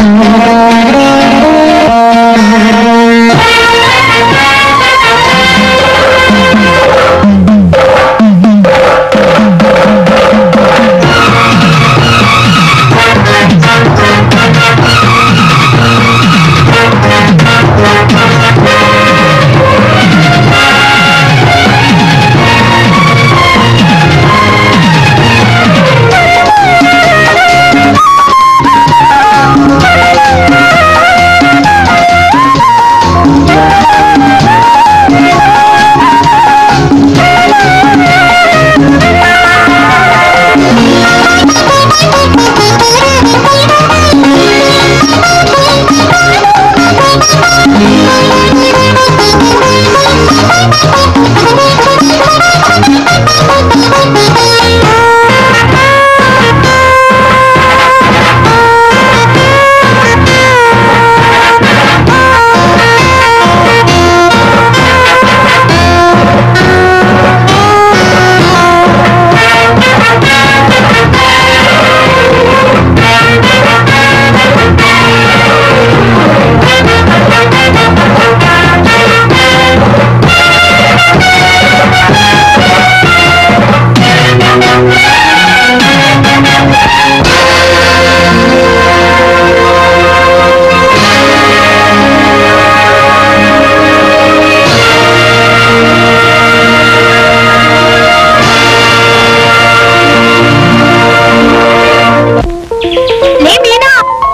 ಲೇ ಮೀನಾ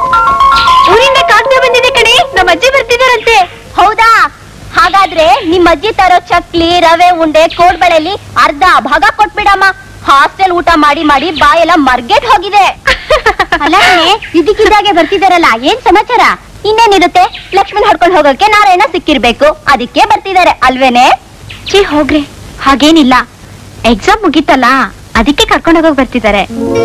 ಊರಿಂದ ಕಾಗ್ದ ಬಂದಿದೆ ಕಣೆ ನಮ್ಮ ಅಜ್ಜಿ ಬರ್ತಿದಾರಂತೆ ಹೌದಾ ಹಾಗಾದ್ರೆ ನಿಮ್ ಅಜ್ಜಿ ತರೋ ಚಕ್ಲಿ ರವೆ ಉಂಡೆ ಕೋಡ್ಬಳೆಲಿ ಅರ್ಧ ಭಾಗ ಕೊಟ್ಬಿಡಮ್ಮ ಹಾಸ್ಟೆಲ್ ಊಟ ಮಾಡಿ ಮಾಡಿ ಬಾಯೆಲ್ಲ ಮರ್ಗೆಟ್ ಹೋಗಿದೆ ಅಲ್ಲ ಇದಕ್ಕಿದ್ದಾಗೆ ಬರ್ತಿದಾರಲ್ಲ ಏನ್ ಸಮಾಚಾರ ಇನ್ನೇನಿರುತ್ತೆ ಲಕ್ಷ್ಮಣ್ ಹೊಡ್ಕೊಂಡು ಹೋಗೋಕೆ ನಾರಾಯಣ ಸಿಕ್ಕಿರ್ಬೇಕು ಅದಕ್ಕೆ ಬರ್ತಿದ್ದಾರೆ ಅಲ್ವೇನೆ ಛೀ ಹೋಗ್ರಿ ಹಾಗೇನಿಲ್ಲ ಎಕ್ಸಾಮ್ ಮುಗೀತಲ್ಲ ಅದಕ್ಕೆ ಕರ್ಕೊಂಡು ಹೋಗೋಕ್ ಬರ್ತಿದ್ದಾರೆ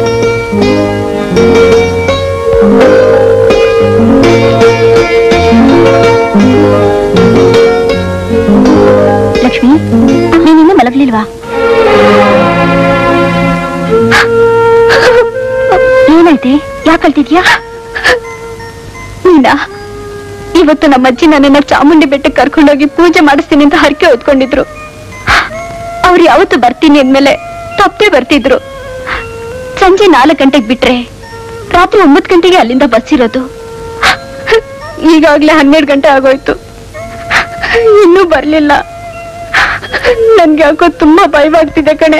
ಲಕ್ಷ್ಮಿ ನೀನಿನ್ನೂ ಮಲಗ್ಲಿಲ್ವಾ ಏನೈತೆ ಯಾಕೆ ಅಳ್ತಿದ್ಯಾ ನೀನಾ ಇವತ್ತು ನಮ್ಮ ಅಜ್ಜಿ ನನ್ನನ್ನ ಚಾಮುಂಡಿ ಬೆಟ್ಟಕ್ಕೆ ಕರ್ಕೊಂಡೋಗಿ ಪೂಜೆ ಮಾಡಿಸ್ತೀನಿ ಅಂತ ಹರಕೆ ಹೊತ್ಕೊಂಡಿದ್ರು ಅವ್ರು ಯಾವತ್ತು ಬರ್ತೀನಿ ಅಂದ್ಮೇಲೆ ತಪ್ಪೇ ಬರ್ತಿದ್ರು ಸಂಜೆ ನಾಲ್ಕು ಗಂಟೆಗೆ ಬಿಟ್ರೆ ರಾತ್ರಿ ಒಂಬತ್ತು ಗಂಟೆಗೆ ಅಲ್ಲಿಂದ ಬಸ್ ಇರೋದು ಈಗಾಗ್ಲೇ ಹನ್ನೆರಡು ಗಂಟೆ ಆಗೋಯ್ತು ಇನ್ನೂ ಬರ್ಲಿಲ್ಲ ನನ್ಗೆ ಯಾಕೋ ತುಂಬಾ ಭಯವಾಗ್ತಿದೆ ಕಣೆ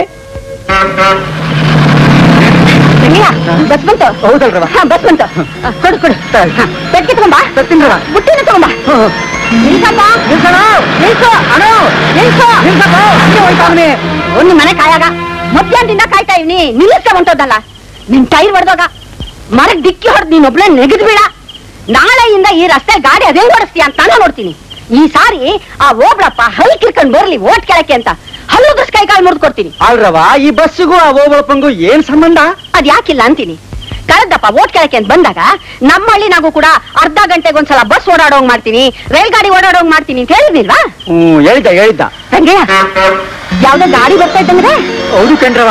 ಬಸ್ ಬಂತು ಹೌದಲ್ರವ ಹಾ ಬಸ್ ಬಂತು ಆ, ಕೊಡು ಕೊಡು ಬೆಟ್ಗೆ ತಗೊಂಬಾ ತರ್ತೀನ್ರವ ಬುಟ್ಟಿನ ತಗೊಂಬಾ ನಿಲ್ಸಪ್ಪ ನಿಲ್ಸು ನಿಲ್ಸು ಒಂದು ಮನೆ ಕಾಯಾಗ ಮಧ್ಯಾಹ್ನದಿಂದ ಕಾಯ್ತಾ ಇವ್ನಿ ನಿಲ್ಲಿಸ್ಕ ಹೊಂಟೋದಲ್ಲ ನಿನ್ ಟೈರ್ ಹೊಡೆದಾಗ ಮರಕ್ ಡಿಕ್ಕಿ ಹೊಡೆದ್ ನೀನ್ ಒಬ್ಳೆ ನೆಗೆದ್ ಬಿಡ ನಾಳೆಯಿಂದ ಈ ರಸ್ತೆ ಗಾಡಿ ಅದೇ ಓಡಿಸ್ತೀಯ ಅಂತ ನಾನು ನೋಡ್ತೀನಿ ಈ ಸಾರಿ ಆ ಓಬ್ಳಪ್ಪ ಹಲ್ ಕಿರ್ಕೊಂಡ್ ಬರ್ಲಿ ಓಟ್ ಕೆಳಕ್ಕೆ ಅಂತ ಹಲ್ಲುದ್ರಸ್ ಕೈ ಕಾಲು ಮುರಿದು ಕೊಡ್ತೀನಿ ಅಲ್ರವ ಈ ಬಸ್ಸಿಗೂ ಆ ಓಬಳಪ್ಪಂಗೂ ಏನ್ ಸಂಬಂಧ ಅದ್ ಯಾಕಿಲ್ಲ ಅಂತೀನಿ ಕಳೆದಪ್ಪ ಓಟ್ ಕೆಳಕ್ಕೆ ಅಂತ ಬಂದಾಗ ನಮ್ಮ ಹಳ್ಳಿನಾಗೂ ಕೂಡ ಅರ್ಧ ಗಂಟೆಗೆ ಒಂದ್ಸಲ ಬಸ್ ಓಡಾಡೋಂಗ್ ಮಾಡ್ತೀನಿ ರೈಲ್ ಗಾಡಿ ಓಡಾಡೋಂಗ್ ಮಾಡ್ತೀನಿ ಅಂತ ಹೇಳಿದ್ನಿಲ್ವಾ ಹ್ಮ್ ಹೇಳಿದ್ದ ಹೇಳಿದ್ದ ರಂಗಯ್ಯ ಯಾವ್ದೋ ಗಾಡಿ ಬರ್ತಾ ಇದ್ದಂದ್ರೆ ಹೌದು ಕಣ್ರವ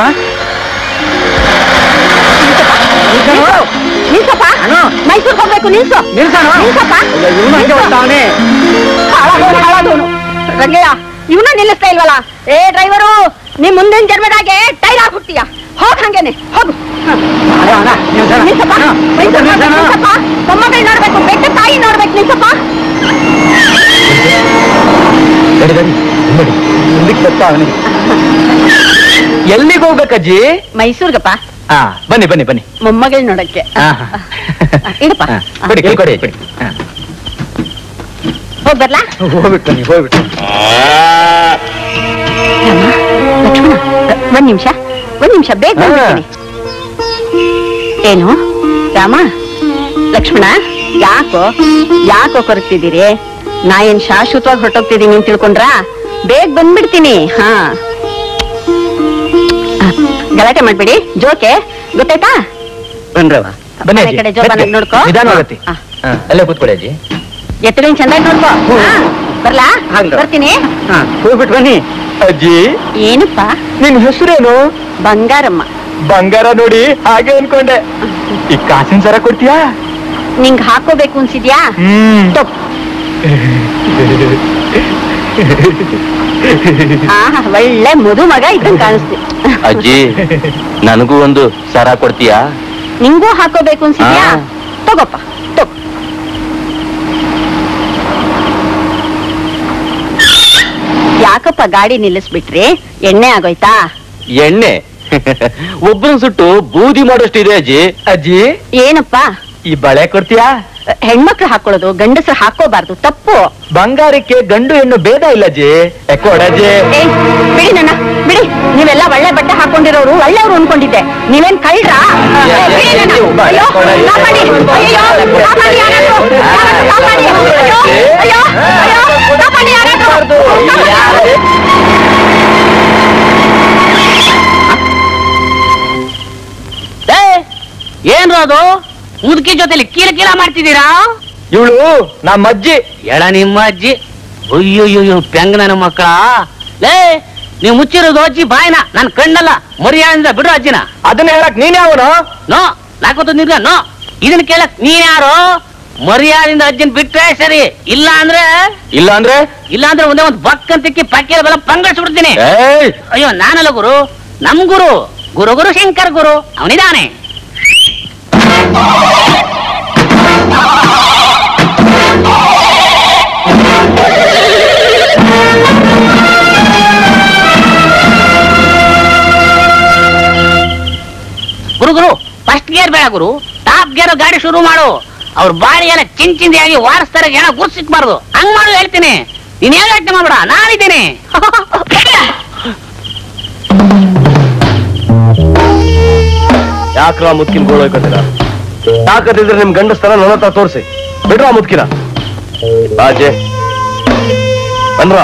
ನಿಲ್ಸಪ್ಪ ಅಣ್ಣ. ಮೈಸೂರ್ಗೆ ಹೋಗ್ಬೇಕು ನಿಲ್ಸು ನಿಲ್ಸಣ ನಿಲ್ಸಪ್ಪ ಇವನು ಹಂಗೆ ನಿಲ್ಸು. ಹೋಗ್ತಾವನೆ ಹಾಳಾದವ್ನು, ಹಾಳಾದವ್ನು. ರಂಗಯ್ಯ ಇವನ ನಿಲ್ಲಿಸ್ತಾ ಇಲ್ವಲ್ಲ ಏ ಡ್ರೈವರು ನಿಮ್ ಮುಂದಿನ ಜನ್ಮದಾಗೆ ಟೈರ್ ಹಾಕ್ಬಿಡ್ತೀಯ ಹೋಗ್ ಹಂಗೇನೆ ಹೋಗು ಹ. ನಿಲ್ಸಪ್ಪ ಮೈಸೂರ್ಗೆ ಹೋಗ್ಬೇಕು, ನಿಲ್ಸಪ್ಪ ಮೊಮ್ಮಗಳು ನೋಡ್ಬೇಕು ಬೆಟ್ಟ ತಾಯಿ ನೋಡ್ಬೇಕು ನಿಲ್ಸಪ್ಪ ಮುಂದಕ್ಕೆ ಬರ್ತಾವನೆ ಎಲ್ಲಿಗೆ ಹೋಗ್ಬೇಕಜ್ಜಿ ಮೈಸೂರ್ಗಪ್ಪ ಹಾ ಬನ್ನಿ ಬನ್ನಿ ಬನ್ನಿ ಮೊಮ್ಮಗಳು ನೋಡಕ್ಕೆ ಹಾ. ಇಡಪ್ಪ ಹಾ, ಕೊಡಿ ಕೊಡಿ ಕೊಡಿ ಕೊಡಿ ಹಾ. ಹೋಗ್ ಬರ್ಲಾ ಹೋಗ್ಬಿಟ್ಟು ಬನ್ನಿ ಹೋಗ್ಬಿಟ್ಟು ರಾಮ, ಲಕ್ಷ್ಮಣ ಒಂದ್ ನಿಮಿಷ ಒಂದ್ ನಿಮಿಷ ಬೇಗ ಹಾ. ಬಂದ್ಬಿಡ್ತೀನಿ ಏನು ರಾಮ ಲಕ್ಷ್ಮಣ ಯಾಕೋ ಯಾಕೋ ಕೊರಗ್ತಿದ್ದೀರಿ ನಾ ಏನ್ ಶಾಶ್ವತವಾಗಿ ಹೊರಟೋಗ್ತಿದ್ದೀನಿ ಅಂತ ತಿಳ್ಕೊಂಡ್ರಾ ಬೇಗ ಬಂದ್ಬಿಡ್ತೀನಿ ಹಾ ಆ, ಗಲಾಟೆ ಮಾಡ್ಬೇಡಿ ಜೋಕೆ ಗೊತ್ತಾಯ್ತಾ ಬನ್ರವ ಬನ್ನಿ ಮನೆ ಅಜ್ಜಿ. ಕಡೆ ಜೋಪಾನಾಗಿ ಮೆತ್ತೆ. ನೋಡ್ಕೋ ನಿಧಾನವಾಗತ್ತೆ ಆ, ಹಾ, ಅಲ್ಲೇ ಕೂತ್ಕೊಳ್ಳಿ ಅಜ್ಜಿ ಎತ್ತುಗಳನ್ನ ಚಂದಾಗಿ ನೋಡ್ಕೋ ಹಾ, ಬರ್ಲಾ ಹಾಗೆ. ಬರ್ತೀನಿ ಹಾ ಹೋಗ್ಬಿಟ್ಟು ಬನ್ನಿ ಅಜ್ಜಿ ಏನಪ್ಪ ನಿನ್ ಹೆಸರೇನು ಬಂಗಾರಮ್ಮ ಬಂಗಾರ ನೋಡಿ ಹಾಗೆ ಅನ್ಕೊಂಡೆ ಈ ಕಾಸಿನ ಸರ ಕೊಡ್ತೀಯಾ ನಿಂಗ್ ಹಾಕೋಬೇಕು ಅನ್ಸಿದ್ಯಾ ಹ್ಮ್ ತಪ್ಪು ಆ ಒಳ್ಳೆ ಮದುಮಗ ಇದ್ದಂಗ್ ಕಾಣಿಸ್ತಿ ಅಜ್ಜಿ ನನಗೂ ಒಂದು ಸರ ಕೊಡ್ತೀಯಾ ನಿಂಗೂ ಹಾಕೋಬೇಕು ಅನ್ಸಿದ್ಯಾ ಆ. ತಗೋಪ್ಪ ತಗೋ ಯಾಕಪ್ಪ ಗಾಡಿ ನಿಲ್ಲಿಸ್ಬಿಟ್ರಿ ಎಣ್ಣೆ ಆಗೋಯ್ತಾ ಎಣ್ಣೆ ಒಬ್ಬರನ್ ಸುಟ್ಟು ಬೂದಿ ಮಾಡೋಷ್ಟಿದೆ ಅಜ್ಜಿ ಅಜ್ಜಿ ಏನಪ್ಪ ಈ ಬಳೆ ಕೊಡ್ತೀಯಾ ಹೆಣ್ಮಕ್ಳು ಹಾಕೊಳ್ಳೋದು ಗಂಡಸರು ಹಾಕೋಬಾರ್ದು ತಪ್ಪು ಬಂಗಾರಕ್ಕೆ ಗಂಡು ಹೆಣ್ಣು ಭೇದ ಇಲ್ಲ ಅಜ್ಜಿ ಏ, ಕೊಡಜ್ಜಿ ಏ ಬಿಡಿ ನನ್ನ ಬಿಡಿ ನೀವೆಲ್ಲ ಒಳ್ಳೆ ಬಟ್ಟೆ ಹಾಕೊಂಡಿರೋರು ಒಳ್ಳೆಯವ್ರು ಅನ್ಕೊಂಡಿದ್ದೆ ನೀವೇನ್ ಕಳ್ರಾ ಏ, ಬಿಡಿ ನನ್ನ. ಅಯ್ಯೋ, ಕಾಪಾಡಿ. ಅಯ್ಯೋ, ಕಾಪಾಡಿ ಯಾರಾದ್ರೂ. ಯಾರಾದ್ರೂ ಕಾಪಾಡಿ. ಅಯ್ಯೋ, ಅಯ್ಯೋ, ಅಯ್ಯೋ, ಕಾಪಾಡಿ ಯಾರಾದ್ರೂ. ಕಾಪಾಡಿ. ಏನ್ರು ಅದು ಮುದುಕಿ ಜೊತೆಲಿ ಕೀಲ ಕೀಲ ಮಾಡ್ತಿದ್ದೀರಾ ಇವಳು ನಮ್ಮ ಅಜ್ಜಿ ಎಳ ನಿಮ್ಮ ಅಜ್ಜಿ ಅಯ್ಯೋಯ್ಯೋ ಪೆಂಗ್ ನನ್ನ ಮಕ್ಕಳ ಲೇ ನೀವು ಮುಚ್ಚಿರೋದು ಅಜ್ಜಿ ಬಾಯ್ನ ನನ್ ಕಣ್ಣಲ್ಲ ಮರ್ಯಾದಿಂದ ಬಿಡು ಅಜ್ಜಿನ ಅದನ್ನ ಹೇಳಕ್ ನೀನ್ ಯಾವನು ನೋ ನಾಕೊತ್ತು ನಿರ್ಗ ನೋ ಇದನ್ನ ಕೇಳಕ್ ನೀನ್ ಯಾರು ಮರ್ಯಾದಿಂದ ಅಜ್ಜಿನ ಬಿಟ್ರೆ ಸರಿ ಇಲ್ಲ ಅಂದ್ರೆ ಇಲ್ಲ ಅಂದ್ರೆ ಇಲ್ಲ ಅಂದ್ರೆ ಒಂದೇ ಒಂದು ಬಕ್ ಅಂತಿಕ್ಕಿ ಪಕ್ಕಿಯ ಬೆಲ್ಲ ಪಂಗಡಿಸ್ಬಿಡ್ತೀನಿ ಏಯ್ ಅಯ್ಯೋ ನಾನಲ್ಲ ಗುರು ನಮ್ ಗುರು ಗುರು ಗುರು ಶಂಕರ್ ಗುರು ಅವನಿದಾನೆ ಗುರು ಗುರು ಫಸ್ಟ್ ಗೇರ್ ಬೇಡ ಗುರು ಟಾಪ್ ಗೇರ್ ಗಾಡಿ ಶುರು ಮಾಡು ಅವ್ರ ಬಾಡಿ ಎಲ್ಲ ಚಿನ್ ಚಿಂದಿಯಾಗಿ ವಾರಸ್ತಾರೆ ಏನೋ ಗುರ್ಸಿಕ್ಬಾರ್ದು ಹಂಗ್ ಮಾಡು ಹೇಳ್ತೀನಿ ನೀನ್ ಏನ್ ಯೋಚನೆ ಮಾಡ್ಬೇಡ ನಾನಿದ್ದೀನಿ ಯಾಕ್ರ ಮುದ್ಕಿನ ಗೋಳೋಯ್ಕೋತೀರ ತಾಕತ್ತಿದ್ರೆ ನಿಮ್ ಗಂಡಸ್ತರ ನನ್ನ ಹತ್ರ ತೋರಿಸಿ ಬಿಡ್ರ ಮುದ್ಕಿನ ಬಾಜೆ ಬನ್ರ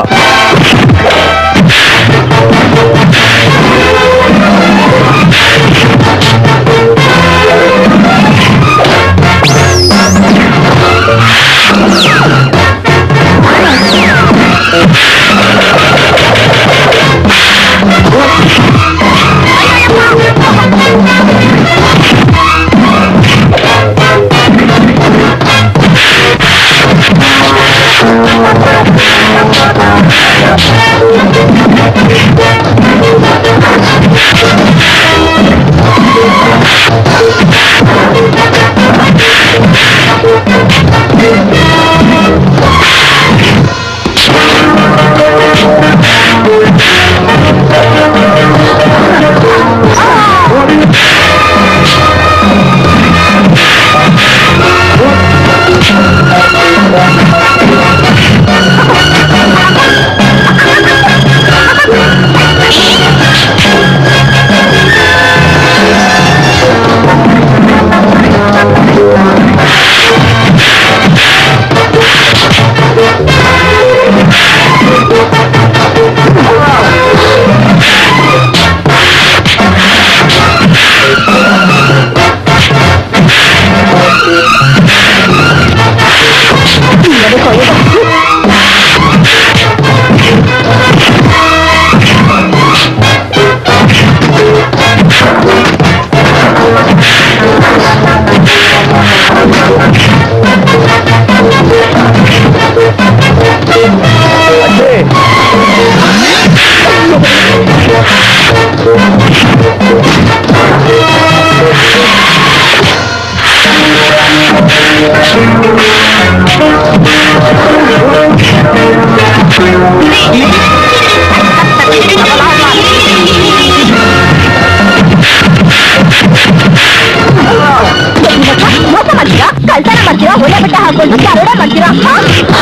ಮೋಸ ಮಾಡ್ತೀರಾ ಕಳ್ತನ ಮಾಡ್ತೀರಾ ಒಳ್ಳೆ ಬಟ್ಟೆ ಹಾಕೊಂಡು ದರೋಡೆ ಮಾಡ್ತೀರಾ ಹಾ?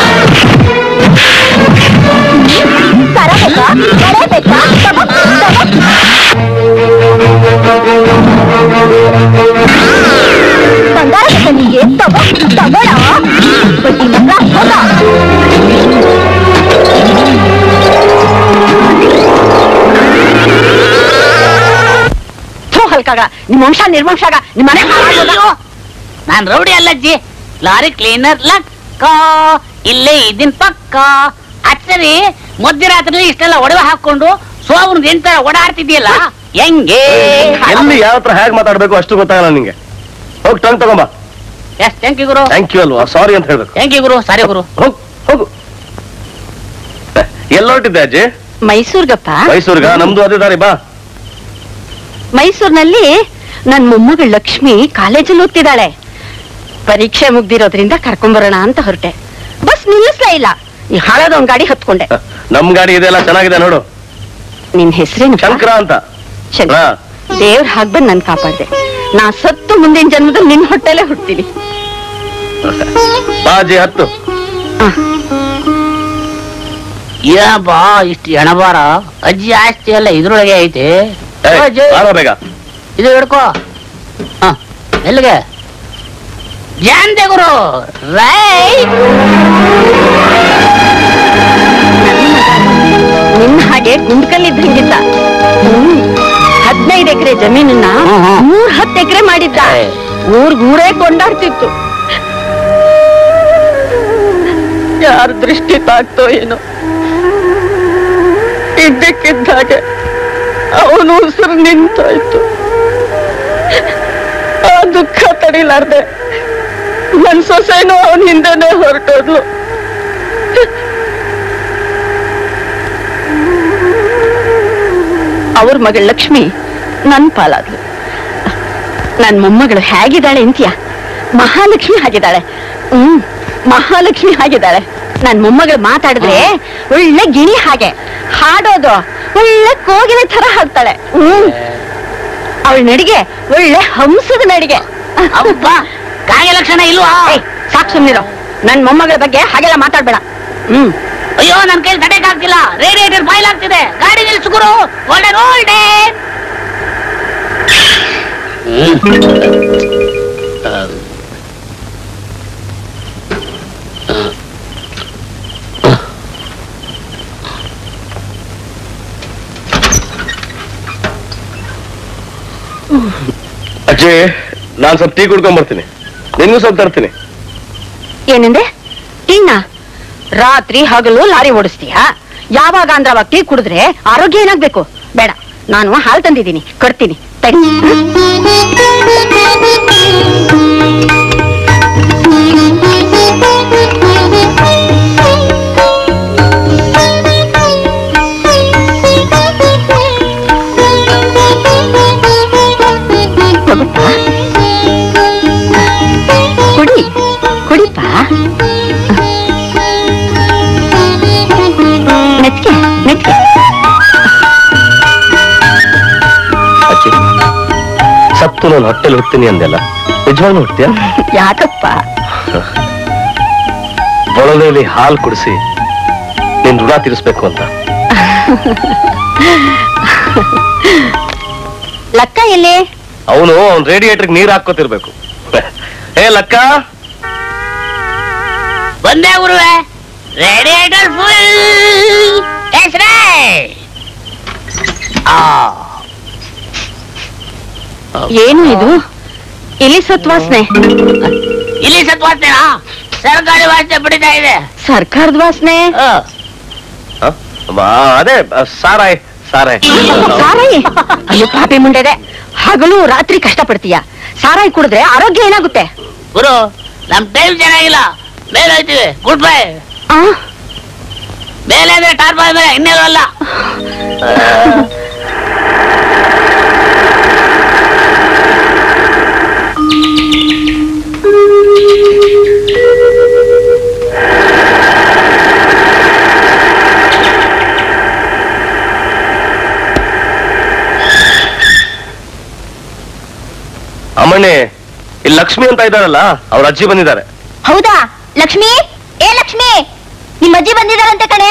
ಸರ ಬೇಕಾ ಬಳೆ ಬೇಕಾ ತಗೋ, ತಗೋ. ಬಂಗಾರ ಬೇಕಾ ನಿಂಗೆ ತಗೋ ತಗೋಣ ಬಡ್ಡಿ ಮಕ್ಕಳ ಹೋಗ ಥು, ಹಲ್ಕಾಗ ನಿಮ್ ವಂಶ ನಿರ್ವಂಶಾಗ ನಿಮ್ ಮನೆ ಹಾಳಾಗೋದ. ನಾನ್ ರೌಡಿ ಅಲ್ಲಜ್ಜಿ ಲಾರಿ ಕ್ಲೀನರ್ ಲಕ್ಕ ಇಲ್ಲೇ ಇದನ್ ಪಕ್ಕ ಅಚ್ಚರಿ ಮಧ್ಯರಾತ್ರಿ ಇಷ್ಟೆಲ್ಲ ಒಡವೆ ಹಾಕೊಂಡು ಸೋಮನ್ ಎಂತ ಓಡಾಡ್ತಿದ್ಯಲ್ಲ ಹೆಂಗೆ ಎಲ್ಲಿ ಯಾವ ಹತ್ರ ಹೇಗ್ ಮಾತಾಡ್ಬೇಕು ಅಷ್ಟು ಗೊತ್ತಾಗಲ್ಲ ನಿಂಗೆ ಹೋಗ್ ಟಂಗ್ ತಗೊಂಬ ಎಸ್ ಥ್ಯಾಂಕ್ ಯು ಗುರು ಥ್ಯಾಂಕ್ ಯು ಅಲ್ವಾ ಸಾರಿ ಅಂತ ಹೇಳ್ಬೇಕು ಥ್ಯಾಂಕ್ ಯು ಗುರು ಸಾರಿ ಗುರು ಹೋಗು ಹೋಗು ಎಲ್ಲೊಟ್ಟಿದ್ದೆ ಅಜ್ಜಿ ಮೈಸೂರ್ಗಪ್ಪ ಮೈಸೂರ್ಗ ನಮ್ದು ಅದೇ ದಾರಿ ಬಾ ಮೈಸೂರಿನಲ್ಲಿ ನನ್ ಮೊಮ್ಮಗಳು ಲಕ್ಷ್ಮಿ ಕಾಲೇಜಲ್ಲಿ ಓದ್ತಿದ್ದಾಳೆ ಪರೀಕ್ಷೆ ಮುಗ್ದಿರೋದ್ರಿಂದ ಕರ್ಕೊಂಬರೋಣ ಅಂತ ಹೊರಟೆ ಬಸ್ ನಿಲ್ಲಿಸ್ಲೇ ಇಲ್ಲ ಈ ಹಳದ ಒಂದ್ ಗಾಡಿ ಹತ್ಕೊಂಡೆ ನಮ್ ಗಾಡಿ ಇದೆಲ್ಲ ಚೆನ್ನಾಗಿದೆ ನೋಡು ನಿನ್ ಹೆಸರೇನು ಶಂಕರ ಅಂತ ಹಾ. ದೇವ್ರ ಹಾಗ್ ಬಂದ್ ನನ್ ಕಾಪಾಡ್ದೆ ನಾ ಸತ್ತು ಮುಂದಿನ ಜನ್ಮದಲ್ಲಿ ನಿನ್ ಹೊಟ್ಟೆಲೆ ಹುಡ್ತೀನಿ ಬಾ ಅಜ್ಜಿ ಹತ್ತು ಏನಪ್ಪ ಇಷ್ಟು ಎಣಬಾರ ಅಜ್ಜಿ ಆಸ್ತಿ ಎಲ್ಲ ಇದ್ರೊಳಗೆ ಐತೆ ಏಯ್, ಅಜ್ಜಿ, ಬಾರೋ ಬೇಗ ಇದು ಹಿಡ್ಕೋ ಹ ಎಲ್ಲಿಗೆ ಜಾನ್ದೆ ಗುರು ರೈಟ್ ನಿನ್ನ ಹಾಗೆ ಗುಂಡ್ಕಲ್ಲಿದ್ದಂಗಿದ್ದ ಹ್ಮ್ ಹದಿನೈದು ಎಕರೆ ಜಮೀನನ್ನ ಹ್ಮ್, ಹ್ಮ್. ಮೂರ್ ಹತ್ತು ಎಕರೆ ಮಾಡಿದ್ದ ಏ. ಊರ್ಗೂರೇ ಕೊಂಡಾಡ್ತಿತ್ತು ಯಾರ ದೃಷ್ಟಿ ತಾಗ್ತೋ ಏನೋ ಇದ್ದಕ್ಕಿದ್ದಾಗೆ ಅವನು ಉಸಿರು ನಿಂತಾಯ್ತು ಆ ದುಃಖ ತಡಿಲಾರ್ದೆ ನನ್ ಸೊಸೆನೂ ಅವನ ಹಿಂದೆನೆ ಹೊರಟೋದು ಅವ್ರ ಮಗಳ ಲಕ್ಷ್ಮಿ ನನ್ ಪಾಲಾದ್ಲು ನನ್ ಮೊಮ್ಮಗಳು ಹೇಗಿದ್ದಾಳೆ ಅಂತೀಯ ಮಹಾಲಕ್ಷ್ಮಿ ಹಾಗಿದ್ದಾಳೆ ಹ್ಮ್ ಮಹಾಲಕ್ಷ್ಮಿ ಹಾಗಿದ್ದಾಳೆ ನನ್ ಮೊಮ್ಮಗಳು ಮಾತಾಡಿದ್ರೆ ಒಳ್ಳೆ ಗಿಣಿ ಹಾಗೆ ಹಾಡೋದು ಒಳ್ಳೆ ಕೋಗಿಲೆ ತರ ಹಾಡ್ತಾಳೆ ಹ್ಮ್ ಅವಳ ನಡಿಗೆ ಒಳ್ಳೆ ಹಂಸದ ನಡಿಗೆ ಅಬ್ಬ ಕಾಗೆ ಲಕ್ಷಣ ಇಲ್ವಾ ಏಯ್, ಸಾಕ್ ಸುಮ್ನಿರೋ ನನ್ ಮೊಮ್ಮಗಳ ಬಗ್ಗೆ ಹಾಗೆಲ್ಲ ಮಾತಾಡ್ಬೇಡ ಹ್ಮ್ ಅಯ್ಯೋ ನನ್ ಕೈಲಿ ತಡೆಕ್ ಆಗ್ತಿಲ್ಲ ರೇಡಿಯೇಟರ್ ಬಾಯ್ಲ್ ಆಗ್ತಿದೆ ಗಾಡಿ ನಿಲ್ಸು ಗುರು ಒಳ್ಳೆ ರೋಲ್ಡೆ ಅಜ್ಜಿ ನಾನ್ ಸ್ವಲ್ಪ ಟೀ ಕುಡ್ಕೊಂಡ್ ಬರ್ತೀನಿ ನಿನ್ಗೂ ಸ್ವಲ್ಪ ತರ್ತೀನಿ ಏನಂದೆ ಟೀನ ರಾತ್ರಿ ಹಗಲು ಲಾರಿ ಓಡಿಸ್ತೀಯಾ ಯಾವಾಗ ಅಂದ್ರೆ ಅವಾಗ ಟೀ ಕುಡಿದ್ರೆ ಆರೋಗ್ಯ ಏನಾಗ್ಬೇಕು ಬೇಡ ನಾನು ಹಾಲು ತಂದಿದ್ದೀನಿ ಕೊಡ್ತೀನಿ ತಡಿ ತಗೋಪ್ಪ. ಕುಡಿ ಕುಡಿಪ್ಪ ಮೆತ್ಕೆ ಮೆತ್ಕೆ ಅಜ್ಜಿ ಸತ್ತು ನಾನು ಹೊಟ್ಟೆಲಿ ಹುಡ್ತೀನಿ ಅಂದೆಲ್ಲ ನಿಜವಾಗ್ಲೂ ಹುಡ್ತೀಯ ಯಾಕಪ್ಪ ಬೊಳಲೆಯಲ್ಲಿ ಹಾಲು ಕುಡಿಸಿ ನಿನ್ ಋಣ ತೀರಿಸ್ಬೇಕು ಅಂತ ಲಕ್ಕ ಎಲ್ಲಿ ಅವನು ಅವ್ನ್ ರೇಡಿಯೇಟರ್ಗೆ ನೀರ್ ಹಾಕೋತಿರ್ಬೇಕು ಏ ಲಕ್ಕ ಬಂದೆ ಗುರುವೆ ರೇಡಿಯೇಟರ್ ಫುಲ್ ಹೆಸರೇ ಏನು ಇದು ಇಲಿ ಸತ್ವಾಸನೆ ಇಲ್ಲಿ ಸತ್ವಾಸ್ನೇನಾ ಸರ್ಕಾರಿ ವಾಸ್ತೆ ಬಿಡಿತಾ ಇದೆ ಸರ್ಕಾರದ ವಾಸನೆ ಆ, ಹ? ಬಾ, ಅದೇ ಅ, ಸಾರಾಯ್ ಸಾರಾಯ್ ಸಾರಾಯಿ ಅಯ್ಯೋ ಪಾಪಿ ಮುಂಡೆದೆ ಹಗಲು ರಾತ್ರಿ ಕಷ್ಟ ಪಡ್ತೀಯ ಸಾರಾಯಿ ಕುಡಿದ್ರೆ ಆರೋಗ್ಯ ಏನಾಗುತ್ತೆ ಗುರು ನಮ್ ಟೈಮ್ ಚೆನ್ನಾಗಿಲ್ಲ ಮೇಲೆ ಹೋಯ್ತೀವಿ ಗುಡ್ ಬೈ ಆ ಮೇಲೆ ಅಂದ್ರೆ ಟಾರ್ಬಾಯ್ ಮೇಲೆ ಇನ್ನೇನು ಅಲ್ಲ ಅಮ್ಮಣ್ಣಿ ಇಲ್ಲಿ ಲಕ್ಷ್ಮಿ ಅಂತ ಇದ್ದಾರಲ್ಲ ಅವ್ರ ಅಜ್ಜಿ ಬಂದಿದ್ದಾರೆ ಹೌದಾ ಲಕ್ಷ್ಮಿ ಏ ಲಕ್ಷ್ಮಿ ನಿಮ್ಮ ಅಜ್ಜಿ ಬಂದಿದಾರಂತೆ ಕಣೆ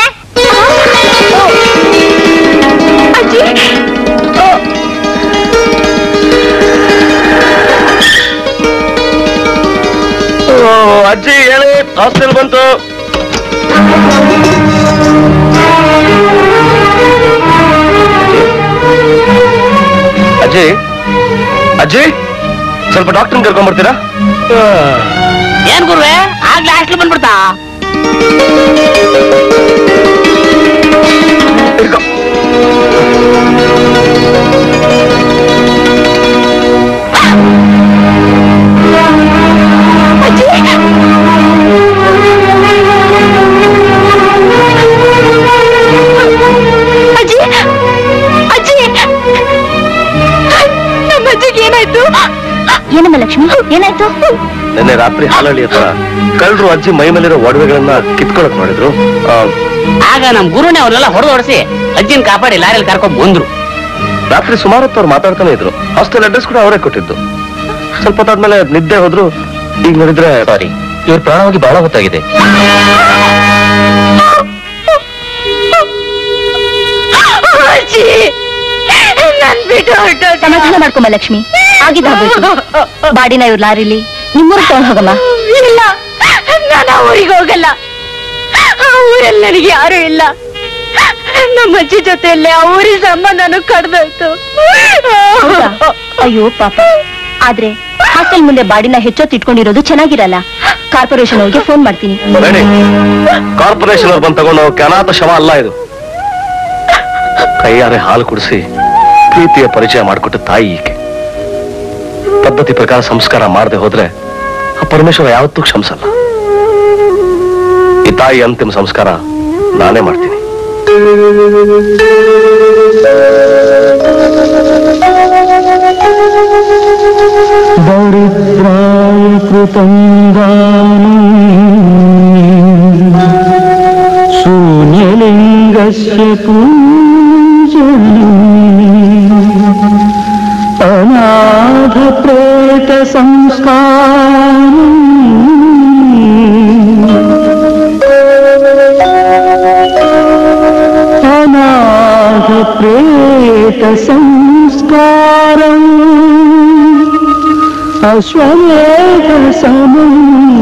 ಅಜ್ಜಿ ಓ, ಅಜ್ಜಿ ಹೇಳಿ ಹಾಸ್ಟೆಲ್ ಬಂತು ಅಜ್ಜಿ ಅಜ್ಜಿ ಸ್ವಲ್ಪ ಡಾಕ್ಟರ್ ಕರ್ಕೊಂಡ್ ಬರ್ತೀರಾ ಏನ್ ಗುರುವೆ ಆಗ್ಲೇ ಹಾಸ್ಟೆಲ್ ಬಂದ್ಬಿಡ್ತಾ ಹಿಡ್ಕೊ. ಏನಾಯ್ತು ಏನಮ್ಮ ಲಕ್ಷ್ಮಿ ಏನಾಯ್ತು ನಿನ್ನೆ ರಾತ್ರಿ ಹಾಲಳ್ಳಿ ಹತ್ರ ಕಳ್ಳರು ಅಜ್ಜಿ ಮೈ ಮೇಲಿರೋ ಒಡವೆಗಳನ್ನ ಕಿತ್ಕೊಳಕ್ ನೋಡಿದ್ರು ಆ, ಆಗ ನಮ್ ಗುರುನೇ ಅವ್ರನ್ನೆಲ್ಲ ಹೊಡೆದು ಹೊಡೆಸಿ ಅಜ್ಜಿನ ಕಾಪಾಡಿ ಲಾರಿಯಲ್ಲಿ ಕರ್ಕೊಂಡ್ ಬಂದ್ರು ರಾತ್ರಿ ಸುಮಾರು ಹೊತ್ತು ಅವ್ರು ಮಾತಾಡ್ತಾನೆ ಇದ್ರು ಹಾಸ್ಟೆಲ್ ಅಡ್ರೆಸ್ ಕೂಡ ಅವರೇ ಕೊಟ್ಟಿದ್ದು ಸ್ವಲ್ಪ ಹೊತ್ತಾದ್ಮೇಲೆ ನಿದ್ದೆ ಹೋದ್ರು ಈಗ ನೋಡಿದ್ರೆ ಸಾರಿ ಇವ್ರ ಪ್ರಾಣ ಹೋಗಿ ಬಹಳ ಹೊತ್ತಾಗಿದೆ ಅಜ್ಜಿ ನನ್ ಬಿಟ್ಟು ಹೊರಟು ಸಮಾಧಾನ ಮಾಡ್ಕೊಂಬ ಲಕ್ಷ್ಮಿ ಆಗಿದ್ದಾಗೋಯ್ತು ಬಾಡಿನ ಇವ್ರ ಲಾರಿಲಿ ನಿಮ್ಮೂರಿಗೆ ತಗೊಂಡ್ ಹೋಗಮ್ಮ ಇಲ್ಲ ನಾನು ಆ ಊರಿಗೆ ಹೋಗಲ್ಲ ಆ ಊರಲ್ಲಿ ನನಗೆ ಯಾರು ಇಲ್ಲ ನಮ್ಮ ಅಜ್ಜಿ ಜೊತೆಯಲ್ಲೇ ಆ ಊರಿನ ಸಂಬಂಧನೂ ಕಡ್ದೋಯ್ತು ಹೌದಾ? ಅಯ್ಯೋ ಪಾಪ ಆದ್ರೆ ಹಾಸ್ಟೆಲ್ ಮುಂದೆ ಬಾಡಿನ ಹೆಚ್ಚೊತ್ತು ಇಟ್ಕೊಂಡಿರೋದು ಚೆನ್ನಾಗಿರಲ್ಲ ಕಾರ್ಪೊರೇಷನ್ ಅವ್ರಿಗೆ ಫೋನ್ ಮಾಡ್ತೀನಿ ಬೇಡಿ ಕಾರ್ಪೊರೇಷನ್ ಅವ್ರು ಬಂದು ತಗೊಂಡು ಹೋಗಕ್ಕೆ ಅನಾಥ ಶವ ಅಲ್ಲ ಇದು ಕೈಯಾರೆ ಹಾಲು ಕುಡಿಸಿ ಪ್ರೀತಿಯ ಪರಿಚಯ ಮಾಡಿಕೊಟ್ಟ ತಾಯಿ ಈಕೆ ಪದ್ಧತಿ ಪ್ರಕಾರ ಸಂಸ್ಕಾರ ಮಾಡದೆ ಹೋದ್ರೆ ಆ ಪರಮೇಶ್ವರ ಯಾವತ್ತೂ ಕ್ಷಮಿಸಲ್ಲ ಈ ತಾಯಿ ಅಂತಿಮ ಸಂಸ್ಕಾರ ನಾನೇ ಮಾಡ್ತೀನಿ कृतं शून्यलिङ्गस्य पूजनम् अनाथप्रेतसंस्कारम् अनाथप्रेतसंस्कारम् अश्वमेधसमं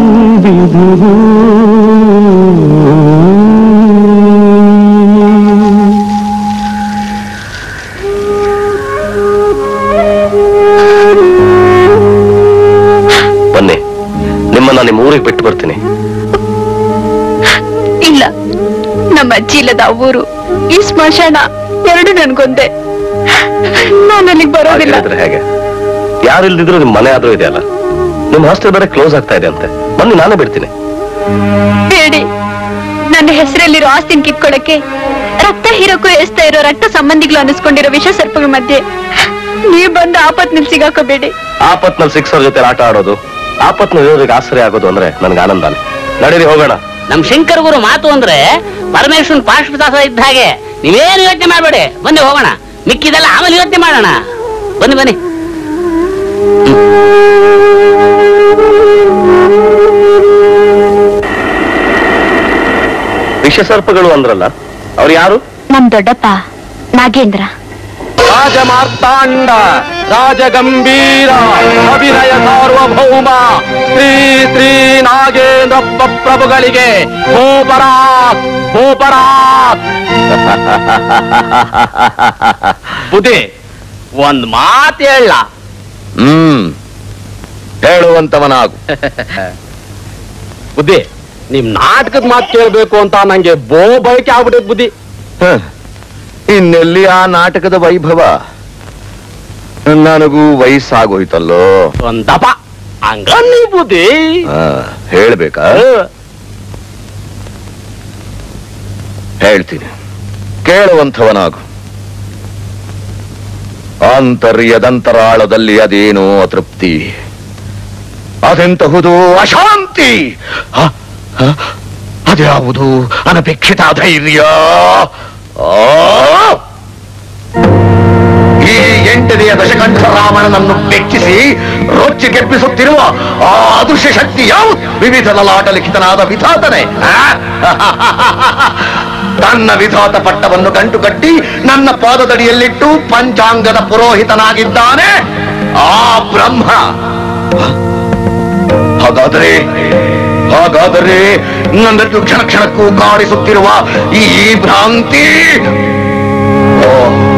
विदुः ಬನ್ನಿ ನಿಮ್ಮನ್ನ ನಿಮ್ಮ ಊರಿಗೆ ಬಿಟ್ಟು ಬರ್ತೀನಿ ಇಲ್ಲ ನಮ್ಮ ಅಜ್ಜಿ ಇಲ್ಲದ ಆ ಊರು ಈ ಸ್ಮಶಾನ ಎರಡು ನನ್ಗೊಂದೆ ನಾನು ಅಲ್ಲಿಗೆ ಬರೋದಿಲ್ಲ ಹಾಗಿದ್ರೆ ಹೇಗೆ ಯಾರು ಇಲ್ದಿದ್ರು ನಿಮ್ ಮನೆ ಆದ್ರೂ ಇದೆಯಲ್ಲ ನಿಮ್ ಹಾಸ್ಟೆಲ್ ಬೇರೆ ಕ್ಲೋಸ್ ಆಗ್ತಾ ಇದೆ ಅಂತೆ ಬನ್ನಿ ನಾನೇ ಬಿಡ್ತೀನಿ ಬೇಡಿ ನನ್ನ ಹೆಸರಲ್ಲಿರೋ ಆಸ್ತಿನ ಕಿತ್ಕೊಳಕ್ಕೆ ರಕ್ತ ಹೀರೋಕ್ಕೂ ಎಸ್ತಾ ಇರೋ ರಕ್ತ ಸಂಬಂಧಿಗಳು ಅನ್ನಿಸ್ಕೊಂಡಿರೋ ವಿಷ ಸರ್ಪಗಳ ಮಧ್ಯೆ ನೀವ್ ಬಂದು ಆಪತ್ನಲ್ಲಿ ಸಿಗಾಕೋಬೇಡಿ ಆಪತ್ನಲ್ಲಿ ಸಿಕ್ಸರ್ ಜೊತೆ ಆಟ ಆಡೋದು ಆಪತ್ನಲ್ಲಿ ಇರೋದಕ್ಕೆ ಆಶ್ರಯ ಆಗೋದು ಅಂದ್ರೆ ನನ್ಗೆ ಆನಂದಾನೆ ನಡೀರಿ ಹೋಗೋಣ ನಮ್ ಶಂಕರ್ ಗುರು ಮಾತು ಅಂದ್ರೆ ಪರಮೇಶ್ವರನ್ ಪಾರ್ಶ್ವದಾಸ ಇದ್ದ ಹಾಗೆ ನೀವೇನು ಯೋಚನೆ ಮಾಡ್ಬೇಡಿ ಬನ್ನಿ ಹೋಗೋಣ ಮಿಕ್ಕಿದೆಲ್ಲ ಆಮೇಲೆ ಯೋಚನೆ ಮಾಡೋಣ ಬನ್ನಿ ಬನ್ನಿ ವಿಷಸರ್ಪಗಳು ಅಂದ್ರಲ್ಲ ಅವ್ರು ಯಾರು ನಮ್ ದೊಡ್ಡಪ್ಪ ನಾಗೇಂದ್ರ ರಾಜಮಾರ್ತಾಂಡ ರಾಜಗಂಭೀರ ಅಭಿನಯ ಸಾರ್ವಭೌಮ ಶ್ರೀ ಶ್ರೀ ನಾಗೇಂದ್ರ ಪ್ರಭುಗಳಿಗೆ ಭೂಪರಾತ್ ಭೂಪರಾತ್ ಬುದ್ಧಿ ಒಂದ್ ಮಾತು ಹೇಳ ಹ್ಮ್ ಹೇಳುವಂತವನಾಗು ಬುದ್ಧಿ ನಿಮ್ ನಾಟಕದ ಮಾತು ಕೇಳ್ಬೇಕು ಅಂತ ನಂಗೆ ಬೋ ಬಯಕೆ ಆಗ್ಬಿಟ್ಟೈತ್ ಬುದ್ಧಿ ಇನ್ನೆಲ್ಲಿ ಆ ನಾಟಕದ ವೈಭವ ನನಗೂ ವಯಸ್ಸಾಗೋಯ್ತಲ್ಲೋ ಒಂದ್ ದಪ ಹಂಗ ನೀ ಬುದ್ಧಿ ಆ, ಹೇಳ್ಬೇಕಾ ಹೇಳ್ತೀನಿ ಕೇಳುವಂಥವನಾಗು ಆಂತರ್ಯದಂತರಾಳದಲ್ಲಿ ಅದೇನೋ ಅತೃಪ್ತಿ ಅದೆಂತಹುದು ಅಶಾಂತಿ ಹ? ಹ? ಅದ್ಯಾವುದು ಅನಪೇಕ್ಷಿತ ಧೈರ್ಯ ಆ! ಈ ಎಂಟನೆಯ ದಶಕಂಠ ರಾವಣನನ್ನು ಬೆಚ್ಚಿಸಿ ರೊಚ್ಚಿ ಕೆಪ್ಪಿಸುತ್ತಿರುವ ಆ ಅದೃಶ್ಯ ಶಕ್ತಿ ಯಾವುದು ವಿವಿಧ ಲಲಾಟ ಲಿಖಿತನಾದ ವಿಧಾತನೆ ಆ? ತನ್ನ ವಿಧಾತ ಪಟ್ಟವನ್ನು ಗಂಟು ಕಟ್ಟಿ ನನ್ನ ಪಾದದಡಿಯಲ್ಲಿಟ್ಟು ಪಂಚಾಂಗದ ಪುರೋಹಿತನಾಗಿದ್ದಾನೆ ಆ ಬ್ರಹ್ಮ ಹಾಗಾದರೆ ಹಾಗಾದರೆ ನನ್ನನ್ನು ಕ್ಷಣ ಕ್ಷಣಕ್ಕೂ ಕಾಡಿಸುತ್ತಿರುವ ಈ ಭ್ರಾಂತಿ ಓ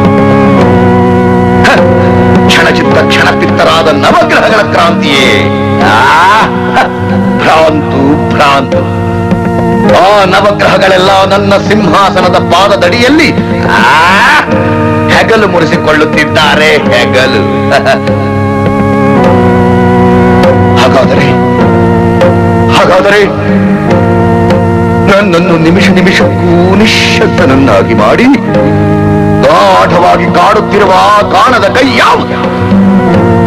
ಹ, ಕ್ಷಣಚಿತ್ತ ಕ್ಷಣಪಿತ್ತರಾದ ನವಗ್ರಹಗಳ ಕ್ರಾಂತಿಯೇ ಆ, ಹ, ಭ್ರಾಂತು ಭ್ರಾಂತು ಆ ನವಗ್ರಹಗಳೆಲ್ಲ ನನ್ನ ಸಿಂಹಾಸನದ ಪಾದದಡಿಯಲ್ಲಿ ಆ, ಹೆಗಲು ಮುರಿಸಿಕೊಳ್ಳುತ್ತಿದ್ದಾರೆ ಹೆಗಲು ಹಾಗಾದರೆ ಹಾಗಾದರೆ ನನ್ನನ್ನು ನಿಮಿಷ ನಿಮಿಷಕ್ಕೂ ನಿಶ್ಶಬ್ದನನ್ನಾಗಿ ಮಾಡಿ ಗಾಢವಾಗಿ ಕಾಡುತ್ತಿರುವ ಆ ಕಾಣದ ಕೈ ಯಾವುದು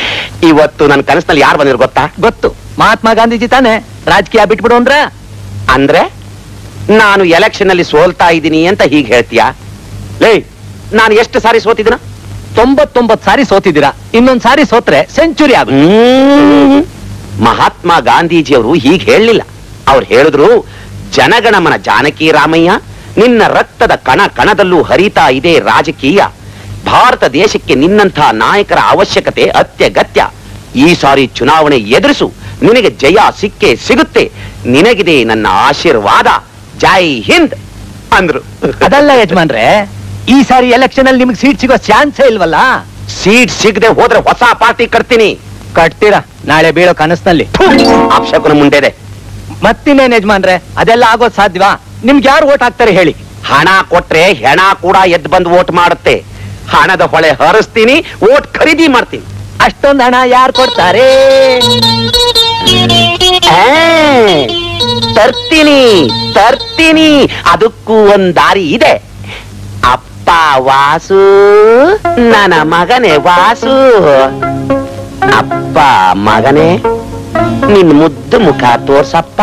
ಇವತ್ತು ನನ್ನ ಕನಸಿನಲ್ಲಿ ಯಾರು ಬಂದಿರು ಗೊತ್ತಾ ಗೊತ್ತು ಮಹಾತ್ಮ ಗಾಂಧೀಜಿ ತಾನೆ ರಾಜಕೀಯ ಬಿಟ್ಬಿಡು ಅಂದ್ರ ಅಂದ್ರೆ ನಾನು ಎಲೆಕ್ಷನ್ ಅಲ್ಲಿ ಸೋಲ್ತಾ ಇದ್ದೀನಿ ಅಂತ ಹೀಗೆ ಹೇಳ್ತೀಯಾ ಲೇ ನಾನು ಎಷ್ಟು ಸಾರಿ ಸೋತಿದ್ದೀನ ತೊಂಬತ್ತೊಂಬತ್ ಸಾರಿ ಸೋತಿದ್ದೀರಾ ಇನ್ನೊಂದ್ ಸಾರಿ ಸೋತ್ರೆ ಸೆಂಚುರಿ ಆಗ ಹ್ಮ್. ಮಹಾತ್ಮ ಗಾಂಧೀಜಿಯವರು ಹೀಗೆ ಹೇಳಲಿಲ್ಲ ಅವ್ರು ಹೇಳಿದ್ರು ಜನಗಣಮನ ಜಾನಕಿ ರಾಮಯ್ಯ ನಿನ್ನ ರಕ್ತದ ಕಣ ಕಣದಲ್ಲೂ ಹರಿತಾ ಇದೆ ರಾಜಕೀಯ ಭಾರತ ದೇಶಕ್ಕೆ ನಿನ್ನಂಥ ನಾಯಕರ ಅವಶ್ಯಕತೆ ಅತ್ಯಗತ್ಯ ಈ ಸಾರಿ ಚುನಾವಣೆ ಎದುರಿಸು ನಿನಗೆ ಜಯ ಸಿಕ್ಕೇ ಸಿಗುತ್ತೆ ನಿನಗಿದೆ ನನ್ನ ಆಶೀರ್ವಾದ ಜೈ ಹಿಂದ್ ಅಂದ್ರು ಅದಲ್ಲ ಯಜಮಾನ್ರೆ ಈ ಸಾರಿ ಎಲೆಕ್ಷನ್ ಅಲ್ಲಿ ನಿಮ್ಗೆ ಸೀಟ್ ಸಿಗೋ ಚಾನ್ಸೇ ಇಲ್ವಲ್ಲ ಸೀಟ್ ಸಿಗದೆ ಹೋದ್ರೆ ಹೊಸ ಪಾರ್ಟಿ ಕಟ್ತೀನಿ ಕಟ್ತೀರಾ ನಾಳೆ ಬೀಳೋ ಕನಸ್ನಲ್ಲಿ ಅಪ್ಶಕುನ ಮುಂದೆದೆ ಮತ್ತಿನ್ನೇನ್ ಯಜಮಾನ್ರೆ ಅದೆಲ್ಲ ಆಗೋದ್ ಸಾಧ್ಯವಾ ನಿಮ್ಗೆ ಯಾರು ಓಟ್ ಹಾಕ್ತಾರೆ ಹೇಳಿ ಹಣ ಕೊಟ್ರೆ ಹೆಣ ಕೂಡ ಎದ್ದು ಬಂದು ವೋಟ್ ಮಾಡುತ್ತೆ ಹಣದ ಹೊಳೆ ಹರಿಸ್ತೀನಿ ವೋಟ್ ಖರೀದಿ ಮಾಡ್ತೀನಿ ಅಷ್ಟೊಂದ್ ಹಣ ಯಾರು ಕೊಡ್ತಾರೆ ಆ, ತರ್ತೀನಿ ತರ್ತೀನಿ ಅದಕ್ಕೂ ಒಂದ್ ದಾರಿ ಇದೆ ಅಪ್ಪ ವಾಸು ನನ್ನ ಮಗನೇ ವಾಸು ಅಪ್ಪ ಮಗನೇ ನಿನ್ ಮುದ್ದು ಮುಖ ತೋರ್ಸಪ್ಪ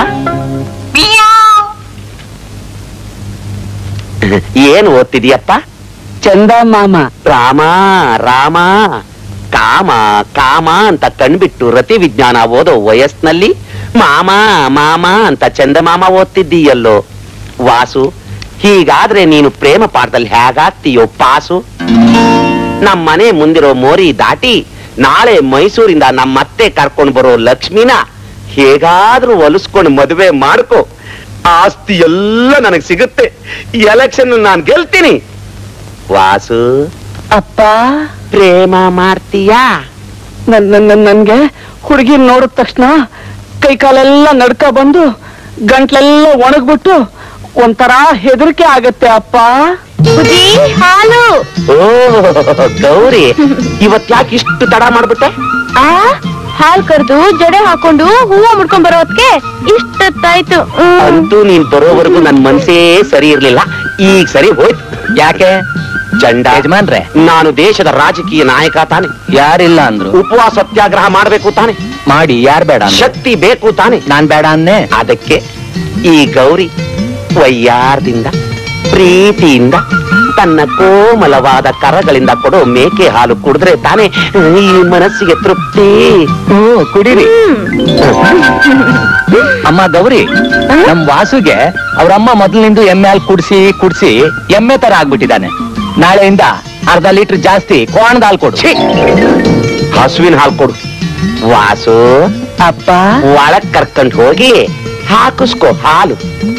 ಏನ್ ಓದ್ತಿದೀಯಪ್ಪ ಚಂದ ಮಾಮ ರಾಮ ರಾಮ ಕಾಮ ಕಾಮ ಅಂತ ಕಣ್ಬಿಟ್ಟು ರತಿ ವಿಜ್ಞಾನ ಓದೋ ವಯಸ್ಸಿನಲ್ಲಿ ಮಾಮ ಮಾಮ ಅಂತ ಚಂದಮಾಮ ಓದ್ತಿದ್ದೀಯಲ್ಲೋ ವಾಸು ಹೀಗಾದ್ರೆ ನೀನು ಪ್ರೇಮ ಪಾಠದಲ್ಲಿ ಹೇಗಾಗ್ತೀಯೋ ಪಾಸು ನಮ್ಮನೆ ಮುಂದಿರೋ ಮೋರಿ ದಾಟಿ ನಾಳೆ ಮೈಸೂರಿಂದ ನಮ್ಮತ್ತೆ ಕರ್ಕೊಂಡು ಬರೋ ಲಕ್ಷ್ಮಿನ ಹೇಗಾದ್ರೂ ಹೊಲಿಸ್ಕೊಂಡು ಮದುವೆ ಮಾಡ್ಕೋ ಆಸ್ತಿ ಎಲ್ಲ ನನಗೆ ಸಿಗುತ್ತೆ ಎಲೆಕ್ಷನ್ ನಾನು ಗೆಲ್ತೀನಿ ವಾಸು ಅಪ್ಪ ಪ್ರೇಮ ಮಾಡ್ತೀಯಾ ನನ್ ನನ್- ನನ್ಗೆ ಹುಡುಗಿ ನೋಡಿದ ತಕ್ಷಣ ಕೈ ಕಾಲೆಲ್ಲ ನಡ್ಕ ಬಂದು ಗಂಟ್ಲೆಲ್ಲ ಒಣಗ್ಬಿಟ್ಟು ಒಂಥರ ಹೆದರಿಕೆ ಆಗತ್ತೆ ಅಪ್ಪ ಬುಜ್ಜಿ ಹಾಲು ಓ ಗೌರಿ ಇವತ್ ಯಾಕೆ ಇಷ್ಟು ತಡ ಮಾಡ್ಬಿಟ್ಟೆ ಆ ಹಾಲ್ ಕರ್ದು ಜಡೆ ಹಾಕೊಂಡು ಹೂವ ಮುಡ್ಕೊಂಡ್ ಬರೋದ್ಕೆ ಇಷ್ಟೊತ್ತಾಯ್ತು ಹ್ಮ್. ಅಂತೂ ನೀನ್ ಬರೋವರೆಗೂ ನನ್ ಮನ್ಸೇ ಸರಿ ಇರ್ಲಿಲ್ಲ ಈಗ ಸರಿ ಹೋಯ್ತು ಯಾಕೆ ಚಂಡ ಯಜಮಾನ್ರೆ ನಾನು ದೇಶದ ರಾಜಕೀಯ ನಾಯಕ ತಾನೆ ಯಾರಿಲ್ಲ ಅಂದ್ರು ಉಪವಾಸ ಸತ್ಯಾಗ್ರಹ ಮಾಡ್ಬೇಕು ತಾನೆ ಮಾಡಿ ಯಾರ್ ಬೇಡ ಅಂದ್ರು? ಶಕ್ತಿ ಬೇಕು ತಾನೆ ನಾನ್ ಬೇಡ ಅನ್ನೆ ಅದಕ್ಕೆ ಈ ಗೌರಿ ವಯ್ಯಾರದಿಂದ ಪ್ರೀತಿಯಿಂದ ತನ್ನ ಕೋಮಲವಾದ ಕರಗಳಿಂದ ಕೊಡೋ ಮೇಕೆ ಹಾಲು ಕುಡಿದ್ರೆ ತಾನೆ ಈ ಮನಸ್ಸಿಗೆ ತೃಪ್ತಿ ಹ್ಮ್ ಕುಡೀರಿ ಅಮ್ಮ ಗೌರಿ ನಮ್ ವಾಸುಗೆ ಅವ್ರಮ್ಮ ಮೊದಲಿನಿಂದ ಎಮ್ಮೆ ಹಾಲು ಕುಡ್ಸಿ ಕುಡ್ಸಿ ಎಮ್ಮೆ ತರ ಆಗ್ಬಿಟ್ಟಿದ್ದಾನೆ ನಾಳೆಯಿಂದ ಅರ್ಧ ಲೀಟರ್ ಜಾಸ್ತಿ ಕೋಣದ ಹಾಲು ಕೊಡು ಛೀ! ಹಸುವಿನ ಹಾಲು ಕೊಡು ವಾಸು ಅಪ್ಪ ಒಳಗ್ ಕರ್ಕೊಂಡ್ ಹೋಗಿ ಹಾಕಿಸ್ಕೋ ಹಾಲು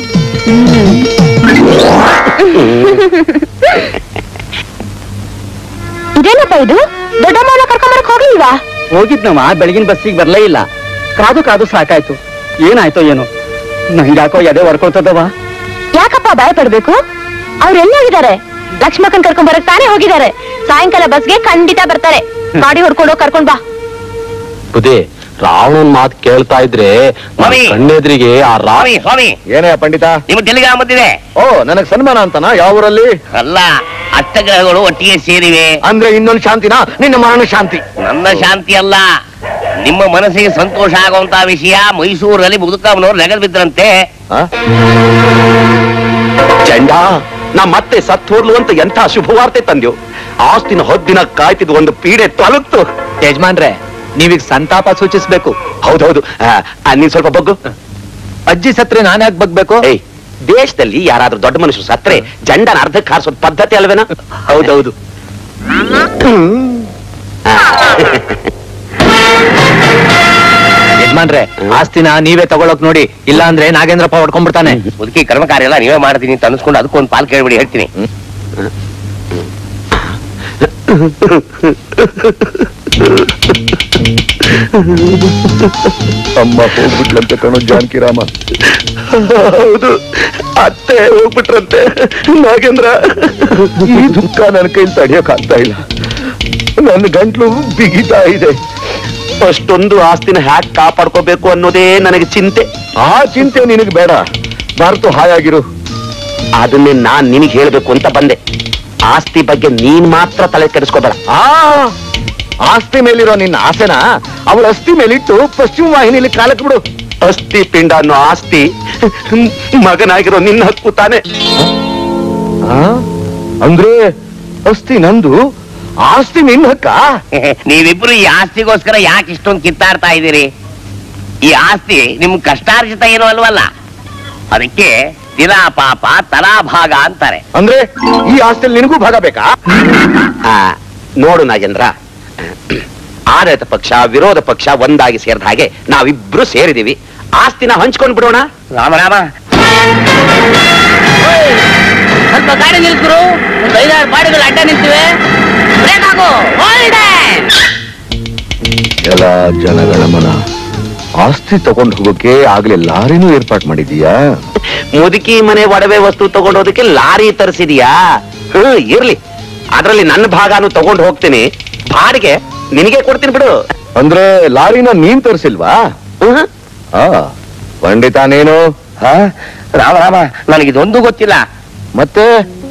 ಇದೇನಪ್ಪ ಇದು ದೊಡ್ಡಮ್ಮನ ಕರ್ಕೊಂಬರಕ್ ಹೋಗ್ಲಿಲ್ವಾ ಹೋಗಿದ್ನಮ್ಮ ಬೆಳಗಿನ ಬಸ್ಸಿಗೆ ಬರ್ಲೇ ಇಲ್ಲ ಕಾದು ಕಾದು ಸಾಕಾಯ್ತು ಏನಾಯ್ತೋ ಏನೋ ನಂಗ್ಯಾಕೋ ಎದೆ ಹೊಡ್ಕೊಳ್ತದವ ಯಾಕಪ್ಪ ಭಯ ಪಡ್ಬೇಕು ಅವ್ರು ಎಲ್ಲೋಗಿದ್ದಾರೆ ಲಕ್ಷ್ಮಕ್ಕನ್ ಕರ್ಕೊಂಡ್ ಬರಕ್ ತಾನೇ ಹೋಗಿದ್ದಾರೆ ಸಾಯಂಕಾಲ ಬಸ್ಗೆ ಖಂಡಿತ ಬರ್ತಾರೆ ಗಾಡಿ ಹೊಡ್ಕೊಂಡು ಹೋಗ್ ಕರ್ಕೊಂಡ್ ಬಾ ಬುದ್ಧಿ ರಾವಣನ್ ಮಾತು ಕೇಳ್ತಾ ಇದ್ರೆ ನನ್ ಸ್ವಾಮಿ. ಕಣ್ಣೆದ್ರಿಗೆ ಆ ರಾ ಸ್ವಾಮಿ ಸ್ವಾಮಿ ಏನೇ ಪಂಡಿತ ನಿಮ್ಮ ಟೆಲಿಗ್ರಾಮ್ ಬಂದಿದೆ ಓ ನನಗ್ ಸನ್ಮಾನ ಅಂತನ ಯಾವ ಊರಲ್ಲಿ ಅಲ್ಲ ಅಷ್ಟಗ್ರಹಗಳು ಒಟ್ಟಿಗೆ ಸೇರಿವೆ ಅಂದ್ರೆ ಇನ್ನೊಂದು ಶಾಂತಿನ ನಿನ್ನ ಮರಣ ಶಾಂತಿ ನನ್ನ ಶಾಂತಿ ಅಲ್ಲ ನಿಮ್ಮ ಮನಸ್ಸಿಗೆ ಸಂತೋಷ ಆಗುವಂತ ವಿಷಯ ಮೈಸೂರಲ್ಲಿ ಮುದುಕಮ್ಮನವ್ರು ನೆಗದ್ ಬಿದ್ರಂತೆ ಆ? ಚಂಡ ನಾ ಮತ್ತೆ ಸತ್ ಹೋದ್ಲು ಅಂತ ಎಂಥ ಶುಭವಾರ್ತೆ ತಂದ್ಯೋ ಆಸ್ತಿನ ಹೊದ್ದಿನ ಕಾಯ್ತಿದ್ ಒಂದು ಪೀಡೆ ತೊಲಗ್ತು ಯಜಮಾನ್ರೆ ನೀವೀಗ ಸಂತಾಪ ಸೂಚಿಸ್ಬೇಕು ಹೌದೌದು ಆ, ಆ, ನೀನ್ ಸ್ವಲ್ಪ ಬಗ್ಗು ಅಜ್ಜಿ ಸತ್ರೆ ನಾನ್ ಯಾಕೆ ಬಗ್ಬೇಕು ಏಯ್ ದೇಶದಲ್ಲಿ ಯಾರಾದ್ರೂ ದೊಡ್ಡ ಮನುಷ್ಯರು ಸತ್ರೆ ಜಂಡನ ಅರ್ಧಕ್ಕೆ ಹಾರಿಸೋದ್ ಪದ್ಧತಿ ಅಲ್ವೇನ ಹೌದೌದು ಆ, ಯಜಮಾನ್ರೆ ಆಸ್ತಿನ ನೀವೇ ತಗೊಳಕ್ ನೋಡಿ ಇಲ್ಲ ಅಂದ್ರೆ ನಾಗೇಂದ್ರಪ್ಪ ಹೊಡ್ಕೊಂಡ್ಬಿಡ್ತಾನೆ ಮುದುಕಿ ಕರ್ಮ ಕಾರ್ಯ ಎಲ್ಲ ನೀವೇ ಮಾಡ್ತೀನಿ ಅಂತ ಅನ್ಸ್ಕೊಂಡು ಅದಕ್ಕೊಂದು ಪಾಲ್ ಕೇಳ್ಬಿಡಿ ಹೇಳ್ತೀನಿ ಅಮ್ಮ ಹೋಗ್ಬಿಟ್ಲಂತೆ ಕಣೋ ಜಾನಕಿ ರಾಮ ಹೌದು ಅತ್ತೆ ಹೋಗ್ಬಿಟ್ರಂತೆ ನಾಗೇಂದ್ರ ಈ ದುಃಖ ನನ್ನ ಕೈಲಿ ತಡೆಯೋಕ್ ಆಗ್ತಾ ಇಲ್ಲ ನನ್ನ ಗಂಟ್ಲು ಬಿಗಿತಾ ಇದೆ ಅಷ್ಟೊಂದು ಆಸ್ತಿನ ಹ್ಯಾಕ್ ಕಾಪಾಡ್ಕೋಬೇಕು ಅನ್ನೋದೇ ನನಗೆ ಚಿಂತೆ ಆ ಚಿಂತೆ ನಿನಗೆ ಬೇಡ ಭಾರತ ಹಾಯಾಗಿರು ಅದನ್ನೇ ನಾನ್ ನಿನಗೆ ಹೇಳ್ಬೇಕು ಅಂತ ಬಂದೆ ಆಸ್ತಿ ಬಗ್ಗೆ ನೀನ್ ಮಾತ್ರ ತಲೆ ಕೆಡಿಸ್ಕೋಬೇಡ ಆ ಆಸ್ತಿ ಮೇಲಿರೋ ನಿನ್ನ ಆಸೆನ ಅವಳ ಅಸ್ಥಿ ಮೇಲಿಟ್ಟು ಪಶ್ಚಿಮ ವಾಹಿನಿಯಲ್ಲಿ ಕಾಲಕ್ಕೆ ಬಿಡು ಅಸ್ಥಿ ಪಿಂಡ ಅನ್ನೋ ಆಸ್ತಿ ಮಗನಾಗಿರೋ ನಿನ್ನ ಹಕ್ಕು ತಾನೆ ಆ? ಅಂದ್ರೆ ಅಸ್ಥಿ ನಂದು ಆಸ್ತಿ ನಿನ್ನ ಹಕ್ಕ ನೀವಿಬ್ರು ಈ ಆಸ್ತಿಗೋಸ್ಕರ ಯಾಕೆ ಇಷ್ಟೊಂದು ಕಿತ್ತಾಡ್ತಾ ಇದ್ದೀರಿ ಈ ಆಸ್ತಿ ನಿಮ್ ಕಷ್ಟಾರ್ಜಿತ ಏನೂ ಅಲ್ವಲ್ಲ ಅದಕ್ಕೆ ತಿಲಾ ಪಾಪ ತಲಾ ಭಾಗ ಅಂತಾರೆ ಅಂದ್ರೆ ಈ ಆಸ್ತಿಯಲ್ಲಿ ನಿನಗೂ ಭಾಗ ಬೇಕಾ ಆ, ನೋಡು ನಾಗೇಂದ್ರ ಆಡಳಿತ ಪಕ್ಷ ವಿರೋಧ ಪಕ್ಷ ಒಂದಾಗಿ ಸೇರಿದ ಹಾಗೆ ನಾವಿಬ್ರು ಸೇರಿದೀವಿ ಆಸ್ತಿನ ಹಂಚ್ಕೊಂಡ್ ಬಿಡೋಣ ರಾಮ ರಾಮ ಸ್ವಲ್ಪ ಗಾಡಿ ನಿಲ್ಸ್ರು ಒಂದು ಐದಾರು ಬಾಡಿಗಳು ಅಡ್ಡ ನಿಂತಿವೆ ಬ್ರೇಕ್ ಹಾಕು Hold it! ಎಲ್ಲ ಜನಗಳ ಮನ ಆಸ್ತಿ ತಗೊಂಡು ಹೋಗೋಕೆ ಆಗ್ಲೇ ಲಾರಿನೂ ಏರ್ಪಾಟ್ ಮಾಡಿದೀಯಾ ಮುದುಕಿ ಮನೆ ಒಡವೆ ವಸ್ತು ತಗೊಂಡೋದಕ್ಕೆ ಲಾರಿ ತರಿಸಿದ್ಯಾ ಹ್ಮ್ ಇರ್ಲಿ ಅದ್ರಲ್ಲಿ ನನ್ನ ಭಾಗನು ತಗೊಂಡು ಹೋಗ್ತೀನಿ ಬಾಡಿಗೆ ನಿನಗೆ ಕೊಡ್ತೀನಿ ಬಿಡು ಅಂದ್ರೆ ಲಾರಿನ ನೀನ್ ತರಿಸಿಲ್ವಾ ಹ್ಮ್ ಆ ಪಂಡಿತ ನೀನು ಹಾ? ರಾಮ ರಾಮ ನನಗಿದೊಂದು ಗೊತ್ತಿಲ್ಲ ಮತ್ತೆ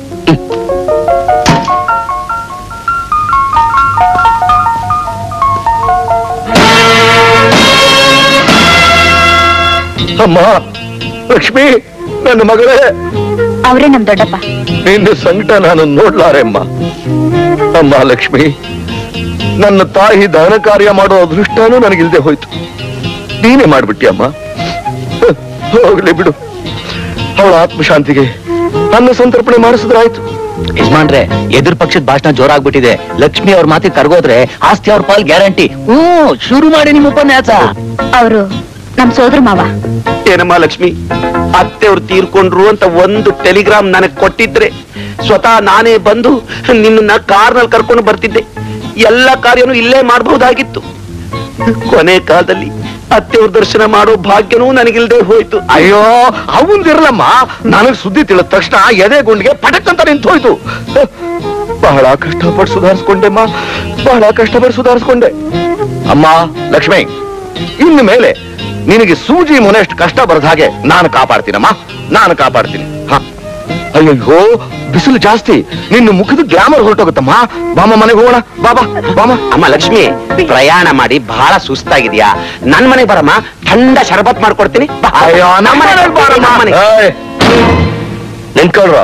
ಅಮ್ಮ ಲಕ್ಷ್ಮಿ ನನ್ನ ಮಗಳೇ ಅವರೇ ನಮ್ ದೊಡ್ಡಪ್ಪ ನಿನ್ನ ಸಂಕಟ ನಾನು ನೋಡ್ಲಾರೆಮ್ಮ ಅಮ್ಮ ಲಕ್ಷ್ಮಿ ನನ್ನ ತಾಯಿ ದಹನ ಕಾರ್ಯ ಮಾಡೋ ಅದೃಷ್ಟನೂ ನನಗಿಲ್ದೆ ಹೋಯ್ತು ನೀನೇ ಮಾಡ್ಬಿಟ್ಟಿ ಅಮ್ಮ ಹ, ಹೋಗ್ಲಿ ಬಿಡು ಅವಳ ಆತ್ಮಶಾಂತಿಗೆ ನನ್ನ ಸಂತರ್ಪಣೆ ಮಾಡಿಸಿದ್ರಾಯ್ತು ಯಜಮಾನ್ರೆ ಎದುರು ಪಕ್ಷದ ಭಾಷಣ ಜೋರಾಗ್ಬಿಟ್ಟಿದೆ ಲಕ್ಷ್ಮಿ ಅವ್ರ ಮಾತಿಗೆ ಕರ್ಗೋದ್ರೆ ಆಸ್ತಿ ಅವ್ರ ಪಾಲ್ ಗ್ಯಾರಂಟಿ ಹ್ಮ್ ಶುರು ಮಾಡಿ ನಿಮ್ಮ ಉಪನ್ಯಾಸ ಅವರು ನಮ್ ಸೋದರ ಮಾವ ಏನಮ್ಮ ಲಕ್ಷ್ಮಿ ಅತ್ತೆವ್ರು ತೀರ್ಕೊಂಡ್ರು ಅಂತ ಒಂದು ಟೆಲಿಗ್ರಾಮ್ ನನಗೆ ಕೊಟ್ಟಿದ್ರೆ ಸ್ವತಃ ನಾನೇ ಬಂದು ನಿನ್ನ ಕಾರ್ನಲ್ಲಿ ಕರ್ಕೊಂಡು ಬರ್ತಿದ್ದೆ ಎಲ್ಲ ಕಾರ್ಯನೂ ಇಲ್ಲೇ ಮಾಡಬಹುದಾಗಿತ್ತು ಕೊನೆ ಕಾಲದಲ್ಲಿ ಅತ್ತೆವ್ರ ದರ್ಶನ ಮಾಡೋ ಭಾಗ್ಯನೂ ನನಗಿಲ್ದೆ ಹೋಯ್ತು ಅಯ್ಯೋ ಅವಂದಿರಲಮ್ಮ ನನಗ್ ಸುದ್ದಿ ತಿಳಿದ ತಕ್ಷಣ ಎದೆ ಗುಂಡಿಗೆ ಪಟಕ್ ಅಂತ ನಿಂತು ಹೋಯ್ತು ಹ, ಬಹಳ ಕಷ್ಟಪಟ್ಟು ಸುಧಾರಿಸ್ಕೊಂಡೆಮ್ಮ ಬಹಳ ಕಷ್ಟಪಟ್ಟು ಸುಧಾರಿಸ್ಕೊಂಡೆ ಅಮ್ಮ ಲಕ್ಷ್ಮಿ ಇನ್ನು ಮೇಲೆ ನಿನಗೆ ಸೂಜಿ ಮುನೆಷ್ಟು ಕಷ್ಟ ಬರದ ಹಾಗೆ ನಾನು ಕಾಪಾಡ್ತೀನಮ್ಮ ನಾನು ಕಾಪಾಡ್ತೀನಿ ಹ. ಅಯ್ಯಯ್ಯೋ ಬಿಸಿಲು ಜಾಸ್ತಿ ನಿನ್ನ ಮುಖದ ಗ್ಲಾಮರ್ ಹೊರಟೋಗುತ್ತಮ್ಮ ಬಾಮ ಮನೆಗೆ ಹೋಗೋಣ ಬಾಬಾ ಬಾಮ ಅಮ್ಮ ಲಕ್ಷ್ಮಿ ಪ್ರಯಾಣ ಮಾಡಿ ಬಹಳ ಸುಸ್ತಾಗಿದ್ಯಾ ನನ್ ಮನೆಗೆ ಬರಮ್ಮ ಥಂಡ ಶರಬತ್ ಮಾಡ್ಕೊಡ್ತೀನಿ ಬಾ. ಅಯ್ಯೋ ನಮ್ಮ ಮನೆಗ್ ಬಾರಮ್ಮ. ನಮ್ಮ ಮನೆಗೆ. ಏಯ್! ನಿಂತ್ಕೊಳ್ರ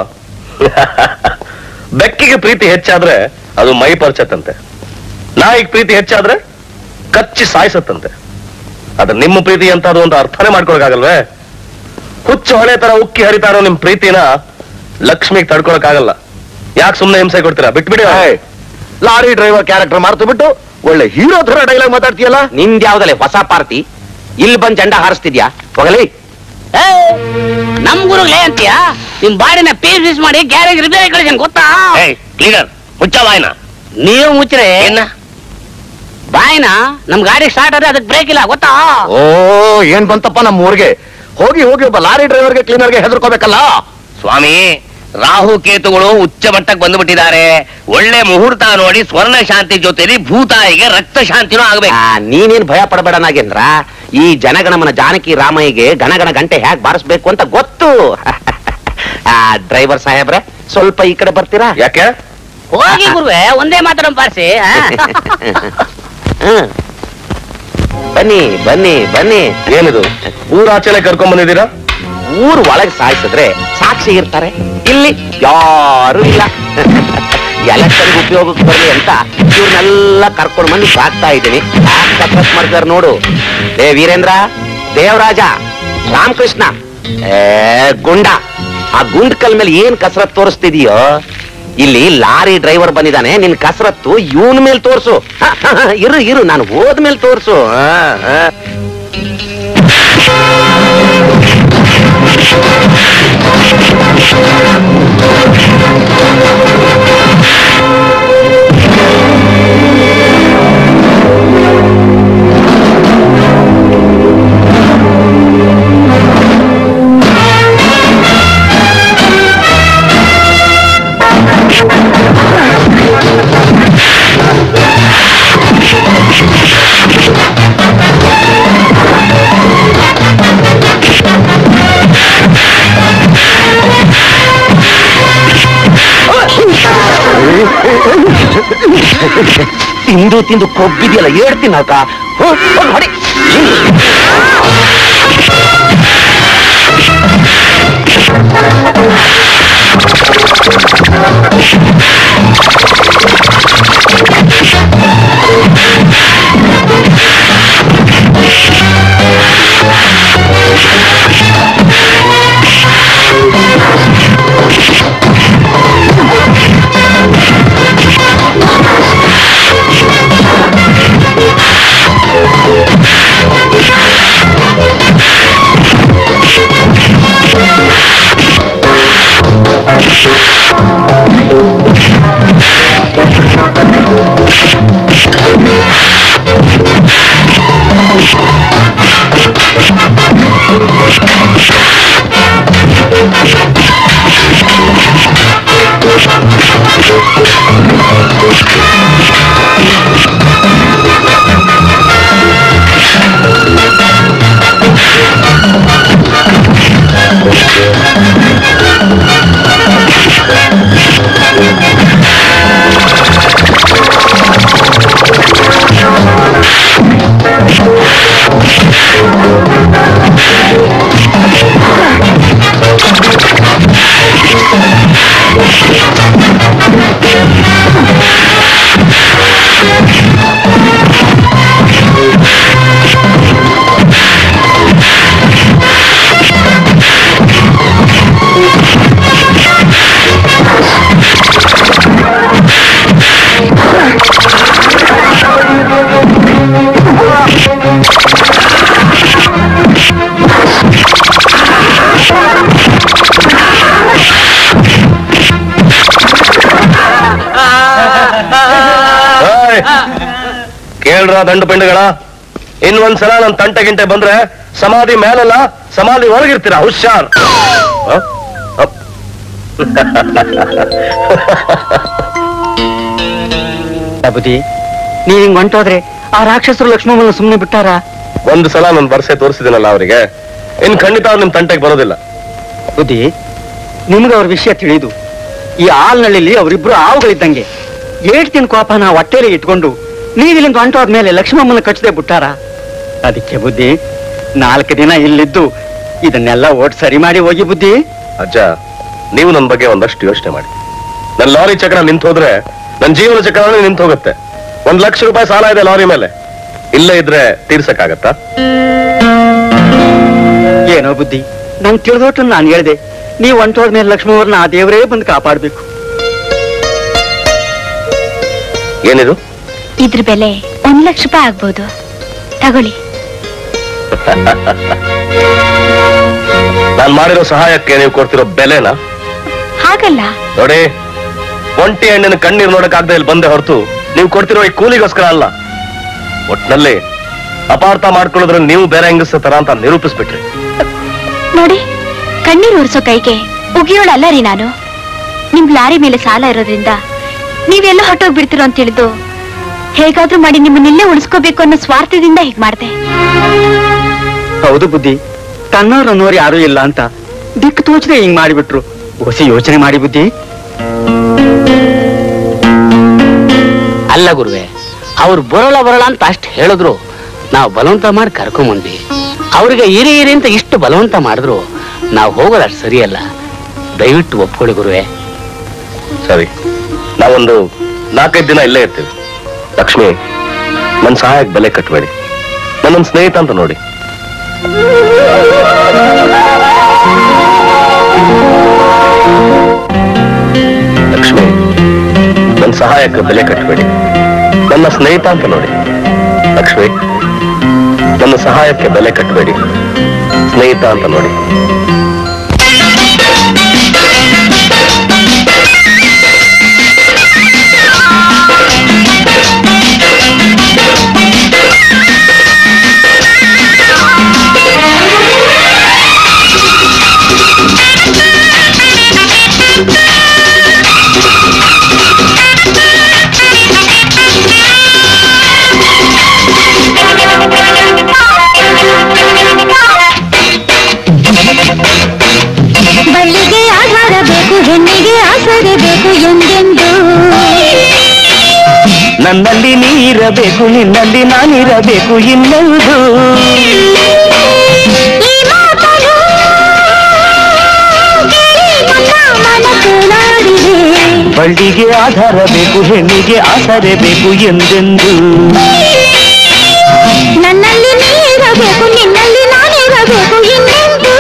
ಬೆಕ್ಕಿಗೆ ಪ್ರೀತಿ ಹೆಚ್ಚಾದ್ರೆ ಅದು ಮೈ ಪರ್ಚತ್ತಂತೆ ನಾಯಿಗೆ ಪ್ರೀತಿ ಹೆಚ್ಚಾದ್ರೆ ಕಚ್ಚಿ ಸಾಯಿಸತ್ತಂತೆ ಅದ್ರ ನಿಮ್ಮ ಪ್ರೀತಿ ಅಂತ ಅದು ಒಂದು ಅರ್ಥನೇ ಮಾಡ್ಕೊಳಕಾಗಲ್ವೇ ಹುಚ್ಚು ಹೊಳೆ ತರ ಉಕ್ಕಿ ಹರಿತಾ ಇರೋ ನಿಮ್ ಪ್ರೀತಿನ ಲಕ್ಷ್ಮಿಗೆ ತಡ್ಕೊಳಕ್ಕಾಗಲ್ಲ ಯಾಕೆ ಸುಮ್ನೆ ಹಿಂಸೆ ಕೊಡ್ತೀರಾ ಬಿಟ್ಬಿಡಿ ಏಯ್, ಲಾರಿ ಡ್ರೈವರ್ ಕ್ಯಾರೆಕ್ಟರ್ ಮಾರ್ತು ಬಿಟ್ಟು ಒಳ್ಳೆ ಹೀರೋ ತರ ಡೈಲಾಗ್ ಮಾತಾಡ್ತೀಯಲ್ಲ ನಿಂದ್ಯಾವ್ದಲ್ಲೇ ಹೊಸ ಪಾರ್ಟಿ ಇಲ್ಲಿ ಬಂದ್ ಜಂಡ ಹಾರಿಸ್ತಿದ್ಯಾ ಹೋಗಲಿ ಏ, ನಮ್ ಗುರುಗಳೇ ಅಂತೀಯ ನಿಮ್ ಬಾಡಿನ ಪೀಸ್ ಪೀಸ್ ಮಾಡಿ ಗ್ಯಾರೇಜ್ ರಿಪೇರಿ ಕಳಿಸಿನ್ ಗೊತ್ತಾ ಕ್ಲೀನರ್ ಮುಚ್ಚ ಬಾಯ್ನ ನೀವು ಮುಚ್ಚ್ರೆ ಏನ ಬಾಯಿನ ನಮ್ ಗಾಡಿ ಸ್ಟಾರ್ಟ್ ಆದ್ರೆ ಅದಕ್ಕೆ ಬ್ರೇಕ್ ಇಲ್ಲ ಗೊತ್ತಾ ಓ ಏನ್ ಬಂತಪ್ಪ ನಮ್ಮ ಊರಿಗೆ ಹೋಗಿ ಹೋಗಿ ಒಬ್ಬ ಲಾರಿ ಡ್ರೈವರ್ಗೆ ಕ್ಲೀನರ್ಗೆ ಹೆದರ್ಕೋಬೇಕಲ್ಲ ಸ್ವಾಮಿ ರಾಹು ಕೇತುಗಳು ಉಚ್ಚ ಮಟ್ಟಕ್ಕೆ ಬಂದುಬಿಟ್ಟಿದ್ದಾರೆ ಒಳ್ಳೆ ಮುಹೂರ್ತ ನೋಡಿ ಸ್ವರ್ಣ ಶಾಂತಿ ಜೊತೆಲಿ ಭೂತಾಯಿಗೆ ರಕ್ತ ಶಾಂತಿನೂ ಆಗ್ಬೇಕು ಆ, ನೀನೇನ್ ಭಯ ಪಡಬೇಡ ನಾಗೇಂದ್ರ ಈ ಜನಗಣಮನ ಜಾನಕಿ ರಾಮಯ್ಯಗೆ ಗಣಗಣ ಗಂಟೆ ಹ್ಯಾಕ್ ಬಾರಿಸ್ಬೇಕು ಅಂತ ಗೊತ್ತು ಆ ಡ್ರೈವರ್ ಸಾಹೇಬ್ರೆ ಸ್ವಲ್ಪ ಈ ಕಡೆ ಬರ್ತೀರಾ ಯಾಕೆ ಹೋಗಿ ಗುರುವೆ ಒಂದೇ ಮಾತ್ರ ಬಾರಿಸಿ ಹ್ಮ್. ಬನ್ನಿ ಬನ್ನಿ ಬನ್ನಿ ಏನಿದು ಊರಾಚೆಲೆ ಕರ್ಕೊಂಡ್ ಬಂದಿದ್ದೀರಾ ಊರ್ ಒಳಗೆ ಸಾಯಿಸಿದ್ರೆ ಸಾಕ್ಷಿ ಇರ್ತಾರೆ ಇಲ್ಲಿ ಯಾರು ಇಲ್ಲ ಎಲೆಕ್ಷನ್ ಉಪಯೋಗಕ್ಕೆ ಬರ್ಲಿ ಅಂತ ಇವ್ರನ್ನೆಲ್ಲ ಕರ್ಕೊಂಡು ಬಂದು ಸಾಕ್ತಾ ಇದ್ದೀನಿ ಸಕ್ಸಸ್ ಮಾಡ್ತಾರೆ ನೋಡು ಏ ವೀರೇಂದ್ರ ದೇವರಾಜ ರಾಮಕೃಷ್ಣ ಏ ಗುಂಡ ಆ ಗುಂಡ್ ಕಲ್ ಮೇಲೆ ಏನ್ ಕಸರತ್ ತೋರಿಸ್ತಿದೀಯೋ ಇಲ್ಲಿ ಲಾರಿ ಡ್ರೈವರ್ ಬಂದಿದ್ದಾನೆ ನಿನ್ ಕಸರತ್ತು ಇವನ್ ಮೇಲೆ ತೋರ್ಸು ಹ, ಹ, ಹ, ಇರು ಇರು ನಾನು ಹೋದ್ಮೇಲೆ ತೋರ್ಸು ಹ, ಹ. ತಿಂದು ತಿಂದು ಕೊಬ್ಬಿದೆಯಲ್ಲ ಹೇಳ್ತೀನಿ ಅಕ್ಕ ಹೋಗ್, ಹೋಗ್ ಹೊಡಿ. ಏಯ್! ಕೇಳ್ರ ದಂಡು ಪಿಂಡಗಳ ಇನ್ನೊಂದ್ಸಲ ನನ್ ತಂಟೆ ಗಿಂಟೆ ಬಂದ್ರೆ ಸಮಾಧಿ ಮೇಲಲ್ಲ ಸಮಾಧಿ ಒಳಗಿರ್ತೀರ ಹುಷಾರ್ ಹ? ಅಪ್. ಬುದ್ಧಿ ನೀವ್ ಹಿಂಗ್ ಹೊಂಟೋದ್ರೆ ಆ ರಾಕ್ಷಸರು ಲಕ್ಷ್ಮಮ್ಮನ ಸುಮ್ನೆ ಬಿಟ್ಟಾರ ಒಂದು ಸಲ ನನ್ ಬರ್ಸೆ ತೋರಿಸಿದಿನಲ್ಲ ಅವರಿಗೆ ಇನ್ ಖಂಡಿತ ಅವ್ರು ನಿಮ್ ತಂಟೆಗೆ ಬರೋದಿಲ್ಲ ಬುದ್ಧಿ ನಿಮ್ಗೆ ಅವ್ರ ವಿಷಯ ತಿಳಿದು ಈ ಆಲ್ನಳ್ಳಿಲಿ ಅವರಿಬ್ರು ಆವುಗಳಿದ್ದಂಗೆ ಏಳ್ತಿನ ಕೋಪನ ಹೊಟ್ಟೆಲಿ ಇಟ್ಕೊಂಡು ನೀವಿಲ್ಲಿಂದ ಹೊಂಟೋದ್ಮೇಲೆ ಲಕ್ಷ್ಮಮ್ಮನ ಕಚ್ಚದೆ ಬಿಟ್ಟಾರ ಅದಕ್ಕೆ ಬುದ್ಧಿ ನಾಲ್ಕು ದಿನ ಇಲ್ಲಿದ್ದು ಇದನ್ನೆಲ್ಲ ಓಟ್ ಸರಿ ಮಾಡಿ ಹೋಗಿ ಬುದ್ಧಿ ಅಜ್ಜ ನೀವು ನನ್ನ ಬಗ್ಗೆ ಒಂದಷ್ಟು ಯೋಚನೆ ಮಾಡಿ ನನ್ ಲಾರಿ ಚಕ್ರ ನಿಂತು ಹೋದ್ರೆ ನನ್ ಜೀವನ ಚಕ್ರನೇ ನಿಂತು ಹೋಗುತ್ತೆ ಒಂದ್ ಲಕ್ಷ ರೂಪಾಯಿ ಸಾಲ ಇದೆ ಲಾರಿ ಮೇಲೆ ಇಲ್ಲೇ ಇದ್ರೆ ತೀರ್ಸಕ್ಕಾಗತ್ತಾ ಏನೋ ಬುದ್ಧಿ ನಂಗೆ ತಿಳಿದೋಟು ನಾನು ಹೇಳ್ದೆ ನೀವು ಹೊಂಟೋದ್ಮೇಲೆ ಲಕ್ಷ್ಮವ್ರನ್ನ ಆ ದೇವರೇ ಬಂದು ಕಾಪಾಡ್ಬೇಕು ಏನಿದು ಇದ್ರ ಬೆಲೆ ಒಂದ್ ಲಕ್ಷ ರೂಪಾಯಿ ಆಗ್ಬೋದು ತಗೊಳ್ಳಿ ನಾನ್ ಮಾಡಿರೋ ಸಹಾಯಕ್ಕೆ ನೀವು ಕೊಡ್ತಿರೋ ಬೆಲೆನಾ ಹಾಗಲ್ಲ ನೋಡಿ ಒಂಟಿ ಹೆಣ್ಣಿನ ಕಣ್ಣೀರು ನೋಡಕ್ಕಾಗದೆ ಇಲ್ಲಿ ಬಂದೆ ಹೊರತು ನೀವು ಕೊಡ್ತಿರೋ ಈ ಕೂಲಿಗೋಸ್ಕರ ಅಲ್ಲ ಒಟ್ನಲ್ಲಿ ಅಪಾರ್ಥ ಮಾಡ್ಕೊಳ್ಳೋದ್ರ ನೀವು ಬೇರೆ ಹೆಂಗಸ ತರ ಅಂತ ನಿರೂಪಿಸ್ಬಿಟ್ರಿ ನೋಡಿ ಕಣ್ಣೀರು ಒರೆಸೋ ಕೈಗೆ ಉಗಿಯೋಳಲ್ಲ ರೀ ನಾನು ನಿಮ್ ಲಾರಿ ಮೇಲೆ ಸಾಲ ಇರೋದ್ರಿಂದ ನೀವೆಲ್ಲ ಹೊಟ್ಟೋಗ್ಬಿಡ್ತೀರೋ ಅಂತ ತಿಳಿದು ಹೇಗಾದ್ರೂ ಮಾಡಿ ನಿಮ್ಮನ್ನಿಲ್ಲೇ ಉಳಿಸ್ಕೋಬೇಕು ಅನ್ನೋ ಸ್ವಾರ್ಥದಿಂದ ಹೀಗ್ ಮಾಡ್ದೆ ಹೌದು ಬುದ್ಧಿ ತನ್ನವ್ರು ಅನ್ನೋರು ಯಾರೂ ಇಲ್ಲ ಅಂತ ದಿಕ್ಕು ತೋಚದೆ ಹಿಂಗ್ ಮಾಡಿಬಿಟ್ರು ಹೊಸಿ ಯೋಚನೆ ಮಾಡಿ ಬುದ್ಧಿ ಅಲ್ಲ ಗುರುವೆ ಅವ್ರು ಬರೋಲ್ಲ ಬರೋಲ್ಲ ಅಂತ ಅಷ್ಟು ಹೇಳಿದ್ರು ನಾವು ಬಲವಂತ ಮಾಡಿ ಕರ್ಕೊಂಬಂದ್ವಿ ಅವ್ರಿಗೆ ಇರಿ ಇರಿ ಅಂತ ಇಷ್ಟು ಬಲವಂತ ಮಾಡಿದ್ರು ನಾವು ಹೋಗೋದು ಅಷ್ಟು ಸರಿಯಲ್ಲ ದಯವಿಟ್ಟು ಒಪ್ಕೊಳ್ಳಿ ಗುರುವೆ ಸರಿ ನಾವೊಂದು ನಾಲ್ಕೈದು ದಿನ ಇಲ್ಲೇ ಇರ್ತೀವಿ ಲಕ್ಷ್ಮಿ ನನ್ನ ಸಹಾಯಕ್ಕೆ ಬೆಲೆ ಕಟ್ಟಬೇಡಿ ನನ್ನೊಂದು ಸ್ನೇಹಿತ ಅಂತ ನೋಡಿ ಲಕ್ಷ್ಮಿ ನನ್ನ ಸಹಾಯಕ್ಕೆ ಬೆಲೆ ಕಟ್ಟಬೇಡಿ ನನ್ನ ಸ್ನೇಹಿತ ಅಂತ ನೋಡಿ ಲಕ್ಷ್ಮಿ ನನ್ನ ಸಹಾಯಕ್ಕೆ ಬೆಲೆ ಕಟ್ಟಬೇಡಿ ಸ್ನೇಹಿತ ಅಂತ ನೋಡಿ ನನ್ನಲ್ಲಿ ನೀರಬೇಕು ನಿನ್ನಲ್ಲಿ ನಾನಿರಬೇಕು ಇನ್ನೆಂದು ಈ ಮಾತನು ಕೇಳಿ ನನ್ನ ಮನಸ್ಸು ನಾಡಿದೆ ಬಳ್ಳಿಗೆ ಆಧಾರ ಬೇಕು ಹೆಣ್ಣಿಗೆ ಆಸರೆ ಬೇಕು ಎಂದೆಂದು ನನ್ನಲ್ಲಿ ನೀರಬೇಕು ನಿನ್ನಲ್ಲಿ ನಾನಿರಬೇಕು ಇನ್ನೆಂದು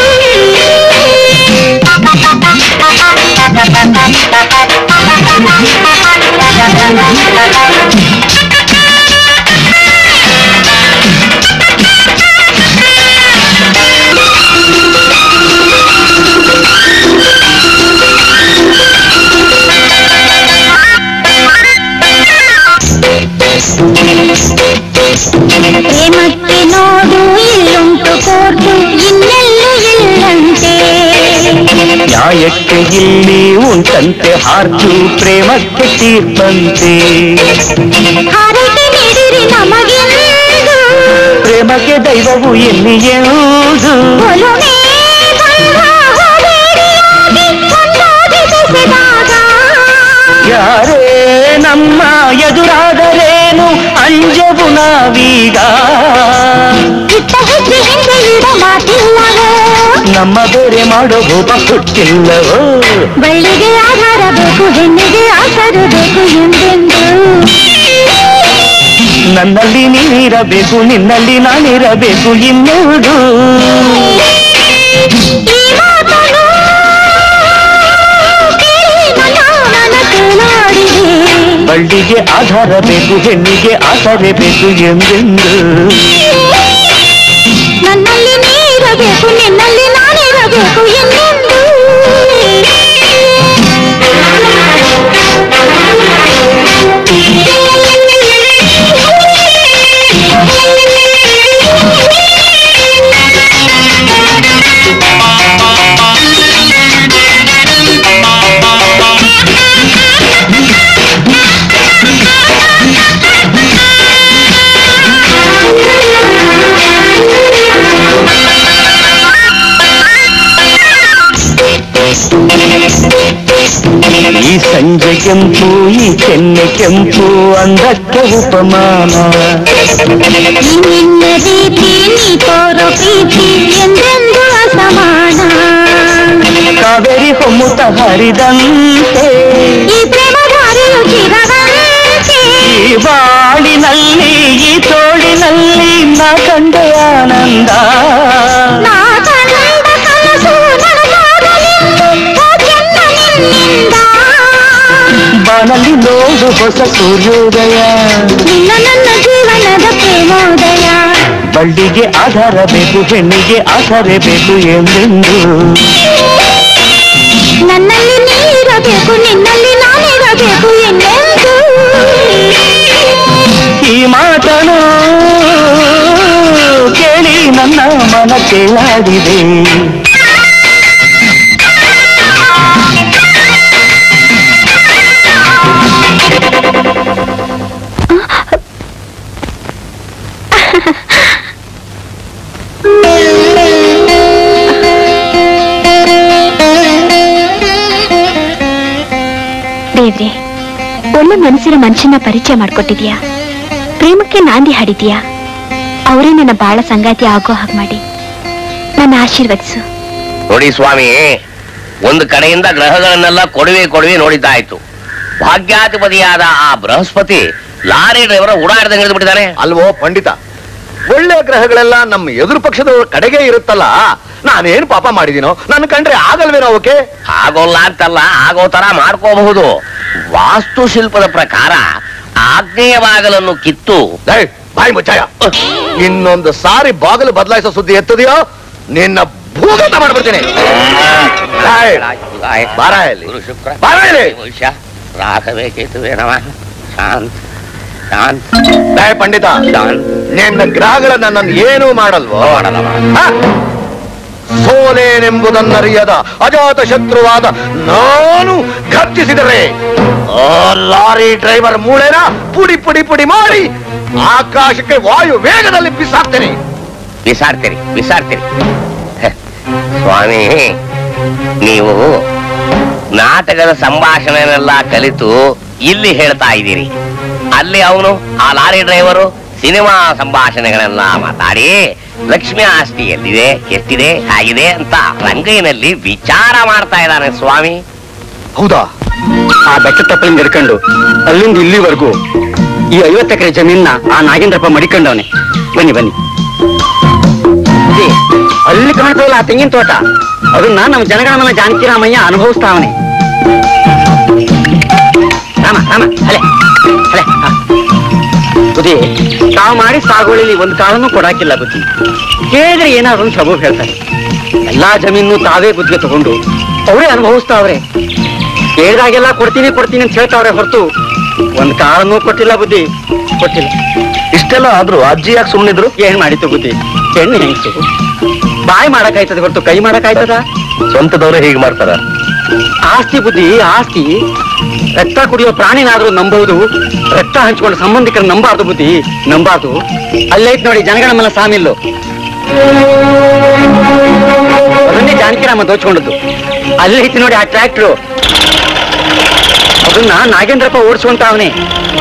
ಪ್ರೇಮಕ್ಕೆ ನೋಡು ಇಲ್ಲುಂಟು ಕೋರ್ಟು ಇನ್ನೆಲ್ಲೂ ಇಲ್ಲಂತೆ ನ್ಯಾಯಕ್ಕೆ ಇಲ್ಲಿ ಉಂಟಂತೆ ಹಾರ್ಜು ಪ್ರೇಮಕ್ಕೆ ತೀರ್ಪಂತೆ ಹಾರೈಕೆ ನೀಡಿರಿ ನಮಗೆಂದು ಪ್ರೇಮಕ್ಕೆ ದೈವವು ಎಲ್ಲಿಯವುದು ಒಲುಮೆ ಬಂದ ಹೋಬೇಡಿಯಾಗಿ ಒಂದಾಗಿ ಬೆಸೆದಾಗ ಯಾರೇ ನಮ್ಮ ಎದುರಾದರೇನು ಅಂಜವು ನಾವೀಗ ಇತ್ತ ಹೆಜ್ಜೆ ಹಿಂದೆ ಇಡ ಮಾತಿಲ್ಲವೋ ನಮ್ಮ ಬೇರೆ ಮಾಡೋ ಭೂಪ ಹುಟ್ಟಿಲ್ಲವೋ ಬಳ್ಳಿಗೆ ಆಧಾರ ಬೇಕು ಹೆಣ್ಣಿಗೆ ಆಸರು ಬೇಕು ಎಂದೆಂದು ನನ್ನಲ್ಲಿ ನೀರಬೇಕು ನಿನ್ನಲ್ಲಿ ನಾನಿರಬೇಕು ಇನ್ನೆವುದು ಈ ಮಾತನು ಕೇಳಿ ನನ್ನ ಮನಸ್ಸು ನಾಡಿದೆ ಬಳ್ಳಿಗೆ ಆಧಾರ ಬೇಕು ಹೆಣ್ಣಿಗೆ ಆಸರೆ ಬೇಕು ಎಂದೆಂದು ನನ್ನಲ್ಲಿ ನೀರಬೇಕು ನಿನ್ನಲ್ಲಿ ನಾನಿರಬೇಕು ಇನ್ನೆಂದು ಈ ಸಂಜೆ ಕೆಂಪು ಈ ಕೆನ್ನೆ ಕೆಂಪು ಅಂದಕ್ಕೆ ಉಪಮಾನ ಈ ನಿನ್ನ ರೀತಿ ನೀ ತೋರೋ ಪ್ರೀತಿ ಎಂದೆಂದು ಅಸಮಾನ ಕಾವೇರಿ ಹೊಮ್ಮುತ್ತ ಹರಿದಂತೆ ಈ ಪ್ರೇಮಧಾರೆಯು ಚಿರವಂತೆ ಈ ಬಾಳಿನಲ್ಲಿ ಈ ತೋಳಿನಲ್ಲಿ ನಾ ಕಂಡೆ ಆನಂದ ನಾ ಕಂಡ ಕನಸು ನನಸಾಗಲೆಂದು ಓ ಚೆನ್ನ ನಿನ್ನಿಂದ ಬಾನಲ್ಲಿ ನೋಡು ಹೊಸ ಸೂರ್ಯೋದಯ ನಿನ್ನ ನನ್ನ ಜೀವನದ ಪ್ರೇಮೋದಯ ಬಳ್ಳಿಗೆ ಆಧಾರ ಬೇಕು ಹೆಣ್ಣಿಗೆ ಆಸರೆ ಬೇಕು ಎಂದೆಂದು ನನ್ನಲ್ಲಿ ನೀರಬೇಕು ನಿನ್ನಲ್ಲಿ ನಾನಿರಬೇಕು ಎಂದೆಂದು ಈ ಮಾತನು ಕೇಳಿ ನನ್ನ ಮನ ಕೇಳಾಡಿದೆ ದೇವ್ರೆ ಒಳ್ಳೆ ಮನಸ್ಸಿನ ಮನುಷ್ಯನ ಪರಿಚಯ ಮಾಡ್ಕೊಟ್ಟಿದ್ಯಾ ಪ್ರೇಮಕ್ಕೆ ನಾಂದಿ ಹಾಡಿದ್ಯಾ ಅವರೇ ನನ್ನ ಬಾಳ ಸಂಗಾತಿ ಆಗೋ ಹಾಗೆ ಮಾಡಿ ನನ್ನ ಆಶೀರ್ವದಿಸು ನೋಡಿ ಸ್ವಾಮಿ ಒಂದು ಕಡೆಯಿಂದ ಗ್ರಹಗಳನ್ನೆಲ್ಲ ಕೊಡುವೆ ಕೊಡುವೆ ನೋಡಿದ್ದಾಯ್ತು ಭಾಗ್ಯಾಧಿಪತಿಯಾದ ಆ ಬೃಹಸ್ಪತಿ ಲಾರಿ ಡ್ರೈವರ್ ಓಡಾಡ್ದಂಗೆ ಹಿಡಿದು ಬಿಟ್ಟಿದ್ದಾನೆ ಅಲ್ವೋ ಪಂಡಿತ ಒಳ್ಳೆ ಗ್ರಹಗಳೆಲ್ಲ ನಮ್ಮ ಎದುರು ಪಕ್ಷದ ಕಡೆಗೆ ಇರುತ್ತಲ್ಲ ನಾನೇನು ಪಾಪ ಮಾಡಿದೀನೋ ನನ್ನ ಕಂಡ್ರೆ ಆಗಲ್ವೇನೋ ಅವಕ್ಕೆ ಆಗೋಲ್ಲ ಅಂತಲ್ಲ ಆಗೋ ತರ ಮಾಡ್ಕೋಬಹುದು ವಾಸ್ತುಶಿಲ್ಪದ ಪ್ರಕಾರ ಆಗ್ನೇಯ ಬಾಗಲನ್ನು ಕಿತ್ತು ದಯ್, ಬಾಯಿ ಮುಚ್ಚಾಯ ಇನ್ನೊಂದು ಸಾರಿ ಬಾಗಿಲು ಬದಲಾಯಿಸೋ ಸುದ್ದಿ ಎತ್ತದೆಯೋ ನಿನ್ನ ಭೂಗತ ಮಾಡ್ಬಿಡ್ತೀನಿ ದಯ್, ಬಾರ ಇಲ್ಲಿ. ಗುರು ಶುಕ್ರ ಬಾರ ಇಲ್ಲಿ. ಭವಿಷ್ಯ ರಾಘವೇ ಕೇತುವೆ ನಮಃ ಶಾಂತ್ ಶಾಂತ್ ದಯ್ ಪಂಡಿತ ಶಾಂತ್ ನಿನ್ನ ಗ್ರಹಗಳನ್ನ ನಾನು ಏನೂ ಮಾಡಲ್ವೋ ಮಾಡಲ್ಲ ಮಾಡಲ್ಲ. ಹ? ಸೋಲೇನೆಂಬುದನ್ನರಿಯದ ಅಜಾತ ಶತ್ರುವಾದ ನಾನು ಗರ್ಜಿಸಿದರೆ ಆ ಲಾರಿ ಡ್ರೈವರ್ ಮೂಳೆನ ಪುಡಿ ಪುಡಿ ಪುಡಿ ಮಾಡಿ ಆಕಾಶಕ್ಕೆ ವಾಯು ವೇಗದಲ್ಲಿ ಬಿಸಾಕ್ತೇನೆ ಬಿಸಾಡ್ತೀರಿ ಬಿಸಾಡ್ತೀರಿ ಹ, ಸ್ವಾಮಿ ನೀವು ನಾಟಕದ ಸಂಭಾಷಣೆನೆಲ್ಲ ಕಲಿತು ಇಲ್ಲಿ ಹೇಳ್ತಾ ಇದ್ದೀರಿ ಅಲ್ಲಿ ಅವನು ಆ ಲಾರಿ ಡ್ರೈವರು ಸಿನಿಮಾ ಸಂಭಾಷಣೆಗಳನ್ನ ಮಾತಾಡಿ ಲಕ್ಷ್ಮಿ ಆಸ್ತಿ ಎಲ್ಲಿದೆ ಎಷ್ಟಿದೆ ಹೇಗಿದೆ ಅಂತ ರಂಗಯ್ಯನಲ್ಲಿ ವಿಚಾರ ಮಾಡ್ತಾ ಇದ್ದಾನೆ ಸ್ವಾಮಿ ಹೌದಾ ಆ ಬೆಟ್ಟ ತಪ್ಪಲಿಂದ ಹಿಡ್ಕೊಂಡು ಅಲ್ಲಿಂದ ಇಲ್ಲಿವರೆಗೂ ಈ ಐವತ್ತು ಎಕರೆ ಜಮೀನ ಆ ನಾಗೇಂದ್ರಪ್ಪ ಮಡಿಕೊಂಡವನೆ ಬನ್ನಿ ಬನ್ನಿ ಅದೇ, ಅಲ್ಲಿ ಕಾಣ್ತದಲ್ಲ ಆ ತೆಂಗಿನ ತೋಟ ಅದನ್ನ ನಮ್ಮ ಜನಗಣಮನ ಜಾನಕಿರಾಮಯ್ಯ ಅನುಭವಿಸ್ತಾವನೆ ರಾಮ ರಾಮ ಹಲೆ ಹಲೆ ಹಾ. ಬುದ್ಧಿ ತಾವು ಮಾಡಿ ಸಾಗುವಳಿಲಿ ಒಂದು ಕಾಲನೂ ಕೊಡಾಕಿಲ್ಲ ಬುದ್ಧಿ ಕೇಳಿದ್ರೆ ಏನಾದ್ರು ಒಂದು ಸಬೂಬ್ ಹೇಳ್ತಾರೆ ಎಲ್ಲಾ ಜಮೀನು ತಾವೇ ಬುದ್ಧಿಗೆ ತಗೊಂಡು ಅವರೇ ಅನುಭವಿಸ್ತಾವ್ರೆ ಕೇಳಿದಾಗೆಲ್ಲ ಕೊಡ್ತೀನಿ ಕೊಡ್ತೀನಿ ಅಂತ ಹೇಳ್ತಾವ್ರೆ ಹೊರತು ಒಂದ್ ಕಾಲನೂ ಕೊಟ್ಟಿಲ್ಲ ಬುದ್ಧಿ ಕೊಟ್ಟಿಲ್ಲ ಇಷ್ಟೆಲ್ಲ ಆದ್ರೂ ಅಜ್ಜಿ ಯಾಕೆ ಸುಮ್ಮನಿದ್ರು ಏನ್ ಮಾಡಿತು ಬುದ್ಧಿ ಹೆಣ್ಣು ಹೆಂಗ್ಸು ಬಾಯಿ ಮಾಡಕ್ಕಾಯ್ತದೆ ಹೊರತು ಕೈ ಮಾಡಕ್ಕಾಯ್ತದ ಸ್ವಂತದವ್ರೆ ಹೀಗೆ ಮಾಡ್ತಾರ ಆಸ್ತಿ ಬುದ್ಧಿ ಆಸ್ತಿ ರಕ್ತ ಕುಡಿಯೋ ಪ್ರಾಣಿನಾದ್ರೂ ನಂಬಹುದು ರಕ್ತ ಹಂಚ್ಕೊಂಡು ಸಂಬಂಧಿಕರು ನಂಬಾರ್ದು ಬುದ್ಧಿ ನಂಬಾರ್ದು ಅಲ್ಲೈತ್ ನೋಡಿ ಜನಗಣಮನ ಸಾಮಿಲ್ಲು ಅದನ್ನೇ ಜಾನಕಿರಾಮ ದೋಚ್ಕೊಂಡದ್ದು ಅಲ್ಲೈತಿ ನೋಡಿ ಆ ಟ್ರ್ಯಾಕ್ಟ್ರು ಅದನ್ನ ನಾಗೇಂದ್ರಪ್ಪ ಓಡಿಸುವಂತ ಅವನೇ